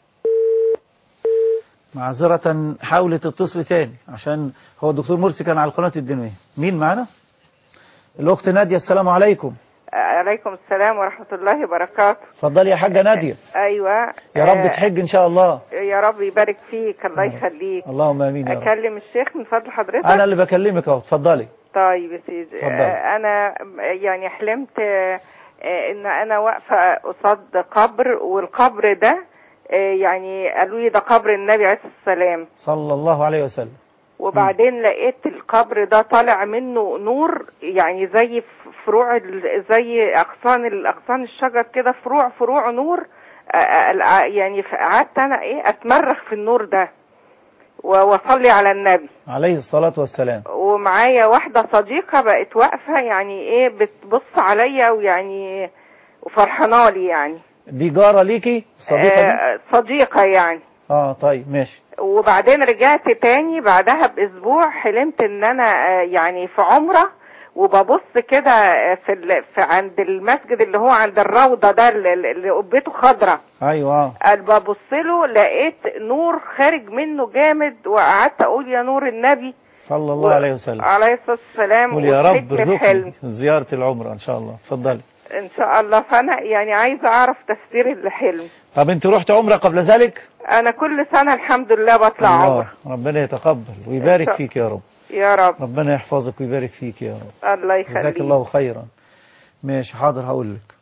معذرة حاولي تتصلي تاني عشان هو الدكتور مرسي كان على القناة الدينية مين معانا؟ الأخت نادية السلام عليكم عليكم السلام ورحمة الله وبركاته اتفضلي يا حاجة نادية أيوة يا رب آه، تحج إن شاء الله يا رب يبارك فيك الله يخليك اللهم آمين يا رب أكلم الشيخ من فضل حضرتك أنا اللي بكلمك أهو اتفضلي طيب يا سيدي اتفضل. آه، أنا يعني حلمت آه، آه، إن أنا واقفة قصاد قبر والقبر ده آه، يعني قالوا لي ده قبر النبي عليه الصلاة والسلام صلى الله عليه وسلم وبعدين لقيت القبر ده طالع منه نور يعني زي ف- فروع ال- زي اغصان الاغصان الشجر كده فروع فروع نور آه، آه، يعني ف- قعدت انا ايه اتمرخ في النور ده و- واصلي على النبي عليه الصلاة والسلام ومعايا واحده صديقه بقت واقفه يعني ايه بتبص عليا ويعني وفرحانه لي يعني دي جارة ليكي صديقة دي؟ آه، صديقه يعني اه طيب ماشي وبعدين رجعت تاني بعدها باسبوع حلمت ان انا آه، يعني في عمره وببص كده آه، في, ال... في عند المسجد اللي هو عند الروضه ده اللي اللي قبته خضراء ايوه آه. قال ببص له لقيت نور خارج منه جامد وقعدت اقول يا نور النبي صلى الله عليه وسلم عليه الصلاه والسلام قول يا رب وضحكت في حلم ارزقني زيارة العمرة ان شاء الله اتفضلي ان شاء الله فانا يعني عايزه اعرف تفسير الحلم طب انت رحت عمرة قبل ذلك انا كل سنه الحمد لله بطلع عمره الله ربنا يتقبل ويبارك شاء- فيك يا رب يا رب ربنا يحفظك ويبارك فيك يا رب الله جزاك يخليك الله خيرا ماشي حاضر هقول لك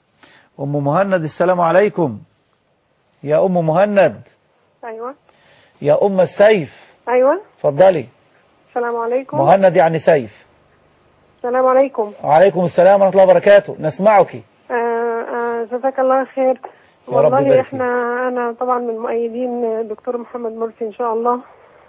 ام مهند السلام عليكم يا ام مهند ايوه يا ام السيف ايوه اتفضلي السلام عليكم مهند يعني سيف السلام عليكم وعليكم السلام ورحمه الله وبركاته نسمعك آه آه جزاك الله خير يا رب والله يبارك احنا انا طبعا من مؤيدين الدكتور محمد مرسي ان شاء الله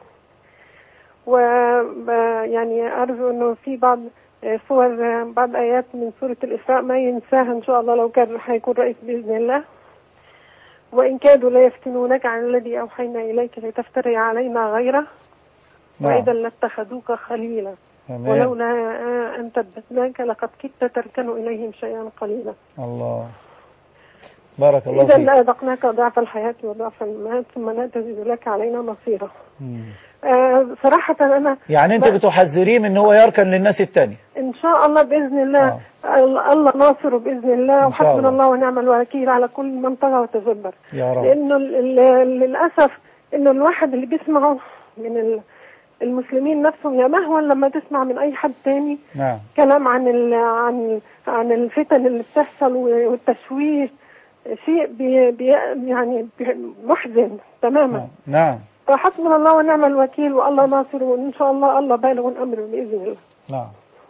و ب- يعني ارجو انه في بعض آه، صور آه، بعض ايات من سوره الاسراء ما ينساها ان شاء الله لو كان هيكون رئيس باذن الله وان كادوا ليفتنونك عن الذي اوحينا اليك لتفتري علينا غيره نعم. واذا لاتخذوك خليلا تمام. ولولا آه، أن ثبتناك لقد كدت تركن إليهم شيئا قليلا الله بارك الله إذا فيك لأذقناك ضعف الحياة وضعف الممات ثم لا تجد لك علينا نصيرا مم. آه صراحة أنا يعني انت ب- بتحذريه من ان هو يركن للناس التانية إن شاء الله بإذن الله الله الله ناصره بإذن الله إن شاء وحسبنا الله. الله ونعم الوكيل على كل من طغى وتجبر يا رب لأنه ال- ال- للأسف إنه الواحد اللي بيسمعه من ال- المسلمين نفسهم يا مهوا لما تسمع من أي حد تاني نعم كلام عن ال عن عن الفتن اللي بتحصل والتشويه شيء بي بي يعني بي محزن تماما نعم فحسبنا الله ونعم الوكيل والله ناصر وان شاء الله الله بالغ امره باذن الله نعم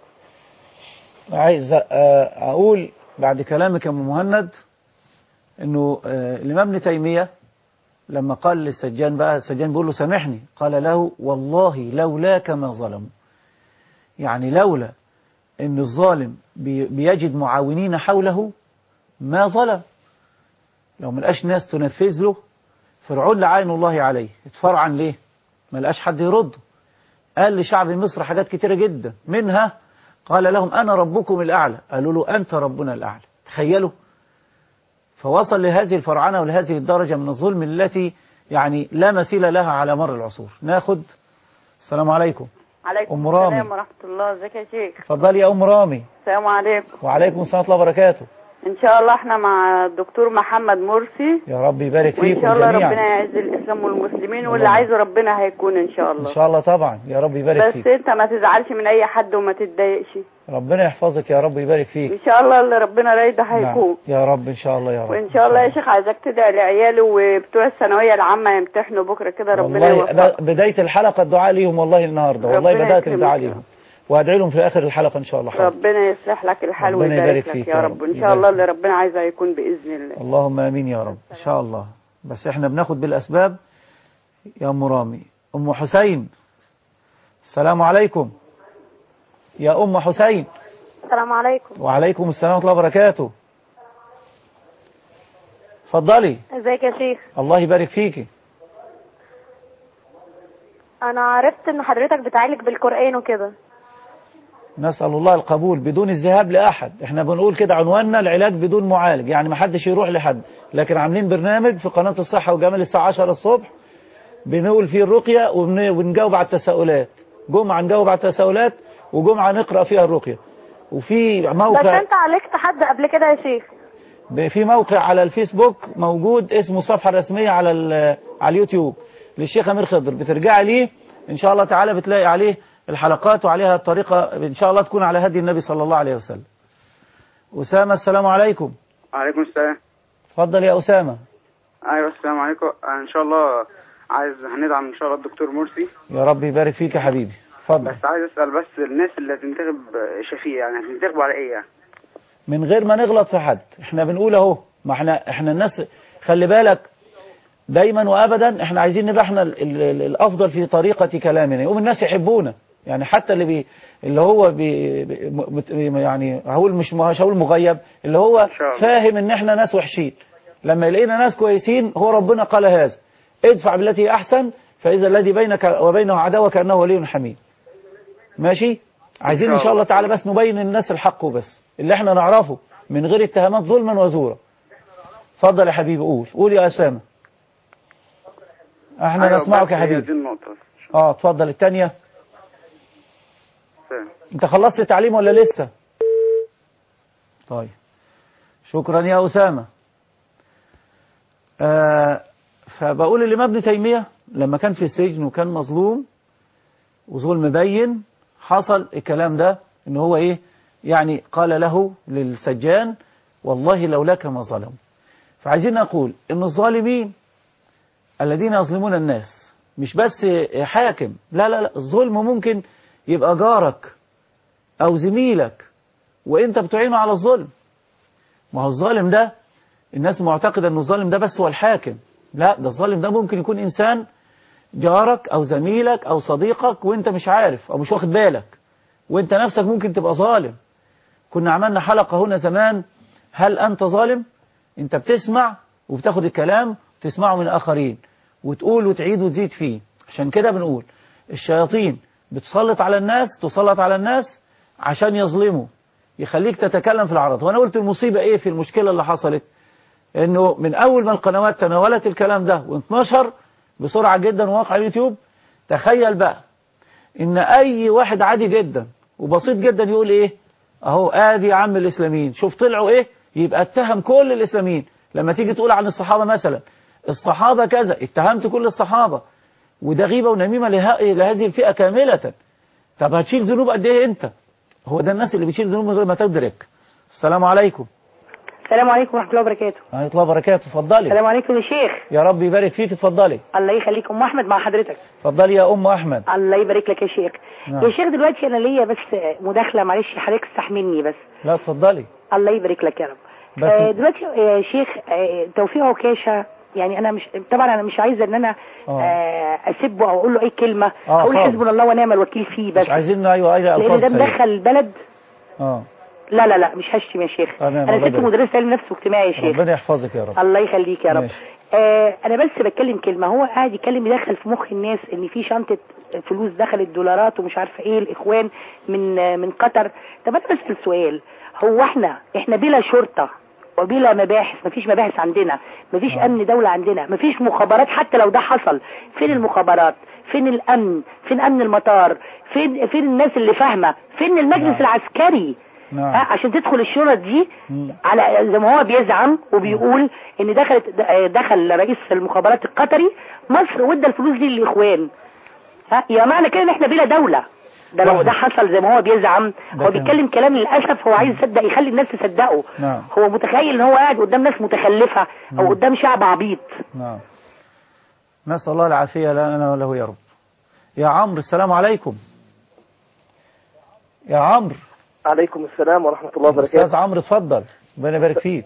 عايز آه، اقول بعد كلامك يا ام مهند انه آه، الامام ابن تيميه لما قال للسجان بقى السجان بيقول له سامحني قال له والله لولاك ما ظلموا يعني لولا ان الظالم بي- بيجد معاونين حوله ما ظلم لو ما لقاش ناس تنفذ له فرعون لعين الله عليه اتفرعن ليه ما لقاش حد يرده قال لشعب مصر حاجات كتيرة جدا منها قال لهم أنا ربكم الأعلى قالوا له أنت ربنا الأعلى تخيلوا فوصل لهذه الفرعنة ولهذه الدرجة من الظلم التي يعني لا مثيل لها على مر العصور ناخد السلام عليكم عليكم أم رامي. السلام ورحمة الله ازيك يا شيخ اتفضلي يا أم رامي السلام عليكم وعليكم السلام ورحمة الله وبركاته ان شاء الله احنا مع الدكتور محمد مرسي يا رب يبارك وان فيكم شاء الله جميعا ربنا يعز الاسلام والمسلمين واللي اللهم. عايزه ربنا هيكون ان شاء الله ان شاء الله طبعا يا رب يبارك بس فيك انت ما تزعلش من اي حد وما تتضايقش ربنا يحفظك يا رب يبارك فيك ان شاء الله اللي ربنا رايده نعم. هيكون يا رب ان شاء الله يا رب وان شاء الله يا شيخ عايزاك تدعي لعياله وبتوع الثانويه العامه يمتحنوا بكره كده ربنا والله يوفقهم ب- بداية الحلقة الدعاء ليهم والله النهاردة والله ربنا بدأت يكرمك الدعاء يا ليهم وادعي لهم في آخر الحلقة إن شاء الله حاضر ربنا يصلح لك الحال ربنا ويبارك يبارك لك فيك يا يا رب رب. وان شاء الله اللي ربنا عايزه هيكون باذن الله اللهم امين يا رب ان شاء الله بس احنا بناخد بالاسباب يا ام رامي ام حسين السلام عليكم يا ام حسين السلام عليكم وعليكم السلام ورحمه الله وبركاته اتفضلي ازيك يا شيخ الله يبارك فيكي انا عرفت ان حضرتك بتعالج بالقرآن وكده نسأل الله القبول بدون الذهاب لأحد احنا بنقول كده عنواننا العلاج بدون معالج يعني ما حدش يروح لحد لكن عاملين برنامج في قناة الصحة وجمال الساعة 10 الصبح بنقول فيه الرقية وبن- وبنجاوب على التساؤلات جمعة نجاوب على التساؤلات وجمعة نقرأ فيها الرقية وفي بس موقع انت عالجت حد قبل كده يا شيخ في موقع على الفيسبوك موجود اسمه الصفحة الرسمية على ال- على اليوتيوب للشيخ أمير خضر بترجعي ليه إن شاء الله تعالى بتلاقي عليه الحلقات وعليها الطريقة إن شاء الله تكون على هدي النبي صلى الله عليه وسلم أسامة السلام عليكم عليكم السلام اتفضل يا أسامة ايوه السلام عليكم ان شاء الله عايز هندعم ان شاء الله الدكتور مرسي يا رب يبارك فيك يا حبيبي اتفضل بس عايز اسال بس الناس اللي هتنتخب شفيق يعني هتنتخبوا على ايه يعني من غير ما نغلط في حد احنا بنقول اهو ما احنا احنا الناس خلي بالك دايما وابدا احنا عايزين نبقى احنا ال- ال- ال- الافضل في طريقة كلامنا يقوم الناس يحبونا يعني حتى اللي بي اللي هو بي بي- مت- يعني هقول مش مش هقول مغيب اللي هو فاهم ان احنا ناس وحشين لما يلاقينا ناس كويسين هو ربنا قال هذا ادفع بالتي هي احسن فاذا الذي بينك وبينه عداوه كانه ولي حميد ماشي عايزين ان شاء الله تعالى بس نبين للناس الحق وبس اللي احنا نعرفه من غير اتهامات ظلما وزورا اتفضل يا حبيبي قول قول يا اسامه احنا أيوة، نسمعك بس يا هي دي حبيبي النقطة اه اتفضل الثانيه سلام. انت خلصت تعليم ولا لسه طيب شكرا يا أسامة آه فبقول الإمام ابن تيمية لما كان في السجن وكان مظلوم وظلم بين حصل الكلام ده ان هو ايه يعني قال له للسجان والله لولاك ما ظلموا فعايزين نقول ان الظالمين الذين يظلمون الناس مش بس حاكم لا لا لا الظلم ممكن يبقى جارك او زميلك وانت بتعينه على الظلم ما هو الظالم ده الناس معتقدة ان الظالم ده بس هو الحاكم لا ده الظالم ده ممكن يكون انسان جارك او زميلك او صديقك وانت مش عارف او مش واخد بالك وانت نفسك ممكن تبقى ظالم كنا عملنا حلقة هنا زمان هل انت ظالم انت بتسمع وبتاخد الكلام وتسمعه من اخرين وتقول وتعيد وتزيد فيه عشان كده بنقول الشياطين بتسلط على الناس تسلط على الناس عشان يظلموا يخليك تتكلم في العرض وانا قلت المصيبة ايه في المشكلة اللي حصلت انه من اول ما القنوات تناولت الكلام ده وانتشر بسرعة جدا وواقع اليوتيوب تخيل بقى ان اي واحد عادي جدا وبسيط جدا يقول ايه اهو ادي يا عم الاسلاميين شوف طلعوا ايه يبقى اتهم كل الاسلاميين لما تيجي تقول عن الصحابة مثلا الصحابة كذا اتهمت كل الصحابة وده غيبة ونميمة له- لهذه الفئة كاملة طب هتشيل ذنوب قد ايه انت هو ده الناس اللي بتشيل ذنوب من غير ما تدرك السلام عليكم السلام عليكم ورحمة الله وبركاته ورحمة الله وبركاته اتفضلي السلام عليكم يا شيخ يا رب يبارك فيك اتفضلي الله يخليك ام احمد مع حضرتك اتفضلي يا ام احمد الله يبارك لك يا شيخ نعم. يا شيخ دلوقتي انا ليا بس مداخله معلش حضرتك استحملني بس لا اتفضلي الله يبارك لك يا رب بس- آه دلوقتي يا شيخ آه توفيق عكاشه يعني انا مش طبعا انا مش عايزه ان انا آه. آه اسبه او اقول له اي كلمه آه اقول خالص. حسبنا الله ونعم الوكيل فيه بس مش عايزين ايوه اي لان الفاظ ده سيئة. مدخل البلد اه لا لا لا مش هشتم يا شيخ تمام، انا الله ست يبارك. مدرسه علم نفس واجتماعي يا شيخ ربنا يحفظك يا رب الله يخليك يا رب ماشي. آه انا بس بتكلم كلمه هو قاعد يتكلم يدخل في مخ الناس ان في شنطه فلوس دخلت دولارات ومش عارفه ايه الاخوان من آه من قطر طب انا بسال سؤال هو احنا احنا بلا شرطه وبلا مباحث مفيش مباحث عندنا مفيش امن دوله عندنا مفيش مخابرات حتى لو ده حصل فين المخابرات فين الامن فين امن المطار فين فين الناس اللي فاهمه فين المجلس نعم. العسكري نعم. ها عشان تدخل الشرط دي على زي ما هو بيزعم وبيقول ان دخلت دخل رئيس المخابرات القطري مصر وادى الفلوس دي للاخوان ها يا معنى كده ان احنا بلا دوله ده لو ده حصل زي ما هو بيزعم ده هو كان- بيتكلم كلام للاسف هو عايز يصدق يخلي الناس تصدقه نعم هو متخيل ان هو قاعد قدام ناس متخلفه او مم. قدام شعب عبيط نعم نسأل الله العافية لنا وله يا رب يا عمرو السلام عليكم يا عمرو عليكم السلام ورحمة الله أستاذ وبركاته عمرو اتفضل ربنا يبارك فيك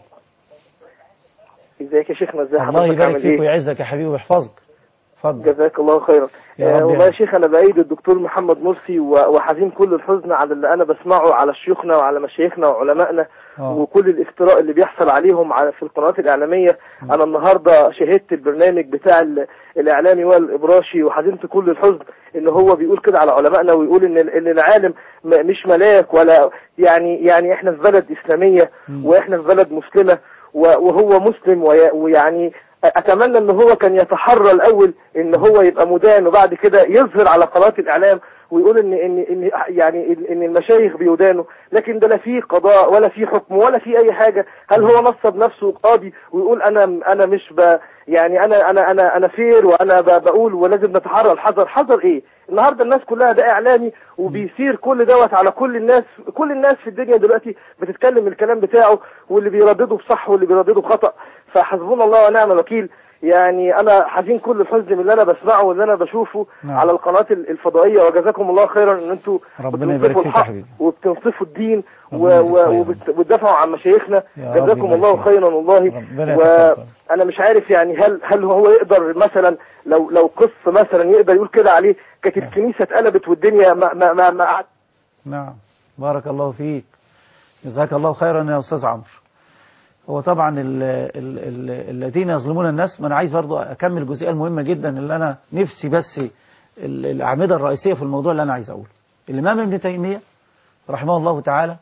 ازيك يا شيخنا ازي الله حضرتك يبارك عامل فيك ايه ويعزك يا حبيبي ويحفظك اتفضل جزاك الله خيرا يا آه رب والله يا يعزك. شيخ انا بايد الدكتور محمد مرسي و- وحزين كل الحزن على اللي انا بسمعه على شيوخنا وعلى مشايخنا وعلمائنا آه. وكل الافتراء اللي بيحصل عليهم على في القنوات الاعلاميه انا النهارده شهدت البرنامج بتاع ال- الاعلامي وائل الابراشي وحزنت كل الحزن ان هو بيقول كده على علمائنا ويقول ان ان العالم م- مش ملاك ولا يعني يعني احنا في بلد اسلاميه واحنا في بلد مسلمه و- وهو مسلم وي- ويعني اتمنى ان هو كان يتحرى الاول ان هو يبقى مدان وبعد كده يظهر على قناه الاعلام ويقول ان ان ان يعني ان المشايخ بيدانوا لكن ده لا فيه قضاء ولا فيه حكم ولا فيه اي حاجه هل هو نصب نفسه قاضي ويقول انا انا مش ب يعني انا انا انا انا فير وانا ب- بقول ولازم نتحرى الحذر حذر ايه النهارده الناس كلها ده اعلامي وبيصير كل دوت على كل الناس كل الناس في الدنيا دلوقتي بتتكلم الكلام بتاعه واللي بيردده بصح واللي بيردده بخطأ فحسبنا الله ونعم الوكيل يعني انا حزين كل الحزن من اللي انا بسمعه واللي انا بشوفه نعم. على القناه الفضائيه وجزاكم الله خيرا ان انتوا ربنا يبارك بتنصفوا فيك يا الحق حبيبي. وبتنصفوا الدين و- ربنا يجزيك و- خيرا. وبت- وبتدافعوا عن مشايخنا يا رب جزاكم يبارك الله فيك. خيرا والله ربنا يتقبل. وانا مش عارف يعني هل هل هو يقدر مثلا لو لو قص مثلا يقدر يقول كده عليه كانت الكنيسه اتقلبت والدنيا ما ما ما, ما قعدت نعم بارك الله فيك جزاك الله خيرا يا أستاذ عمرو هو طبعا ال ال ال الذين يظلمون الناس ما أنا عايز برضو أكمل الجزئية المهمة جدا اللي أنا نفسي بس ال- الأعمدة الرئيسية في الموضوع اللي أنا عايز أقوله الإمام ابن تيمية رحمه الله تعالى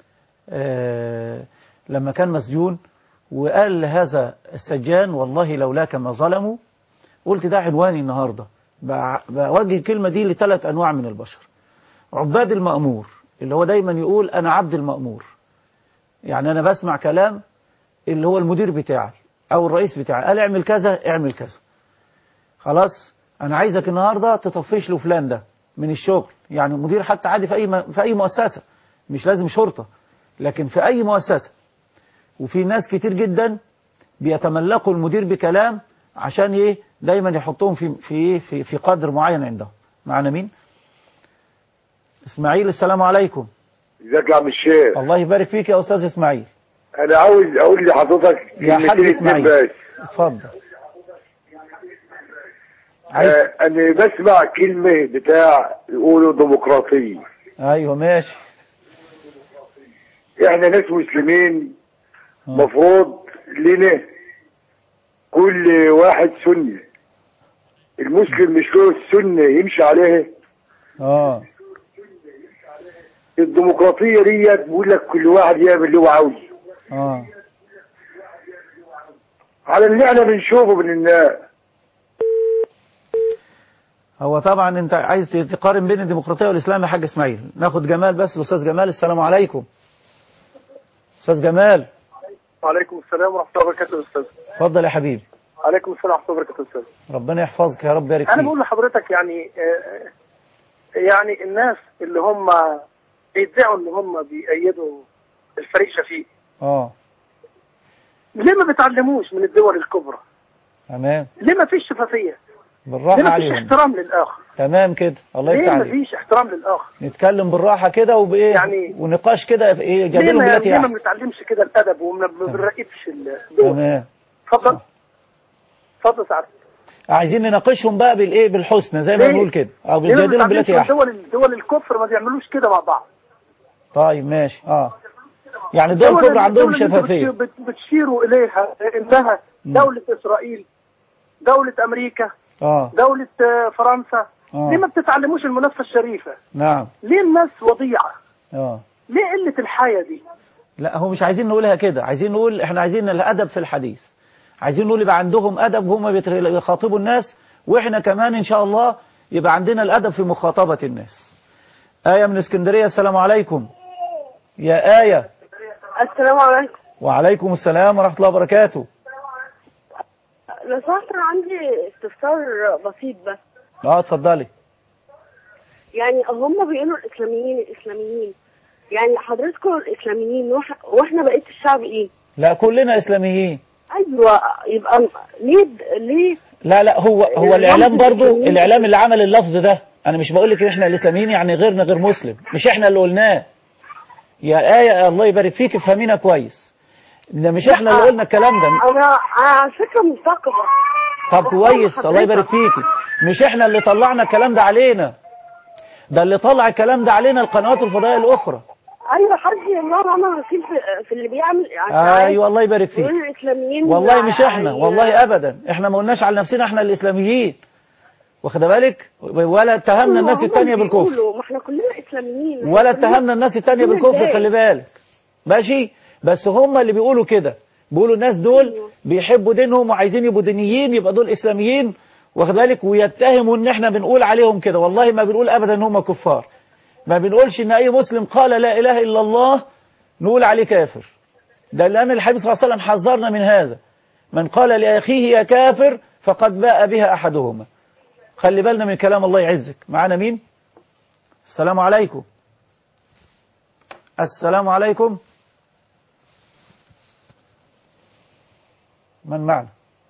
آه لما كان مسجون وقال لهذا السجان والله لولاك ما ظلموا قلت ده عنواني النهاردة بع- بوجه الكلمة دي لثلاث أنواع من البشر عباد المأمور اللي هو دايما يقول أنا عبد المأمور يعني أنا بسمع كلام اللي هو المدير بتاعي أو الرئيس بتاعي قال اعمل كذا اعمل كذا خلاص أنا عايزك النهاردة تطفش له فلان ده من الشغل يعني مدير حتى عادي في أي م- في أي مؤسسة مش لازم شرطة لكن في أي مؤسسة وفي ناس كتير جدا بيتملقوا المدير بكلام عشان ايه دايما يحطهم في في ايه في, في قدر معين عندهم معنا مين اسماعيل السلام عليكم ازيك يا عم الشيخ الله يبارك فيك يا استاذ اسماعيل انا عاوز اقول لحضرتك يا حاج كلمتين اسماعيل اتنين بس اتفضل عايز آه انا بسمع كلمه بتاع يقولوا ديمقراطيه ايوه ماشي احنا ناس مسلمين مفروض لنا كل واحد سنه المسلم مش له السنه يمشي عليها اه الديمقراطيه ديت بيقول لك كل واحد يعمل اللي هو عاوزه اه على اللي احنا بنشوفه من الناس هو طبعا انت عايز تقارن بين الديمقراطيه والاسلام يا حاج اسماعيل ناخد جمال بس الاستاذ جمال السلام عليكم استاذ جمال وعليكم السلام ورحمة الله وبركاته يا أستاذ اتفضل يا حبيبي عليكم السلام ورحمة الله وبركاته يا أستاذ ربنا يحفظك يا رب يبارك أنا فيك بقول لحضرتك يعني آه، يعني الناس اللي هم بيدعوا إن هم بيأيدوا الفريق شفيق اه ليه ما بيتعلموش من الدول الكبرى؟ تمام ليه ما فيش شفافية؟ بالراحه ليه ما فيش عليهم احترام للآخر؟ تمام كده الله ليه يفتح ما عليك فيش احترام للآخر؟ نتكلم بالراحه كده وبايه يعني- ونقاش كده في ايه ليه جادلهم ما, بالتي ليه ما احسن بنتعلمش كده الأدب وما بنراقبش الدول؟ تمام اتفضل اتفضل سعادتك عايزين نناقشهم بقى بالايه بالحسنى زي ما ليه؟ بنقول كده او ليه ما بالجادلهم بنتعلمش بالتي من احسن دول دول الكفر ما بيعملوش كده مع بعض طيب ماشي اه يعني الدول الدول الكبرى عندهم الدول اللي شفافيه انتوا بت- بتشيروا اليها انها دولة اسرائيل دولة امريكا اه دولة آه، فرنسا آه. ليه ما بتتعلموش المنافسة الشريفة نعم ليه الناس وضيعة اه ليه قلة الحياة دي لا هو مش عايزين نقولها كده عايزين نقول احنا عايزين الادب في الحديث عايزين نقول يبقى عندهم ادب وهم بيت- بيخاطبوا الناس واحنا كمان ان شاء الله يبقى عندنا الادب في مخاطبة الناس آية من اسكندرية السلام عليكم يا آية السلام عليكم وعليكم السلام ورحمة الله وبركاته لو سمحت انا عندي استفسار بسيط بس اه اتفضلي يعني هم بيقولوا الاسلاميين الاسلاميين يعني حضرتكم الاسلاميين وح- واحنا بقيه الشعب ايه؟ لا كلنا إسلاميين ايوه يبقى ليه ليه لا لا هو هو الإعلام الإعلام برضو الإسلاميين. الإعلام اللي عمل اللفظ ده أنا مش بقول لك إن إحنا الإسلاميين يعني غيرنا غير مسلم مش إحنا اللي قلناه يا آية الله يبارك فيك افهمينا كويس ده مش إحنا اللي قلنا الكلام ده انا انا على فكره مثقفه طب كويس الله يبارك فيكي مش احنا اللي طلعنا الكلام ده علينا ده اللي طلع الكلام ده علينا القنوات الفضائية الأخرى ايوه حسبي الله ونعم الوكيل في, في اللي بيعمل يعني أيوة الله يبارك فيك بيقول الاسلاميين والله مش احنا يعني- والله أبدا احنا ما قلناش على نفسنا احنا الإسلاميين واخد بالك ولا اتهمنا الناس هم التانية اللي بالكفر بيقولوا، ما احنا كلنا اسلاميين ولا اتهمنا الناس التانية كلنا بالكفر ازاي؟ خلي بالك ماشي بس هم اللي بيقولوا كده بيقولوا الناس دول بيحبوا دينهم وعايزين يبقوا دينيين يبقى دول اسلاميين واخد بالك ويتهموا ان احنا بنقول عليهم كده والله ما بنقول ابدا ان هم كفار ما بنقولش ان اي مسلم قال لا اله الا الله نقول عليه كافر ده لان الحبيب صلى الله عليه وسلم حذرنا من هذا من قال لاخيه يا كافر فقد باء بها احدهما خلي بالنا من كلام الله يعزك معانا مين السلام عليكم السلام عليكم من معنا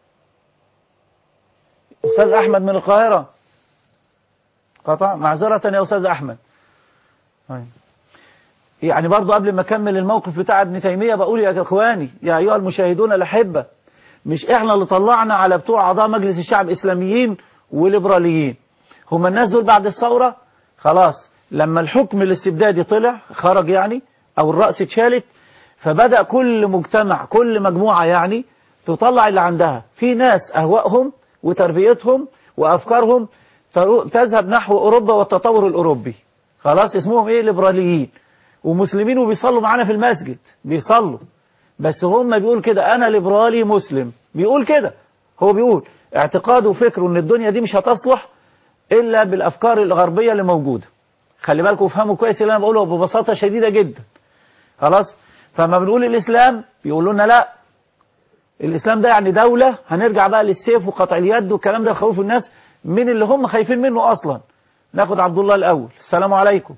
أستاذ أحمد من القاهرة قطع معذرة يا أستاذ أحمد طيب. يعني برضو قبل ما أكمل الموقف بتاع ابن تيمية بقول يا إخواني يا أيها المشاهدون الأحبة مش إحنا اللي طلعنا على بتوع أعضاء مجلس الشعب إسلاميين وليبراليين هم الناس دول بعد الثورة خلاص لما الحكم الاستبدادي طلع خرج يعني أو الرأس اتشالت فبدأ كل مجتمع كل مجموعة يعني تطلع اللي عندها في ناس أهوائهم وتربيتهم وأفكارهم ترو- تذهب نحو أوروبا والتطور الأوروبي خلاص اسمهم إيه ليبراليين ومسلمين وبيصلوا معانا في المسجد بيصلوا بس هم بيقول كده أنا ليبرالي مسلم بيقول كده هو بيقول اعتقاده وفكره ان الدنيا دي مش هتصلح إلا بالأفكار الغربية اللي موجودة خلي بالكم وافهموا كويس اللي أنا بقوله ببساطة شديدة جدا خلاص فما بنقول الإسلام بيقولوا لنا لا الإسلام ده يعني دولة هنرجع بقى للسيف وقطع اليد والكلام ده يخوف الناس من اللي هم خايفين منه أصلا ناخد عبد الله الأول السلام عليكم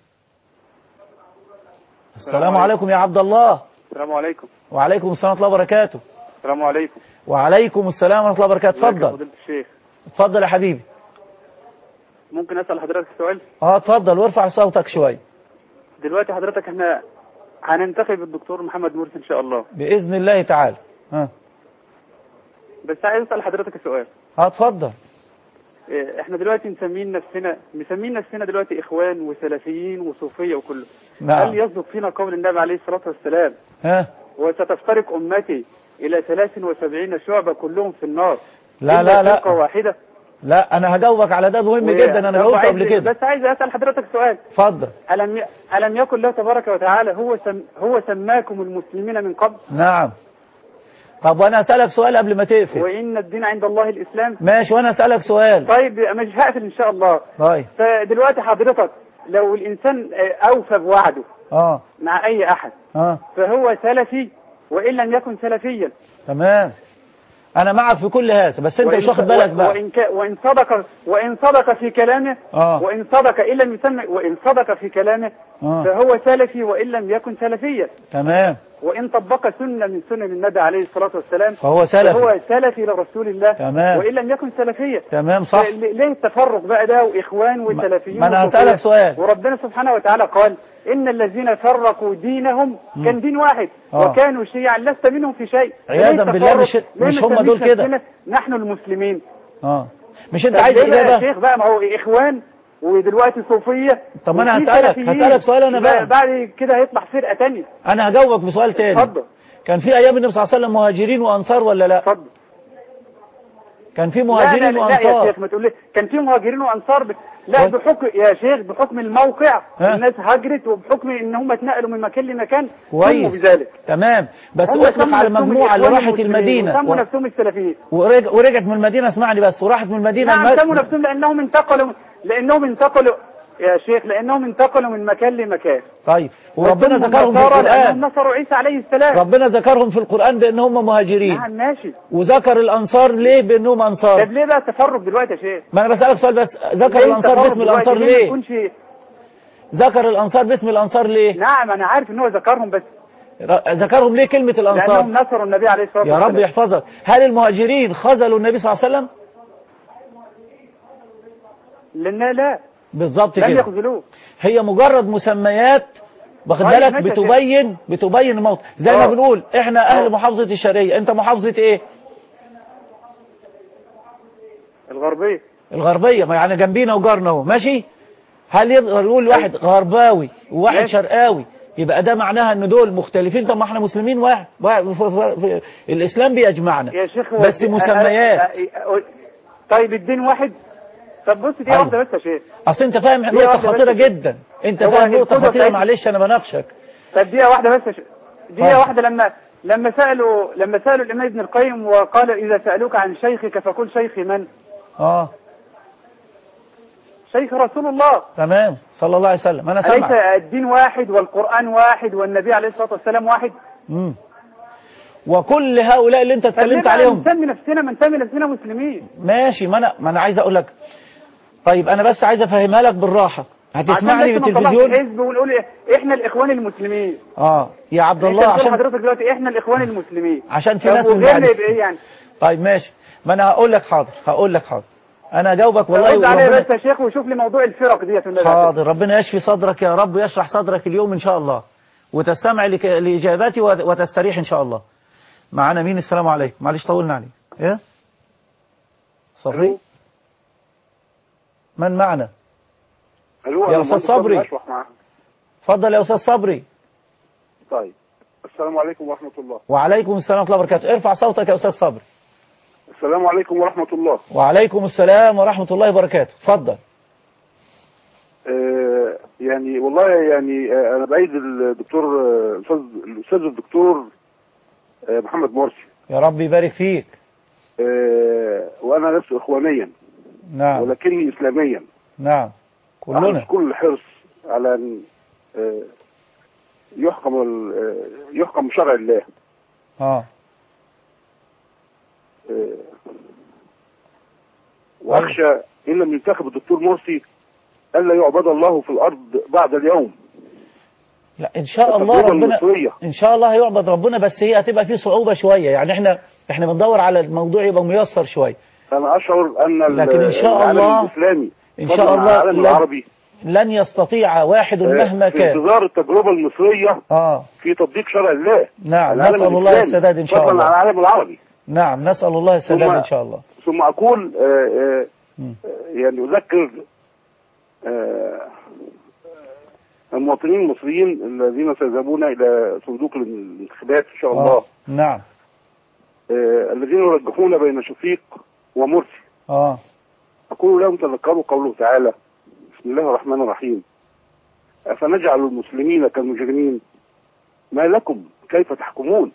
السلام عليكم يا عبد الله السلام عليكم وعليكم السلام ورحمة الله وبركاته السلام عليكم وعليكم السلام ورحمة الله وبركاته ازيك يا اتفضل فضيلة الشيخ اتفضل يا حبيبي ممكن اسال حضرتك سؤال اه اتفضل وارفع صوتك شوية دلوقتي حضرتك احنا هننتخب الدكتور محمد مرسي ان شاء الله بإذن الله تعالى ها بس عايز اسال حضرتك سؤال اه اتفضل إيه، احنا دلوقتي مسمين نفسنا مسمين نفسنا دلوقتي اخوان وسلفيين وصوفيه وكله نعم. هل يصدق فينا قول النبي عليه الصلاه والسلام ها وستفترق امتي الى 73 شعبه كلهم في النار لا إلا لا لا فرقة واحده لا انا هجاوبك على ده مهم جدا انا طب جاوبت عايز- قبل كده بس عايز اسال حضرتك سؤال اتفضل الم ي... الم يكن الله تبارك وتعالى هو سم... هو سماكم المسلمين من قبل نعم طب وانا اسالك سؤال قبل ما تقفل وان الدين عند الله الاسلام ماشي وانا اسالك سؤال طيب مش هقفل ان شاء الله طيب فدلوقتي حضرتك لو الانسان آه، اوفى بوعده اه مع اي احد اه فهو سلفي وان لم يكن سلفيا تمام انا معك في كل هذا بس انت وإن- مش واخد بالك و- بقى وإن, ك... وإن صدق وإن صدق في كلامه اه وإن صدق إن لم يسمى وإن صدق في كلامه اه فهو سلفي وإن لم يكن سلفيا تمام وإن طبق سنة من سنن النبي عليه الصلاة والسلام فهو سلفي. فهو سلفي لرسول الله تمام. وإن لم يكن سلفيا تمام صح ل- ليه التفرق بقى ده وإخوان وسلفيين ما أنا وصوفية؟ هسألك سؤال. وربنا سبحانه وتعالى قال إن الذين فرقوا دينهم مم. كان دين واحد آه. وكانوا شيعا لست منهم في شيء عياذا ليه بالله التفرق؟ مش- ليه مش ما هم دول نسميش كده. نفسنا نحن المسلمين اه مش انت طب عايز ليه بقى يا اجابه شيخ بقى ما هو اخوان ودلوقتي صوفيه طب ما أنا وفي هسألك- سلفيين. هسألك سؤال أنا بقى. بعد كده هيطلع فرقه تانية انا هجاوبك بسؤال تاني اتفضل كان في ايام النبي صلى الله عليه وسلم مهاجرين وانصار ولا لا اتفضل كان في لا, لا, مهاجرين لا يا وانصار شيخ ما تقول لي كان في مهاجرين وانصار ب... لا و- بحكم يا شيخ بحكم الموقع ها؟ الناس هاجرت وبحكم ان هم اتنقلوا من مكان لمكان سموا كويس بذلك تمام بس هم اطلق سموا على نفسهم المجموعه اللي الإخوان راحت المسلمين المدينه وسموا و... نفسهم السلفيين ورج... ورجعت من المدينه اسمعني بس وراحت من المدينه نعم المس- سموا نفسهم لانهم انتقلوا لانهم انتقلوا يا شيخ لانهم انتقلوا من مكان لمكان طيب وربنا وثم ذكرهم في النصارى القرآن لانهم نصروا عيسى عليه السلام ربنا ذكرهم في القرآن بأن هم مهاجرين نعم ماشي وذكر الأنصار ليه بأنهم أنصار طب ليه بقى التفرق دلوقتي يا شيخ ما أنا بسألك سؤال بس ذكر ليه الأنصار التفرق باسم دلوقتي؟ الأنصار ليه ما ليه يكونش ذكر الأنصار باسم الأنصار ليه نعم انا عارف ان هو ذكرهم بس ر- ذكرهم ليه كلمة لانهم الأنصار نصروا النبي عليه الصلاه يا والسلام رب يحفظك هل المهاجرين خذلوا النبي صلى الله عليه وسلم لان لا بالظبط لم كده يخذلوه هي مجرد مسميات واخد طيب بالك ماشي يا بتبين بتبين الموت زي ما آه. بنقول احنا اهل محافظة الشرقية انت محافظة ايه الغربيه الغربية ما يعني جنبينا وجارنا اهو ماشي هل يقدر يقول واحد غرباوي وواحد ماشي. شرقاوي يبقى ده معناها ان دول مختلفين طب ما احنا مسلمين واحد, واحد ف- ف- ف- الاسلام بيجمعنا يا شيخ هو بس الدين- مسميات أ- أ- أ- طيب الدين واحد طب بص دي أيوة. واحده بس يا شيخ اصل انت فاهم دي نقطة واحدة بس خطيرة كده. جدا انت هو فاهم نقطة القدوة خطيرة بتاعتنا- معلش انا بناقشك طب دقيقه واحده بس يا شيخ دقيقه اتفضل. واحده لما لما سالوا لما سالوا الامام ابن القيم وقال اذا سالوك عن شيخك فقل شيخ من اه شيخ رسول الله تمام صلى الله عليه وسلم انا أليس سامع الدين واحد والقرآن واحد والنبي عليه الصلاة والسلام واحد مم. وكل هؤلاء اللي انت اتكلمت فليه عليهم نسمي نفسنا ما نسمي نفسنا مسلمين ماشي ما انا ما انا عايز اقول لك طيب انا بس عايز افهمها لك بالراحه هتسمعني عشان بس ما نطلعش بالتلفزيون حزب ونقول إيه، احنا الاخوان المسلمين اه يا عبد انت الله بتقول عشان حضرتك دلوقتي احنا الاخوان المسلمين عشان في طب ناس من وغيرنا بعد يبقى ايه يعني طيب ماشي ما انا هقول لك حاضر هقول لك حاضر انا اجاوبك والله رد عليا وربنا- بس يا شيخ وشوف لي موضوع الفرق ديت والنبي حاضر ربنا يشفي صدرك يا رب ويشرح صدرك اليوم ان شاء الله وتستمع لك- لاجاباتي وت- وتستريح ان شاء الله معانا مين السلام عليكم معلش طولنا عليه ايه صبري من معنا الو يا أنا أستاذ مهندس صبري. أشرح معاك. اتفضل يا استاذ صبري طيب السلام عليكم ورحمة الله وعليكم السلام ورحمه الله وبركاته ارفع صوتك يا استاذ صبري السلام عليكم ورحمة الله وعليكم السلام ورحمه الله وبركاته اتفضل آه يعني والله يعني آه أنا بأيد الدكتور آه، الأستاذ الأستاذ الدكتور آه محمد مرسي يا رب يبارك فيك آه وأنا لست إخوانيا نعم ولكني إسلاميا نعم كلنا أحرص كل الحرص على أن آه يحكم ال- آه، يحكم شرع الله اه آه، واخشى ان لم ينتخب الدكتور مرسي الا يعبد الله في الارض بعد اليوم لا ان شاء الله التجربة ربنا المصرية. ان شاء الله هيعبد ربنا بس هي هتبقى فيه صعوبة شوية يعني احنا احنا بندور على الموضوع يبقى ميسر شوية انا اشعر ان ال- لكن إن شاء العالم الله- الاسلامي ان فضلاً شاء عن الله العالم لن, العربي لن يستطيع واحد آه، مهما في كان انتظار التجربه المصريه اه في تطبيق شرع الله نعم العالم نسأل الله الإسلامي، السداد ان شاء فضلاً عن الله العالم العربي نعم نسأل الله السداد ثم- ان شاء الله ثم اقول آه، آه، مم. آه، يعني اذكر آه، المواطنين المصريين الذين سيذهبون الى صندوق الانتخابات ان شاء الله آه. نعم آه، الذين يرجحون بين شفيق ومرسي اه أقول لهم تذكروا قوله تعالى بسم الله الرحمن الرحيم أفنجعل المسلمين كالمجرمين ما لكم كيف تحكمون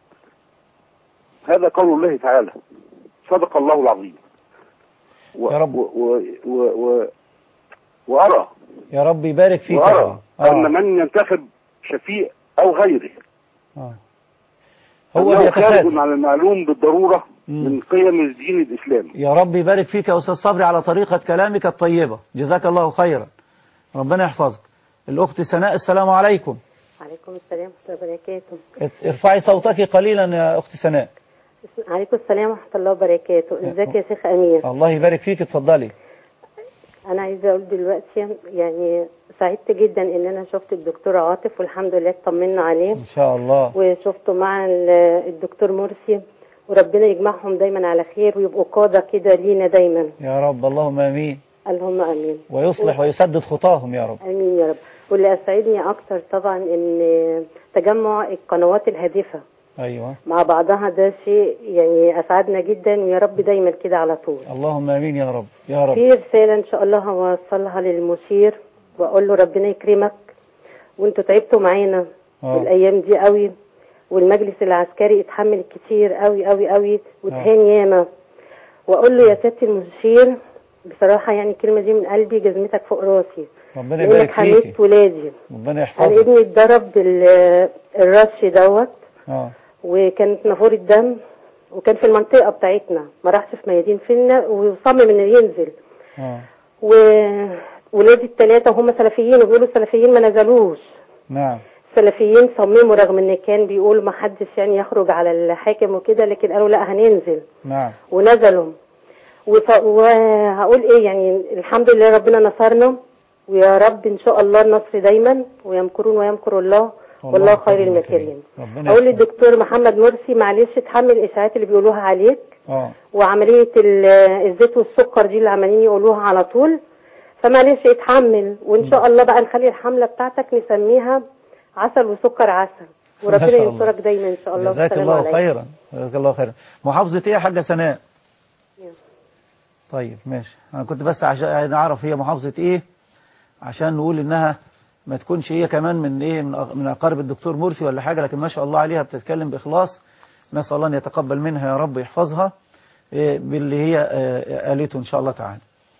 هذا قول الله تعالى صدق الله العظيم و يا رب. و و و و وأرى يا رب يبارك فيك يا وأرى حبيبي. أن آه. من ينتخب شفيق أو غيره آه. هو أنه خارج بيتخاذل عن المعلوم بالضرورة مم. من قيم الدين الإسلامي يا رب يبارك فيك يا أستاذ صبري على طريقة كلامك الطيبة جزاك الله خيرا ربنا يحفظك الأخت سناء السلام عليكم عليكم السلام ورحمة الله وبركاته ات- ارفعي صوتك قليلا يا أخت سناء عليكم السلام ورحمة الله وبركاته ازيك يا شيخ أمير الله يبارك فيك اتفضلي أنا عايزة أقول دلوقتي يعني سعدت جدا إن أنا شفت الدكتور عاطف والحمد لله اطمنا عليه إن شاء الله وشفته مع ال- الدكتور مرسي وربنا يجمعهم دايما على خير ويبقوا قادة كده لينا دايما يا رب اللهم آمين اللهم امين ويصلح ويسدد خطاهم يا رب امين يا رب واللي اسعدني اكتر طبعا ان تجمع القنوات الهادفه أيوة مع بعضها ده شيء يعني اسعدنا جدا ويا رب دايما كده على طول اللهم آمين يا رب يا رب في رساله ان شاء الله هوصلها للمشير واقول له ربنا يكرمك وانتوا تعبتوا معانا آه. الايام دي قوي والمجلس العسكري اتحمل كتير قوي قوي قوي واتهان ياما واقول له يا سياده المشير بصراحة يعني الكلمة دي من قلبي جزمتك فوق راسي ربنا لأنك يبارك حميت فيكي ولادي ربنا أنا يحفظك ابني اتضرب بال- الرش دوت اه وكانت نافورة دم وكان في المنطقة بتاعتنا ما راحش في ميادين فينا وصمم انه ينزل اه وولادي الثلاثة هم سلفيين وبيقولوا السلفيين ما نزلوش نعم السلفيين صمموا رغم ان كان بيقول ما حدش يعني يخرج على الحاكم وكده لكن قالوا لا هننزل نعم ونزلوا وف... وهقول ايه يعني الحمد لله ربنا نصرنا ويا رب ان شاء الله النصر دايما ويمكرون ويمكر الله والله خير الماكرين ربنا اقول للدكتور محمد مرسي معلش اتحمل الاشاعات اللي بيقولوها عليك اه وعمليه ال- الزيت والسكر دي اللي عمالين يقولوها على طول فمعلش اتحمل وان شاء الله بقى نخلي الحمله بتاعتك نسميها عسل وسكر عسل ما وربنا شاء الله. ينصرك دايما ان شاء الله جزاك والسلام الله عليكم. خيرا جزاك الله خيرا محافظة ايه يا حاجة سناء طيب ماشي انا كنت بس عشان اعرف هي محافظة ايه عشان نقول انها ما تكونش هي كمان من ايه من أق- من اقارب الدكتور مرسي ولا حاجة لكن ما شاء الله عليها بتتكلم باخلاص نسأل الله ان يتقبل منها يا رب يحفظها إيه باللي هي آه، قالته ان شاء الله تعالى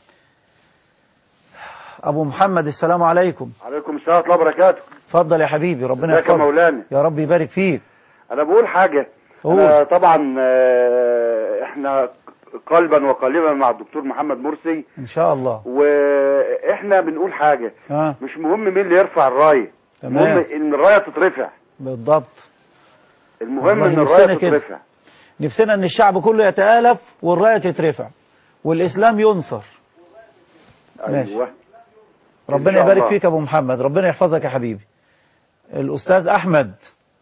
ابو محمد السلام عليكم عليكم السلام ورحمه الله وبركاته اتفضل يا حبيبي ربنا ازيك يا يحفظك مولانا يا رب يبارك فيك انا بقول حاجه قول. أنا طبعا آه، احنا قلبا وقالبا مع الدكتور محمد مرسي ان شاء الله واحنا بنقول حاجه اه مش مهم مين اللي يرفع الرايه تمام. المهم ان الرايه تترفع بالضبط المهم والله ان الرايه نفسنا كده. تترفع نفسنا ان الشعب كله يتآلف والراية تترفع والاسلام ينصر ماشي. ايوه ربنا شاء يبارك الله. فيك يا ابو محمد ربنا يحفظك يا حبيبي الاستاذ احمد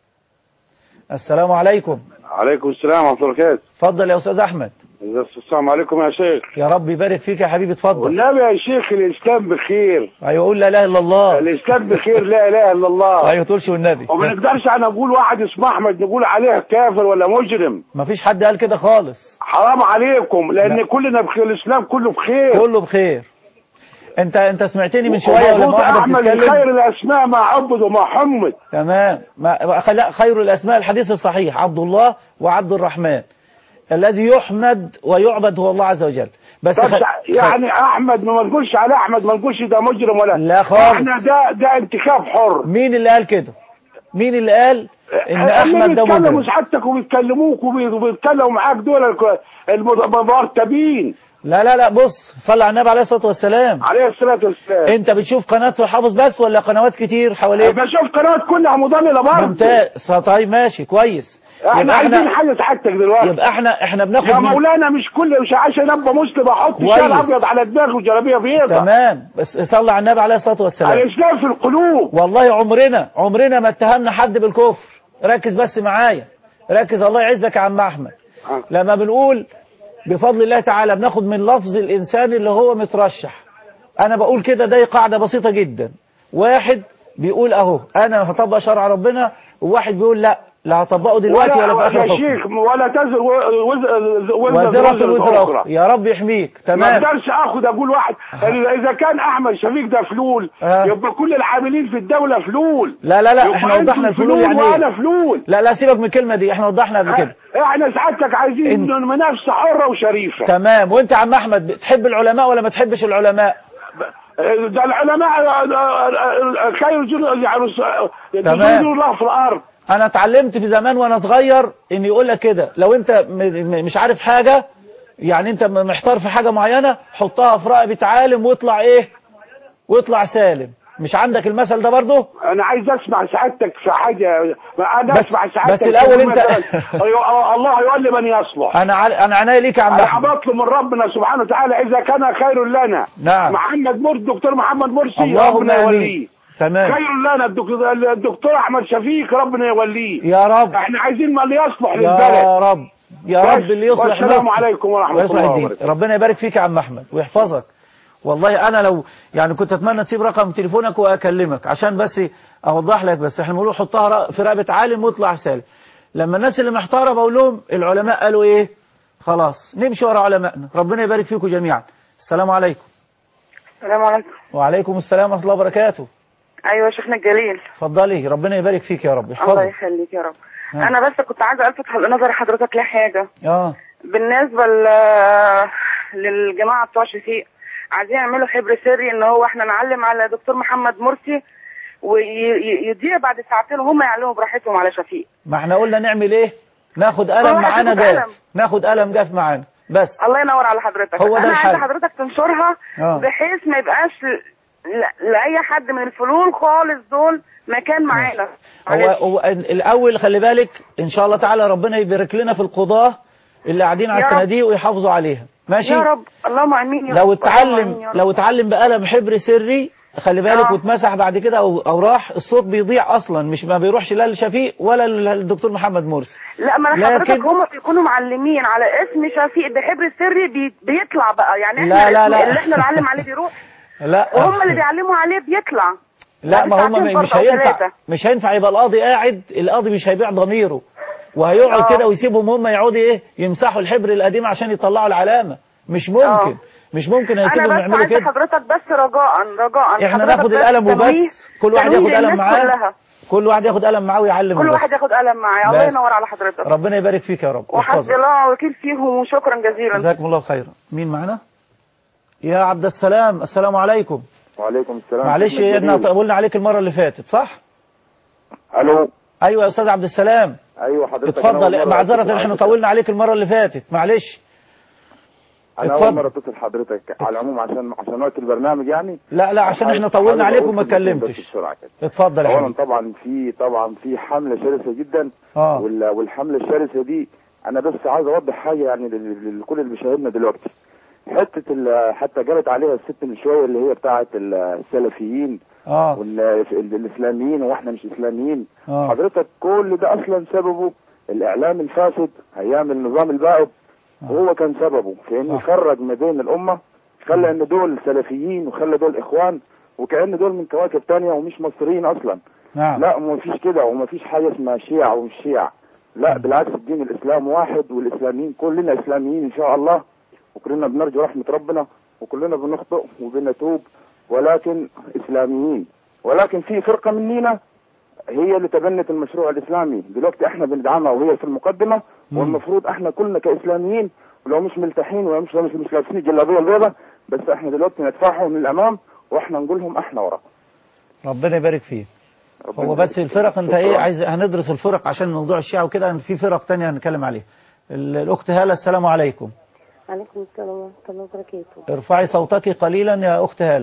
السلام عليكم عليكم السلام ورحمة الله وبركاته اتفضل يا استاذ احمد السلام عليكم يا شيخ يا رب يبارك فيك يا حبيبي اتفضل والنبي يا شيخ الإسلام بخير ايوه قول لا اله الا الله الإسلام بخير لا إله إلا الله ايوه تقولش والنبي وما نقدرش أنا نقول واحد اسمه أحمد نقول عليه كافر ولا مجرم مفيش حد قال كده خالص حرام عليكم لأن لا. كلنا بخير الإسلام كله بخير كله بخير انت انت سمعتني من شويه لما وموجود واحده أحمد بتتكلم خير الأسماء ما عبد وما حمد تمام ما لا خير الاسماء الحديث الصحيح عبد الله وعبد الرحمن الذي يحمد ويعبد هو الله عز وجل بس طب خ- يعني أحمد ما نقولش على أحمد ما نقولش ده مجرم ولا لا خالص. احنا ده ده انتخاب حر مين اللي قال كده مين اللي قال ان اللي احمد ده بيتكلموا مجرم سعادتك وبيتكلموك وبي- وبيتكلموا معاك دول الك- المرتبين لا لا لا بص صلى على النبي عليه الصلاه والسلام عليه الصلاة والسلام انت بتشوف قناه حافظ بس ولا قنوات كتير حواليك بشوف قنوات كلها مضللة برضه ممتاز طيب ماشي كويس احنا يبقى عايزين حاجة سعادتك دلوقتي يبقى احنا احنا بناخد يا من- مولانا مش كل مش عشان ابقى مسلم احط كويس. شال ابيض على دماغي وجلابيه بيضاء تمام بس صلى على النبي عليه الصلاه والسلام الاسلام في القلوب والله عمرنا عمرنا ما اتهمنا حد بالكفر ركز بس معايا ركز الله يعزك يا عم احمد لما بنقول بفضل الله تعالى بناخد من لفظ الانسان اللي هو مترشح انا بقول كده ده قاعده بسيطه جدا واحد بيقول اهو انا هطبق شرع ربنا وواحد بيقول لا لا هطبقه دلوقتي ولا, في اخر يا الحكم شيخ ولا تزر و- وزر وزرة الوزر اخرى يا رب يحميك ما تمام اقدرش اخد اقول واحد اذا كان احمد شفيق ده فلول آه. يبقى كل العاملين في الدوله فلول لا لا لا يبقى احنا أنتوا وضحنا الفلول يعني وانا ايه فلول لا لا سيبك من الكلمه دي احنا وضحنا قبل كده احنا سعادتك عايزين منافسه حره وشريفه تمام وانت يا عم احمد بتحب العلماء ولا ما تحبش العلماء ده العلماء خير جن يعني تمام. جنود الله في الارض انا اتعلمت في زمان وانا صغير ان يقول لك كده لو انت م- م- مش عارف حاجه يعني انت م- محتار في حاجه معينه حطها في رقبه عالم واطلع ايه واطلع سالم مش عندك المثل ده برضه انا عايز اسمع سعادتك في حاجه انا بس- اسمع سعادتك بس الأول في أنت- مثلاً، أيوة، الله يولي من يصلح انا عل... انا عناية ليك يا عم انا احمد بطلب من ربنا سبحانه وتعالى اذا كان خير لنا نعم. محمد مرسي دكتور محمد مرسي اللهم ربنا آمين. يوليه تمام خير لنا الدكتور, الدكتور احمد شفيق ربنا يوليه يا رب احنا عايزين من يصلح يا للبلد رب يا بس. رب اللي يصلح والسلام مصر عليكم ورحمة ويصلح الله الدين وبركاته. ربنا يبارك فيك يا عم احمد ويحفظك والله انا لو يعني كنت اتمنى تسيب رقم تليفونك واكلمك عشان بس اوضح لك بس احنا بنقول حطها ر- في رقبه عالم واطلع سالم لما الناس اللي محتاره بقول لهم العلماء قالوا ايه خلاص نمشي ورا علمائنا ربنا يبارك فيكم جميعا السلام عليكم السلام عليكم وعليكم السلام ورحمه الله وبركاته ايوه يا شيخنا الجليل اتفضلي ربنا يبارك فيك يا رب الله يحفظك يخليك يا رب ها. انا بس كنت عايزه الفت نظر حضرتك لحاجه اه بالنسبه ل للجماعه بتوع شفيق عايزين يعملوا حبر سري ان هو احنا نعلم على دكتور محمد مرسي ويضيع بعد ساعتين وهم يعلموا براحتهم على شفيق ما احنا قلنا نعمل ايه ناخد كل قلم واحد معانا ياخد جاف قلم. ناخد قلم جاف معانا بس الله ينور على حضرتك هو ده انا عايزه الحل. حضرتك تنشرها آه. بحيث ما يبقاش ل- ل- لاي حد من الفلول خالص دول مكان معانا هو, هو الاول خلي بالك ان شاء الله تعالى ربنا يبارك لنا في القضاه اللي قاعدين على يا رب. الصناديق ويحافظوا عليها ماشي يا رب اللهم امين يا لو رب. اللهم آمين اتعلم يا رب. لو اتعلم بقلم حبر سري خلي بالك آه. واتمسح بعد كده او او راح الصوت بيضيع اصلا مش ما بيروحش لا لشفيق ولا للدكتور محمد مرسي لا ما انا حضرتك لكن- هم بيكونوا معلمين على اسم شفيق بحبر السري بي بيطلع بقى يعني احنا لا، لا، الاسم لا. اللي احنا نعلم عليه بيروح لا وهم اللي بيعلموا عليه بيطلع لا ما هم ساعتين مش برضه أو هينفع ثلاثة. مش هينفع يبقى القاضي قاعد القاضي مش هيبيع ضميره وهيقعد آه. كده ويسيبهم هم يقعدوا ايه يمسحوا الحبر القديم عشان يطلعوا العلامه مش ممكن آه. مش ممكن انا هيسيبهم بس يعملوا عايزه كده حضرتك بس رجاء رجاء احنا حضرتك ناخد بس القلم وبس تنويه- كل واحد تنويه ياخد قلم للناس معاه كلها. كل واحد ياخد قلم معاه ويعلم كل بس. واحد ياخد قلم معاه الله بس. ينور على حضرتك ربنا يبارك فيك يا رب وحسبي احفظك. الله وكيل فيهم وشكرا جزيلا جزاكم الله خيرا مين معنا يا عبد السلام السلام عليكم وعليكم السلام معلش سيدنا احنا الجليل. طولنا عليك المره اللي فاتت صح الو ايوه يا استاذ عبد السلام ايوه حضرتك أنا أول اتفضل مرة معذره أتصل احنا حضرتك. طولنا عليك المره اللي فاتت معلش انا اتفضل. اول مره اتصل حضرتك على العموم عشان عشان وقت البرنامج يعني لا لا عشان احنا طولنا عليك وما اتكلمتش بسرعه كده اتفضل يا اولا حبيبي طبعا في طبعا في حمله شرسه جدا اه وال- والحمله الشرسه دي انا بس عايز اوضح حاجه يعني لل- لل- لكل اللي بيشاهدنا دلوقتي حته ال- حتى جرت عليها الست من شويه اللي هي بتاعه ال- السلفيين اه والاسلاميين واحنا مش اسلاميين اه حضرتك كل ده اصلا سببه الاعلام الفاسد ايام النظام البائد وهو كان سببه في انه فرق ما بين الامه خلى ان دول سلفيين وخلى دول اخوان وكأن دول من كواكب تانية ومش مصريين اصلا نعم لا ما فيش كده وما فيش حاجه اسمها شيعة ومش شيعة لا بالعكس الدين الاسلام واحد والاسلاميين كلنا اسلاميين ان شاء الله وكلنا بنرجو رحمه ربنا وكلنا بنخطئ وبنتوب ولكن اسلاميين ولكن في فرقه مننا هي اللي تبنت المشروع الاسلامي دلوقتي احنا بندعمها وهي في المقدمه والمفروض احنا كلنا كاسلاميين ولو مش ملتحين ولو مش مش, مش لابسين الجلابيه البيضاء بس احنا دلوقتي ندفعهم للامام واحنا نقول لهم احنا ورا ربنا يبارك فيك هو بس الفرق انت ايه عايز هندرس الفرق عشان موضوع الشيعة وكده في فرق تانية هنتكلم عليها ال- الاخت هالة السلام عليكم عليكم السلام ورحمة الله وبركاته ارفعي صوتك قليلا يا اخت هالة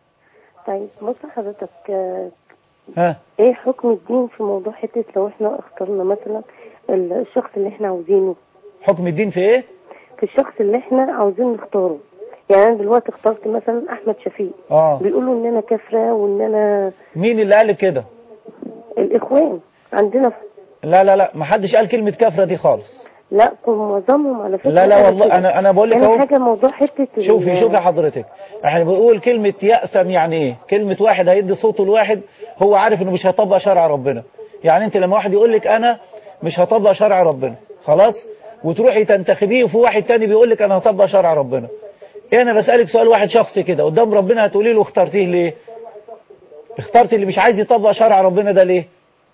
طيب بص حضرتك آه، ها ايه حكم الدين في موضوع حتة لو احنا اخترنا مثلا الشخص اللي احنا عاوزينه حكم الدين في ايه في الشخص اللي احنا عاوزين نختاره يعني انا دلوقتي اخترت مثلا احمد شفيق اه بيقولوا ان انا كافرة وان انا مين اللي قال كده الاخوان عندنا في لا لا لا ما حدش قال كلمة كافرة دي خالص لا معظمهم على فكرة لا لا قالوا والله كده. انا انا بقول لك يعني اهو حاجة موضوع حتة ال- شوفي شوفي حضرتك احنا بنقول كلمة يأثم يعني ايه كلمة واحد هيدي صوته لواحد هو عارف انه مش هيطبق شرع ربنا يعني انت لما واحد يقول لك انا مش هطبق شرع ربنا خلاص وتروحي تنتخبيه وفي واحد تاني بيقول لك انا هطبق شرع ربنا انا بسألك سؤال واحد شخصي كده قدام ربنا هتقولي له اخترتيه ليه اخترت اللي مش عايز يطبق شرع ربنا ده ليه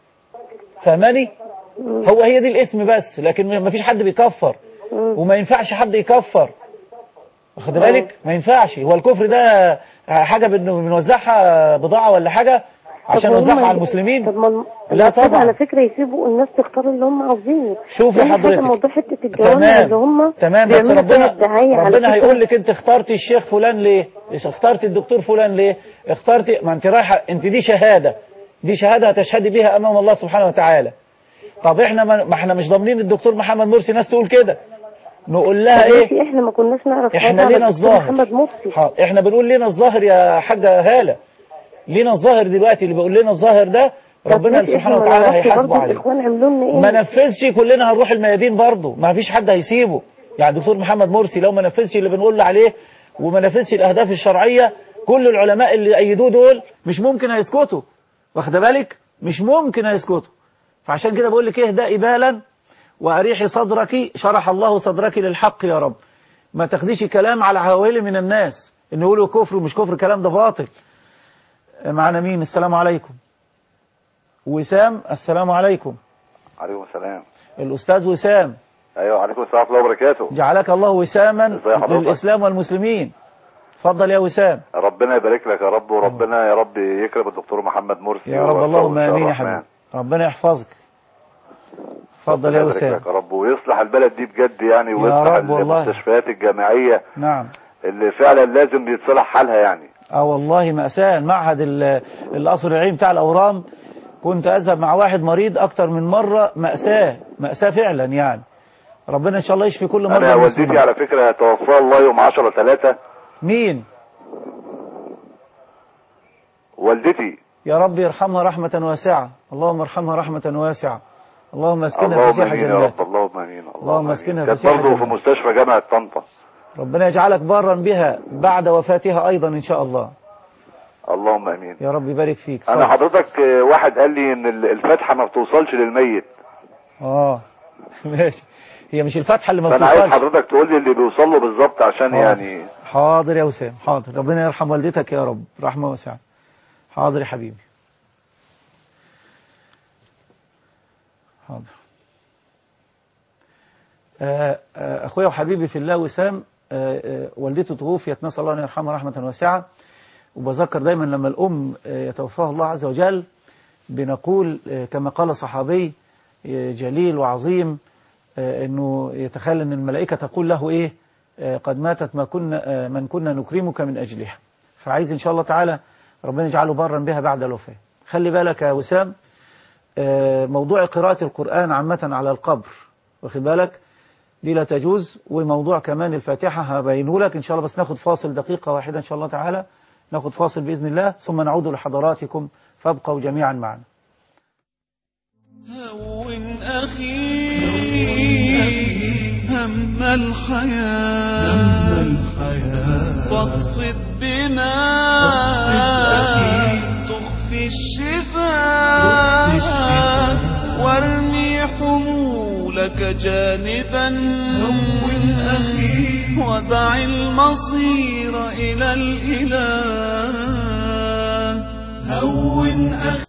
فهماني هو هي دي الاسم بس لكن ما فيش حد بيكفر وما ينفعش حد يكفر واخد بالك ما ينفعش هو الكفر ده حاجة بن- بنوزعها بضاعة ولا حاجة عشان طب ما هم نوزعها على ي- المسلمين طب ما لا المفروض طبعا على فكرة يسيبوا الناس تختار اللي هم عاوزينه شوفي يعني حاجة حضرتك. موضوع حتة الجوامع اللي هم تمام بس بيعملوا فيها ربنا الدعاية على ربنا فكرة. هيقول لك انت اخترت الشيخ فلان ليه إيش اخترت الدكتور فلان ليه اخترت ما انت رايحه انت دي شهاده دي شهاده هتشهدي بيها امام الله سبحانه وتعالى طب احنا ما ما احنا مش ضامنين الدكتور محمد مرسي ناس تقول كده نقول لها طب ايه ماشي، احنا ما كناش نعرف احنا حاجة على لينا الدكتور الظاهر. محمد مرسي حاضر. احنا بنقول لينا الظاهر يا حاجه هاله لينا الظاهر دلوقتي اللي بيقول لنا الظاهر ده طب ربنا ماشي، سبحانه احنا ما وتعالى نعرفش هيحاسبه برضه عليه الاخوان عملوا لنا ايه ما نفذش كلنا هنروح الميادين برضه ما فيش حد هيسيبه يعني دكتور محمد مرسي لو ما نفذش اللي بنقول له عليه وما نفذش الاهداف الشرعيه كل العلماء اللي ايدوه دول مش ممكن هيسكتوا واخد بالك مش ممكن هيسكتوا فعشان كده بقول لك اهدئي بالا واريحي صدرك شرح الله صدرك للحق يا رب ما تاخديش كلام على عوالي من الناس ان يقولوا كفر ومش كفر الكلام ده باطل معنا مين السلام عليكم وسام السلام عليكم عليكم السلام الأستاذ وسام ايوه عليكم السلام ورحمه الله وبركاته جعلك الله وساما ازي حضرتك؟ للإسلام والمسلمين اتفضل يا وسام ربنا يبارك لك يا رب وربنا يا رب يكرم الدكتور محمد مرسي يا رب ويوفقه اللهم إن شاء امين يا الرحمن. حبيبي ربنا يحفظك اتفضل يا ربنا يبارك وسام لك يا رب ويصلح البلد دي بجد يعني ويصلح رب والله. المستشفيات الجامعيه نعم اللي فعلا لازم يتصلح حالها يعني اه والله مأساة معهد ال- القصر العيني بتاع الأورام كنت أذهب مع واحد مريض أكتر من مرة مأساة مأساة فعلا يعني ربنا إن شاء الله يشفي كل مرضى انا والدتي المسلمين. على فكره توفاها الله يوم 10 3 مين والدتي يا رب يرحمها رحمة واسعة اللهم ارحمها رحمة واسعة اللهم اسكنها اللهم فسيح امين يا جنات رب اللهم امين اللهم اسكنها كانت فسيح برضه في جنات مستشفى جامعه طنطا ربنا يجعلك برا بها بعد وفاتها أيضا إن شاء الله اللهم امين يا رب يبارك فيك انا اتفضل. حضرتك آه، واحد قال لي ان ال- الفاتحه ما بتوصلش للميت اه ماشي هي مش الفتحة اللي ما فانا عايز بتوصلش حضرتك تقول لي اللي بيوصل له بالظبط عشان حاضر. يعني حاضر يا وسام حاضر ربنا يرحم والدتك يا رب رحمة واسعة حاضر يا حبيبي حاضر آه، آه، أخويا وحبيبي في الله وسام آه، آه، والدته توفيت نسأل الله أن يرحمها رحمة واسعة وبذكر دايما لما الأم آه، يتوفاها الله عز وجل بنقول آه، كما قال صحابي آه، جليل وعظيم آه، انه يتخيل ان الملائكه تقول له ايه آه، قد ماتت ما كنا آه، من كنا نكرمك من اجلها فعايز ان شاء الله تعالى ربنا يجعله برا بها بعد الوفاه خلي بالك يا وسام آه، موضوع قراءه القران عامه على القبر واخد بالك دي لا تجوز وموضوع كمان الفاتحه هبينه لك ان شاء الله بس ناخد فاصل دقيقه واحده ان شاء الله تعالى ناخد فاصل باذن الله ثم نعود لحضراتكم فابقوا جميعا معنا هون أخي هم الحياة فاقصد بما تخفي الشفاء وارمي حمولك جانبا ودع المصير إلى الإله هون أخي